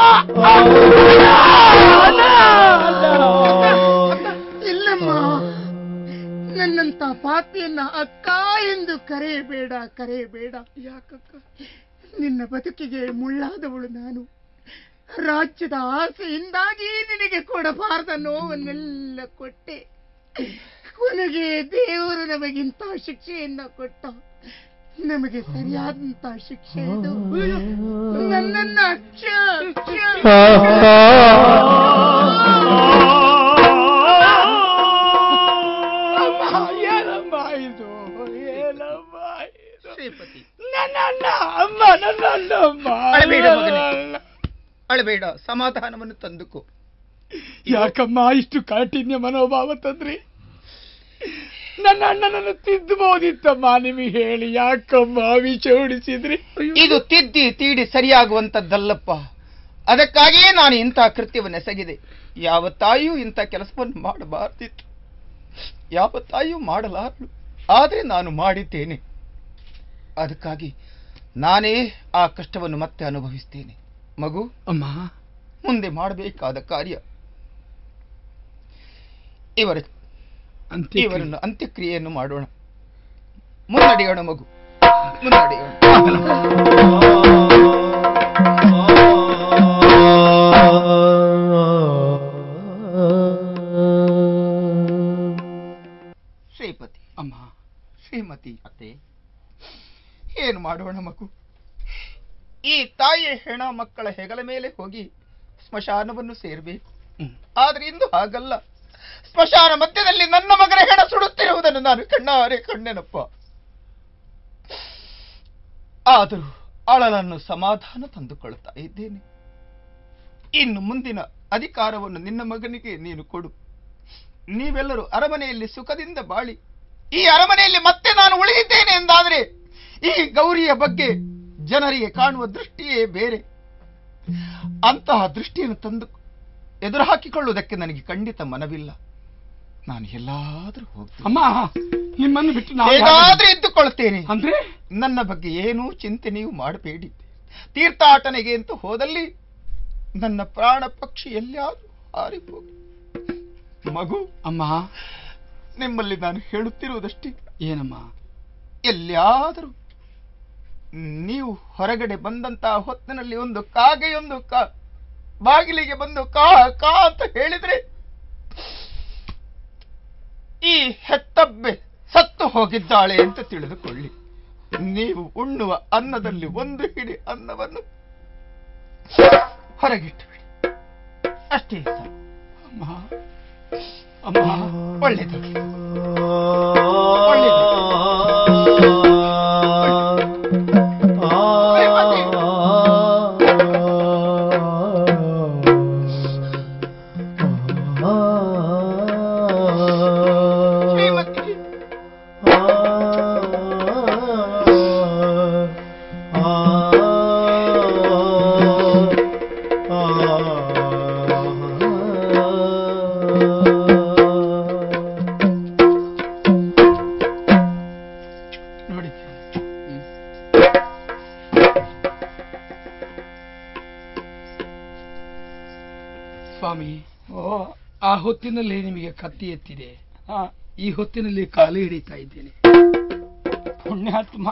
ಇಲ್ಲಮ್ಮ ನನ್ನಂತ ಪಾಪಿಯನ್ನ ಅಕ್ಕ ಎಂದು ಕರೆಯಬೇಡ ಕರೆಯಬೇಡ ಯಾಕಕ್ಕ ನಿನ್ನ ಬದುಕಿಗೆ ಮುಳ್ಳಾದವಳು ನಾನು ರಾಜ್ಯದ ಆಸೆಯಿಂದಾಗಿ ನಿನಗೆ ಕೊಡಬಾರದ ನೋವನ್ನೆಲ್ಲ ಕೊಟ್ಟೆ ಕೊನೆಗೆ ದೇವರು ನಮಗಿಂತ ಶಿಕ್ಷೆಯನ್ನ ಕೊಟ್ಟ ನಮಗೆ ಸರಿಯಾದಂತ ಶಿಕ್ಷೆ ಇದು ನನ್ನನ್ನ ಕ್ಷ- ಕ್ಷ- ಏನಮ್ಮ ಇದು ಏನಮ್ಮ ಇದು ಶ್ರೀಪತಿ ನನ್ನ ಅಣ್ಣ ಅಮ್ಮ ನನ್ನ ಅಣ್ಣ ಅಮ್ಮ ಅಳಬೇಡ ಮಗನೇ. ಅಳಬೇಡ ಸಮಾಧಾನವನ್ನು ತಂದುಕೋ ಯಾಕಮ್ಮ ಇಷ್ಟು ಕಾಠಿನ್ಯ ಮನೋಭಾವ ತಂದ್ರಿ ನನ್ನ ಅಣ್ಣನನ್ನು ತಿದ್ದಬಹುದಿತ್ತಮ್ಮ ನಿಮಗೆ ಹೇಳಿ ಯಾಕಮ್ಮ ವಿಷ ಉಡಿಸಿದ್ರಿ ಇದು ತಿದ್ದಿ ತೀಡಿ ಸರಿಯಾಗುವಂತದ್ದಲ್ಲಪ್ಪ ಅದಕ್ಕಾಗಿಯೇ ನಾನು ಇಂಥ ಕೃತ್ಯವನ್ನು ಎಸಗಿದೆ ಯಾವ ತಾಯಿಯೂ ಇಂಥ ಕೆಲಸವನ್ನು ಮಾಡಬಾರ್ದಿತ್ತು ಯಾವ ತಾಯಿಯೂ ಮಾಡಲಾರಳು ಆದರೆ ನಾನು ಮಾಡಿದ್ದೇನೆ ಅದಕ್ಕಾಗಿ ನಾನೇ ಆ ಕಷ್ಟವನ್ನು ಮತ್ತೆ ಅನುಭವಿಸ್ತೇನೆ ಮಗು ಅಮ್ಮ ಮುಂದೆ ಮಾಡಬೇಕಾದ ಕಾರ್ಯ ಇವರ ಅಂತ್ಯಕ್ರಿಯೆ. ಇವರನ್ನು ಅಂತ್ಯಕ್ರಿಯೆಯನ್ನು ಮಾಡೋಣ ಮುನ್ನಡೆಯೋಣ ಮಗು ಮುನ್ನಡೆಯೋಣ ಶ್ರೀಪತಿ ಅಮ್ಮ ಶ್ರೀಮತಿ ಅತ್ತೆ ಏನು ಮಾಡೋಣ ಮಗು ಈ ತಾಯಿಯ ಹೆಣ ಮಕ್ಕಳ ಹೆಗಲ ಮೇಲೆ ಹೋಗಿ ಸ್ಮಶಾನವನ್ನು ಸೇರಬೇಕು ಹ್ಮ್. ಆದ್ರೆ ಇಂದು ಹಾಗಲ್ಲ ಸ್ಮಶಾನ ಮಧ್ಯದಲ್ಲಿ ನನ್ನ ಮಗನ ಹೆಣ ಸುಡುತ್ತಿರುವುದನ್ನು ನಾನು ಕಣ್ಣಾರೆ ಕಂಡೆನಪ್ಪ ಆದರೂ ಅಳಲನ್ನು ಸಮಾಧಾನ ತಂದುಕೊಳ್ಳುತ್ತಾ ಇದ್ದೇನೆ ಇನ್ನು ಮುಂದಿನ ಅಧಿಕಾರವನ್ನು ನಿನ್ನ ಮಗನಿಗೆ ನೀನು ಕೊಡು ನೀವೆಲ್ಲರೂ ಅರಮನೆಯಲ್ಲಿ ಸುಖದಿಂದ ಬಾಳಿ ಈ ಅರಮನೆಯಲ್ಲಿ ಮತ್ತೆ ನಾನು ಉಳಿದಿದ್ದೇನೆ ಎಂದಾದರೆ ಈ ಗೌರಿಯ ಬಗ್ಗೆ ಜನರಿಗೆ ಕಾಣುವ ದೃಷ್ಟಿಯೇ ಬೇರೆ ಅಂತಹ ದೃಷ್ಟಿಯನ್ನು ತಂದು ಎದುರು ಹಾಕಿಕೊಳ್ಳುವುದಕ್ಕೆ ನನಗೆ ಖಂಡಿತ ಮನವಿಲ್ಲ ನಾನು ಎಲ್ಲಾದ್ರೂ ಹೋಗ್ತೇನೆ ಅಮ್ಮ ನಿಮ್ಮನ್ನು ಬಿಟ್ಟು ನಾವು ಹೇಗಾದ್ರೂ ಇದ್ದುಕೊಳ್ತೇನೆ ಅಂದ್ರೆ ನನ್ನ ಬಗ್ಗೆ ಏನೂ ಚಿಂತೆ ನೀವು ಮಾಡಬೇಡಿ ತೀರ್ಥಾಟನೆಗೆ ಅಂತ ಹೋದಲ್ಲಿ ನನ್ನ ಪ್ರಾಣ ಪಕ್ಷಿ ಎಲ್ಲಿಯಾದ್ರೂ ಹಾರಿపోಗಿ ಮಗು ಅಮ್ಮ ನಿಮ್ಮಲ್ಲಿ ನಾನು ಹೇಳುತ್ತಿರುವುದಷ್ಟೇ ಏನಮ್ಮ ಎಲ್ಲಿಯಾದರೂ ನೀವು ಹೊರಗಡೆ ಬಂದಂತಹ ಹೊತ್ತಿನಲ್ಲಿ ಒಂದು ಕಾಗೆಯೊಂದು ಕಾ ಬಾಗಿಲಿಗೆ ಬಂದು ಕಾ ಕಾ ಅಂತ ಹೇಳಿದ್ರೆ ಈ ಹೆತ್ತಬ್ಬೆ ಸತ್ತು ಹೋಗಿದ್ದಾಳೆ ಅಂತ ತಿಳಿದುಕೊಳ್ಳಿ ನೀವು ಉಣ್ಣುವ ಅನ್ನದಲ್ಲಿ ಒಂದು ಹಿಡಿ ಅನ್ನವನ್ನು ಹೊರಗಿಟ್ಟು ಬಿಡಿ ಅಷ್ಟೇ ಸಾಕು. ಅಮ್ಮ ಅಮ್ಮ ಒಳ್ಳೆಯದು ಒಳ್ಳೆಯದು ಶ್ರೀಮತಿ, ಶ್ರೀಮತಿ ನೋಡಿದ್ದೇನೆ ಹ್ಮ್. ಸ್ವಾಮಿ ಆ ಹೊತ್ತಿನಲ್ಲಿ ನಿಮಗೆ ಕತ್ತಿ ಎತ್ತಿದೆ ಈ ಹೊತ್ತಿನಲ್ಲಿ ಕಾಲು ಹಿಡಿತಾ ಇದ್ದೇನೆ ಪುಣ್ಯಾತ್ಮ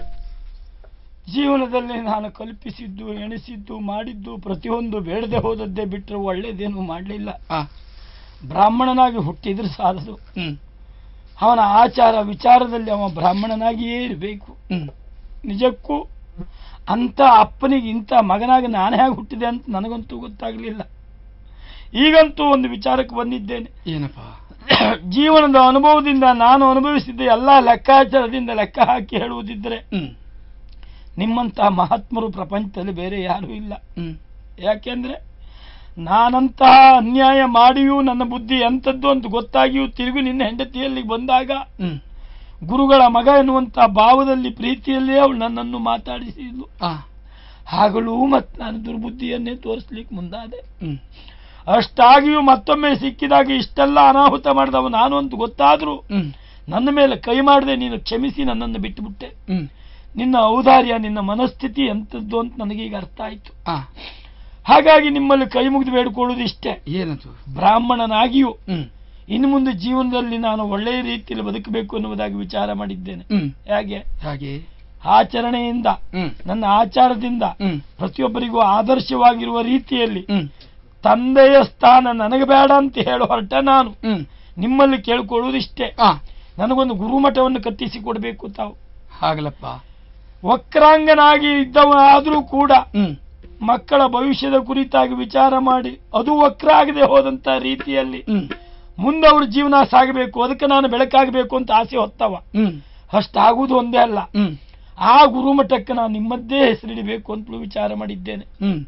ಜೀವನದಲ್ಲಿ ನಾನು ಕಲ್ಪಿಸಿದ್ದು ಎಣಿಸಿದ್ದು ಮಾಡಿದ್ದು ಪ್ರತಿಯೊಂದು ಬೇಡದೆ ಹೋದದ್ದೇ ಬಿಟ್ಟರೆ ಒಳ್ಳೇದೇನು ಮಾಡಲಿಲ್ಲ ಆ, ಬ್ರಾಹ್ಮಣನಾಗಿ ಹುಟ್ಟಿದ್ರೆ ಸಾಲದು ಹ್ಮ್ ಅವನ ಆಚಾರ ವಿಚಾರದಲ್ಲಿ ಅವ ಬ್ರಾಹ್ಮಣನಾಗಿಯೇ ಇರಬೇಕು ಹ್ಮ್ ನಿಜಕ್ಕೂ ಅಂತ ಅಪ್ಪನಿಗೆ ಇಂಥ ಮಗನಾಗಿ ನಾನು ಹೇಗೆ ಹುಟ್ಟಿದೆ ಅಂತ ನನಗಂತೂ ಗೊತ್ತಾಗಲಿಲ್ಲ ಈಗಂತೂ ಒಂದು ವಿಚಾರಕ್ಕೆ ಬಂದಿದ್ದೇನೆ ಏನಪ್ಪ ಜೀವನದ ಅನುಭವದಿಂದ ನಾನು ಅನುಭವಿಸಿದ್ದ ಎಲ್ಲ ಲೆಕ್ಕಾಚಾರದಿಂದ ಲೆಕ್ಕ ಹಾಕಿ ಹೇಳುವುದಿದ್ದರೆ ಹ್ಮ್ ನಿಮ್ಮಂತಹ ಮಹಾತ್ಮರು ಪ್ರಪಂಚದಲ್ಲಿ ಬೇರೆ ಯಾರೂ ಇಲ್ಲ ಹ್ಮ್ ಯಾಕೆಂದ್ರೆ ನಾನಂತಹ ಅನ್ಯಾಯ ಮಾಡಿಯೂ ನನ್ನ ಬುದ್ಧಿ ಎಂಥದ್ದು ಅಂತ ಗೊತ್ತಾಗಿಯೂ ತಿರುಗಿ ನಿನ್ನ ಹೆಂಡತಿಯಲ್ಲಿ ಬಂದಾಗ ಹ್ಮ್ ಗುರುಗಳ ಮಗ ಎನ್ನುವಂತ ಭಾವದಲ್ಲಿ ಪ್ರೀತಿಯಲ್ಲೇ ಅವಳು ನನ್ನನ್ನು ಮಾತಾಡಿಸಿದ್ಲು ಆ ಹಾಗಳೂ ಮತ್ತು ನಾನು ದುರ್ಬುದ್ಧಿಯನ್ನೇ ತೋರಿಸ್ಲಿಕ್ಕೆ ಮುಂದಾದೆ ಹ್ಮ್ ಅಷ್ಟಾಗಿಯೂ ಮತ್ತೊಮ್ಮೆ ಸಿಕ್ಕಿದಾಗ ಇಷ್ಟೆಲ್ಲ ಅನಾಹುತ ಮಾಡಿದವ ನಾನು ಅಂತ ಗೊತ್ತಾದ್ರೂ ಹ್ಮ್ ನನ್ನ ಮೇಲೆ ಕೈ ಮಾಡದೆ ನೀನು ಕ್ಷಮಿಸಿ ನನ್ನನ್ನು ಬಿಟ್ಟುಬಿಟ್ಟೆ ಹ್ಮ್ ನಿನ್ನ ಔದಾರ್ಯ ನಿನ್ನ ಮನಸ್ಥಿತಿ ಎಂಥದ್ದು ಅಂತ ನನಗೀಗ ಅರ್ಥ ಆಯ್ತು ಆ ಹಾಗಾಗಿ ನಿಮ್ಮಲ್ಲಿ ಕೈ ಮುಗಿದು ಬೇಡಿಕೊಳ್ಳುವುದು ಇಷ್ಟೇ ಏನದು ಬ್ರಾಹ್ಮಣನಾಗಿಯೂ ಹ್ಮ್ ಇನ್ನು ಮುಂದೆ ಜೀವನದಲ್ಲಿ ನಾನು ಒಳ್ಳೆಯ ರೀತಿಯಲ್ಲಿ ಬದುಕಬೇಕು ಎನ್ನುವುದಾಗಿ ವಿಚಾರ ಮಾಡಿದ್ದೇನೆ ಹ್ಮ್ ಹೇಗೆ ಹಾಗೆ ಆಚರಣೆಯಿಂದ ಹ್ಮ್ ನನ್ನ ಆಚಾರದಿಂದ ಹ್ಮ್ ಪ್ರತಿಯೊಬ್ಬರಿಗೂ ಆದರ್ಶವಾಗಿರುವ ರೀತಿಯಲ್ಲಿ ಹ್ಮ್ ತಂದೆಯ ಸ್ಥಾನ ನನಗೆ ಬೇಡ ಅಂತ ಹೇಳು ಹೊರಟ ನಾನು ಹ್ಮ್ ನಿಮ್ಮಲ್ಲಿ ಕೇಳ್ಕೊಳ್ಳುವುದಿಷ್ಟೇ ಆ ನನಗೊಂದು ಗುರುಮಠವನ್ನು ಕಟ್ಟಿಸಿ ಕೊಡಬೇಕು ತಾವು ಹಾಗಲಪ್ಪ ವಕ್ರಾಂಗನಾಗಿ ಇದ್ದವ ಆದರೂ ಕೂಡ ಹ್ಮ್ ಮಕ್ಕಳ ಭವಿಷ್ಯದ ಕುರಿತಾಗಿ ವಿಚಾರ ಮಾಡಿ ಅದು ವಕ್ರ ಆಗದೆ ಹೋದಂತ ರೀತಿಯಲ್ಲಿ ಹ್ಮ್ ಮುಂದೆ ಅವ್ರ ಜೀವನ ಸಾಗಬೇಕು ಅದಕ್ಕೆ ನಾನು ಬೆಳಕಾಗಬೇಕು ಅಂತ ಆಸೆ ಹೊತ್ತವ ಹ್ಮ್ ಅಷ್ಟಾಗುವುದು ಒಂದೇ ಅಲ್ಲ ಹ್ಮ್ ಆ ಗುರುಮಠಕ್ಕೆ ನಾನು ನಿಮ್ಮದ್ದೇ ಹೆಸರಿಡಬೇಕು ಅಂತಲೂ ವಿಚಾರ ಮಾಡಿದ್ದೇನೆ ಹ್ಮ್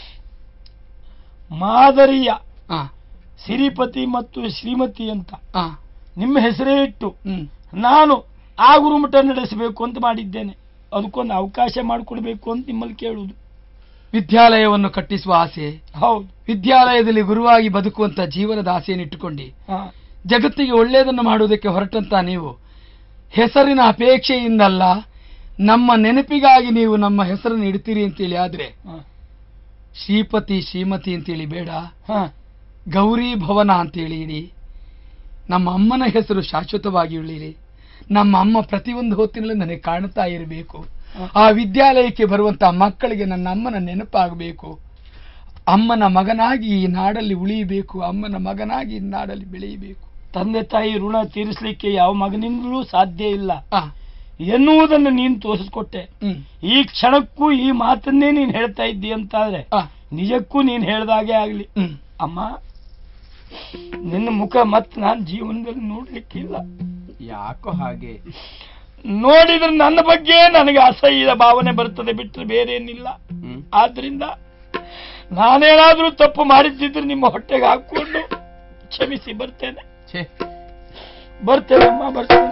ಮಾದರಿಯ ಆ ಸಿರಿಪತಿ ಮತ್ತು ಶ್ರೀಮತಿ ಅಂತ ಆ ನಿಮ್ಮ ಹೆಸರೇ ಇಟ್ಟು ಹ್ಮ್ ನಾನು ಆ ಗುರುಮಠ ನಡೆಸಬೇಕು ಅಂತ ಮಾಡಿದ್ದೇನೆ ಅದಕ್ಕೊಂದು ಅವಕಾಶ ಮಾಡಿಕೊಡ್ಬೇಕು ಅಂತ ನಿಮ್ಮಲ್ಲಿ ಕೇಳುವುದು ವಿದ್ಯಾಲಯವನ್ನು ಕಟ್ಟಿಸುವ ಆಸೆ ಹೌದು ವಿದ್ಯಾಲಯದಲ್ಲಿ ಗುರುವಾಗಿ ಬದುಕುವಂತ ಜೀವನದ ಆಸೆಯನ್ನು ಇಟ್ಟುಕೊಂಡು ಹಾ. ಜಗತ್ತಿಗೆ ಒಳ್ಳೆಯದನ್ನು ಮಾಡುವುದಕ್ಕೆ ಹೊರಟಂತ ನೀವು ಹೆಸರಿನ ಅಪೇಕ್ಷೆಯಿಂದಲ್ಲ ನಮ್ಮ ನೆನಪಿಗಾಗಿ ನೀವು ನಮ್ಮ ಹೆಸರನ್ನು ಇಡ್ತೀರಿ ಅಂತೇಳಿ ಆದ್ರೆ ಹಾ. ಶ್ರೀಪತಿ ಶ್ರೀಮತಿ ಅಂತೇಳಿ ಬೇಡ ಹಾ. ಗೌರಿ ಭವನ ಅಂತೇಳಿ ಇಡಿ ನಮ್ಮ ಅಮ್ಮನ ಹೆಸರು ಶಾಶ್ವತವಾಗಿ ಉಳಿರಿ ನಮ್ಮ ಅಮ್ಮ ಪ್ರತಿಯೊಂದು ಹೊತ್ತಿನಲ್ಲೂ ನನಗೆ ಕಾಣುತ್ತಾ ಇರಬೇಕು ಆ ವಿದ್ಯಾಲಯಕ್ಕೆ ಬರುವಂತ ಮಕ್ಕಳಿಗೆ ನನ್ನ ಅಮ್ಮನ ನೆನಪಾಗಬೇಕು ಅಮ್ಮನ ಮಗನಾಗಿ ಈ ನಾಡಲ್ಲಿ ಉಳಿಯಬೇಕು ಅಮ್ಮನ ಮಗನಾಗಿ ಈ ನಾಡಲ್ಲಿ ಬೆಳೆಯಬೇಕು ತಂದೆ ತಾಯಿ ಋಣ ತೀರಿಸಲಿಕ್ಕೆ ಯಾವ ಮಗನಿಂದಲೂ ಸಾಧ್ಯ ಇಲ್ಲ ಆ ಎನ್ನುವುದನ್ನು ನೀನು ತೋರಿಸ್ಕೊಟ್ಟೆ ಹ್ಮ್ ಈ ಕ್ಷಣಕ್ಕೂ ಈ ಮಾತನ್ನೇ ನೀನು ಹೇಳ್ತಾ ಇದ್ದಿ ಅಂತಾದ್ರೆ ಆ, ನಿಜಕ್ಕೂ ನೀನು ಹೇಳ್ದಾಗೆ ಆಗ್ಲಿ ಹ್ಮ್ ಅಮ್ಮ ನಿನ್ನ ಮುಖ ಮತ್ತೆ ನಾನು ಜೀವನದಲ್ಲಿ ನೋಡ್ಲಿಕ್ಕಿಲ್ಲ ಯಾಕೋ ಹಾಗೆ ನೋಡಿದ್ರೆ ನನ್ನ ಬಗ್ಗೆ ನನಗೆ ಅಸಹ್ಯದ ಭಾವನೆ ಬರ್ತದೆ ಬಿಟ್ಟರೆ ಬೇರೆ ಏನಿಲ್ಲ ಹ್ಮ್ ಆದ್ರಿಂದ ನಾನೇನಾದ್ರೂ ತಪ್ಪು ಮಾಡಿದ್ದಿದ್ರೆ ನಿಮ್ಮ ಹೊಟ್ಟೆಗೆ ಹಾಕೊಂಡು ಕ್ಷಮಿಸಿ ಬರ್ತೇನೆ ಛೇ ಬರ್ತೇನೆ ಅಮ್ಮ ಬರ್ತೇನೆ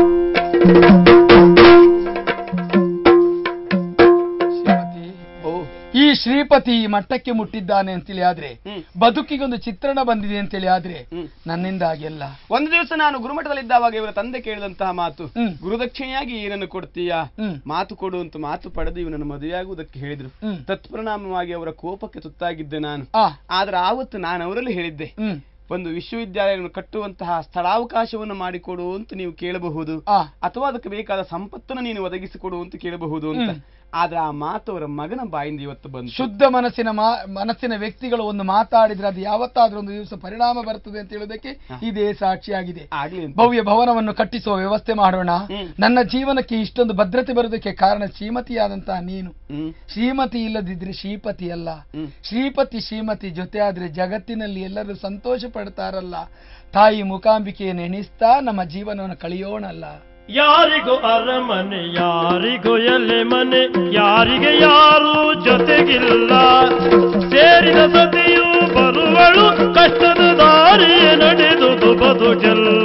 ಶ್ರೀಮತಿ ಓ ಈ ಶ್ರೀಪತಿ ಈ ಮಟ್ಟಕ್ಕೆ ಮುಟ್ಟಿದ್ದಾನೆ ಅಂತೇಳಿ ಆದ್ರೆ ಹ್ಮ್. ಬದುಕಿಗೊಂದು ಚಿತ್ರಣ ಬಂದಿದೆ ಅಂತೇಳಿ ಆದ್ರೆ ಹ್ಮ್. ನನ್ನಿಂದಾಗಿ ಎಲ್ಲ ಒಂದು ದಿವಸ ನಾನು ಗುರುಮಠದಲ್ಲಿದ್ದಾವಾಗ ಇವರ ತಂದೆ ಕೇಳಿದಂತಹ ಮಾತು ಹ್ಮ್. ಗುರುದಕ್ಷಿಣೆಯಾಗಿ ಏನನ್ನು ಕೊಡ್ತೀಯಾ ಹ್ಮ್. ಮಾತು ಕೊಡು ಅಂತ ಮಾತು ಪಡೆದು ಇವನನ್ನು ಮದುವೆಯಾಗುವುದಕ್ಕೆ ಹೇಳಿದ್ರು ಹ್ಮ್. ತತ್ಪರಿಣಾಮವಾಗಿ ಅವರ ಕೋಪಕ್ಕೆ ತುತ್ತಾಗಿದ್ದೆ ನಾನು ಆ ಆದ್ರೆ ಆವತ್ತು ನಾನು ಅವರಲ್ಲಿ ಹೇಳಿದ್ದೆ ಹ್ಮ್ ಒಂದು ವಿಶ್ವವಿದ್ಯಾಲಯವನ್ನು ಕಟ್ಟುವಂತಹ ಸ್ಥಳಾವಕಾಶವನ್ನು ಮಾಡಿಕೊಡು ಅಂತ ನೀವು ಕೇಳಬಹುದು ಆ ಅಥವಾ ಅದಕ್ಕೆ ಬೇಕಾದ ಸಂಪತ್ತನ್ನು ನೀನು ಒದಗಿಸಿಕೊಡು ಅಂತ ಕೇಳಬಹುದು ಅಂತ ಹ್ಮ್. ಆದ್ರೆ ಆ ಮಾತು ಅವರ ಮಗನ ಬಾಯಿಂದ ಇವತ್ತು ಬಂತು ಶುದ್ಧ ಮನಸ್ಸಿನ ಮಾ ಮನಸ್ಸಿನ ವ್ಯಕ್ತಿಗಳು ಒಂದು ಮಾತಾಡಿದ್ರೆ ಅದು ಯಾವತ್ತಾದ್ರೂ ಒಂದು ದಿವಸ ಪರಿಣಾಮ ಬರ್ತದೆ ಅಂತ ಹೇಳೋದಕ್ಕೆ ಇದೇ ಸಾಕ್ಷಿಯಾಗಿದೆ ಆಗ್ಲಿ ಅಂತ. ಭವ್ಯ ಭವನವನ್ನು ಕಟ್ಟಿಸುವ ವ್ಯವಸ್ಥೆ ಮಾಡೋಣ ಹ್ಮ್. ನನ್ನ ಜೀವನಕ್ಕೆ ಇಷ್ಟೊಂದು ಭದ್ರತೆ ಬರೋದಕ್ಕೆ ಕಾರಣ ಶ್ರೀಮತಿಯಾದಂತಹ ನೀನು ಹ್ಮ್ ಶ್ರೀಮತಿ ಇಲ್ಲದಿದ್ರೆ ಶ್ರೀಪತಿ ಅಲ್ಲ ಹ್ಮ್. ಶ್ರೀಪತಿ ಶ್ರೀಮತಿ ಜೊತೆ ಆದ್ರೆ ಜಗತ್ತಿನಲ್ಲಿ ಎಲ್ಲರೂ ಸಂತೋಷ ಪಡ್ತಾರಲ್ಲ ತಾಯಿ ಮುಖಾಂಬಿಕೆಯನ್ನು ಎಣಿಸ್ತಾ ನಮ್ಮ ಜೀವನವನ್ನು ಕಳೆಯೋಣಲ್ಲ ಯಾರಿಗೂ ಅರಮನೆ ಯಾರಿಗೂ ಎಲೆ ಮನೆ ಯಾರಿಗೆ ಯಾರು ಜೊತೆಗಿಲ್ಲ ಸೇರಿದ ಸತಿಯು ಬರುವಳು ಕಷ್ಟದ ದಾರಿಯ ನಡೆದುದು ಬದುಕೆಲ್ಲ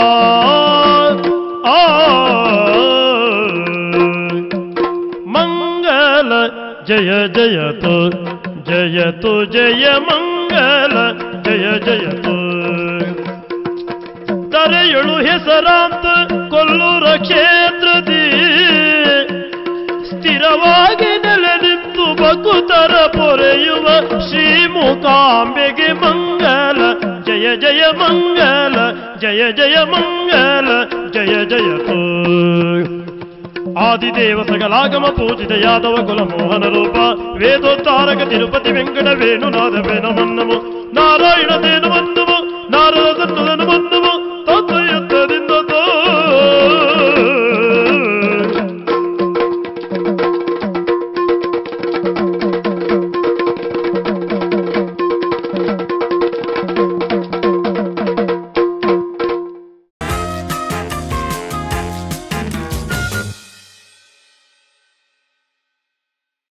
ಆ ಮಂಗಲ ಜಯ ಜಯತು ಜಯತು ಜಯ ಮಂಗಲ ಜಯ ಜಯತು ತರೆಯಳು ಹೆಸರಾಂತ ಕೊಲ್ಲೂರ ಕ್ಷೇತ್ರದಿ ಸ್ಥಿರವಾಗಿ ನೆಲೆನಿಂತು ಬಕುತರ ಪೊರೆಯುವ ಶ್ರೀಮುಖಾಂಬೆಗೆ ಮಂಗಲ ಜಯ ಜಯ ಮಂಗಲ ಜಯ ಜಯ ಮಂಗಲ ಜಯ ಜಯತು ಆದಿದೇವ ಸಕಲಾಗಮ ಪೂಜಿತ ಯಾದವ ಕುಲ ಮೋಹನ ರೂಪ ವೇದೋತ್ತಾರಕ ತಿರುಪತಿ ವೆಂಕಟ ವೇಣುನಾಥವೇ ನಮನ್ನಮು ನಾರಾಯಣ ತೇನು ಬಂದವು ನಾರದ ತತ್ವದನು ಬಂದವು ತತ್ವ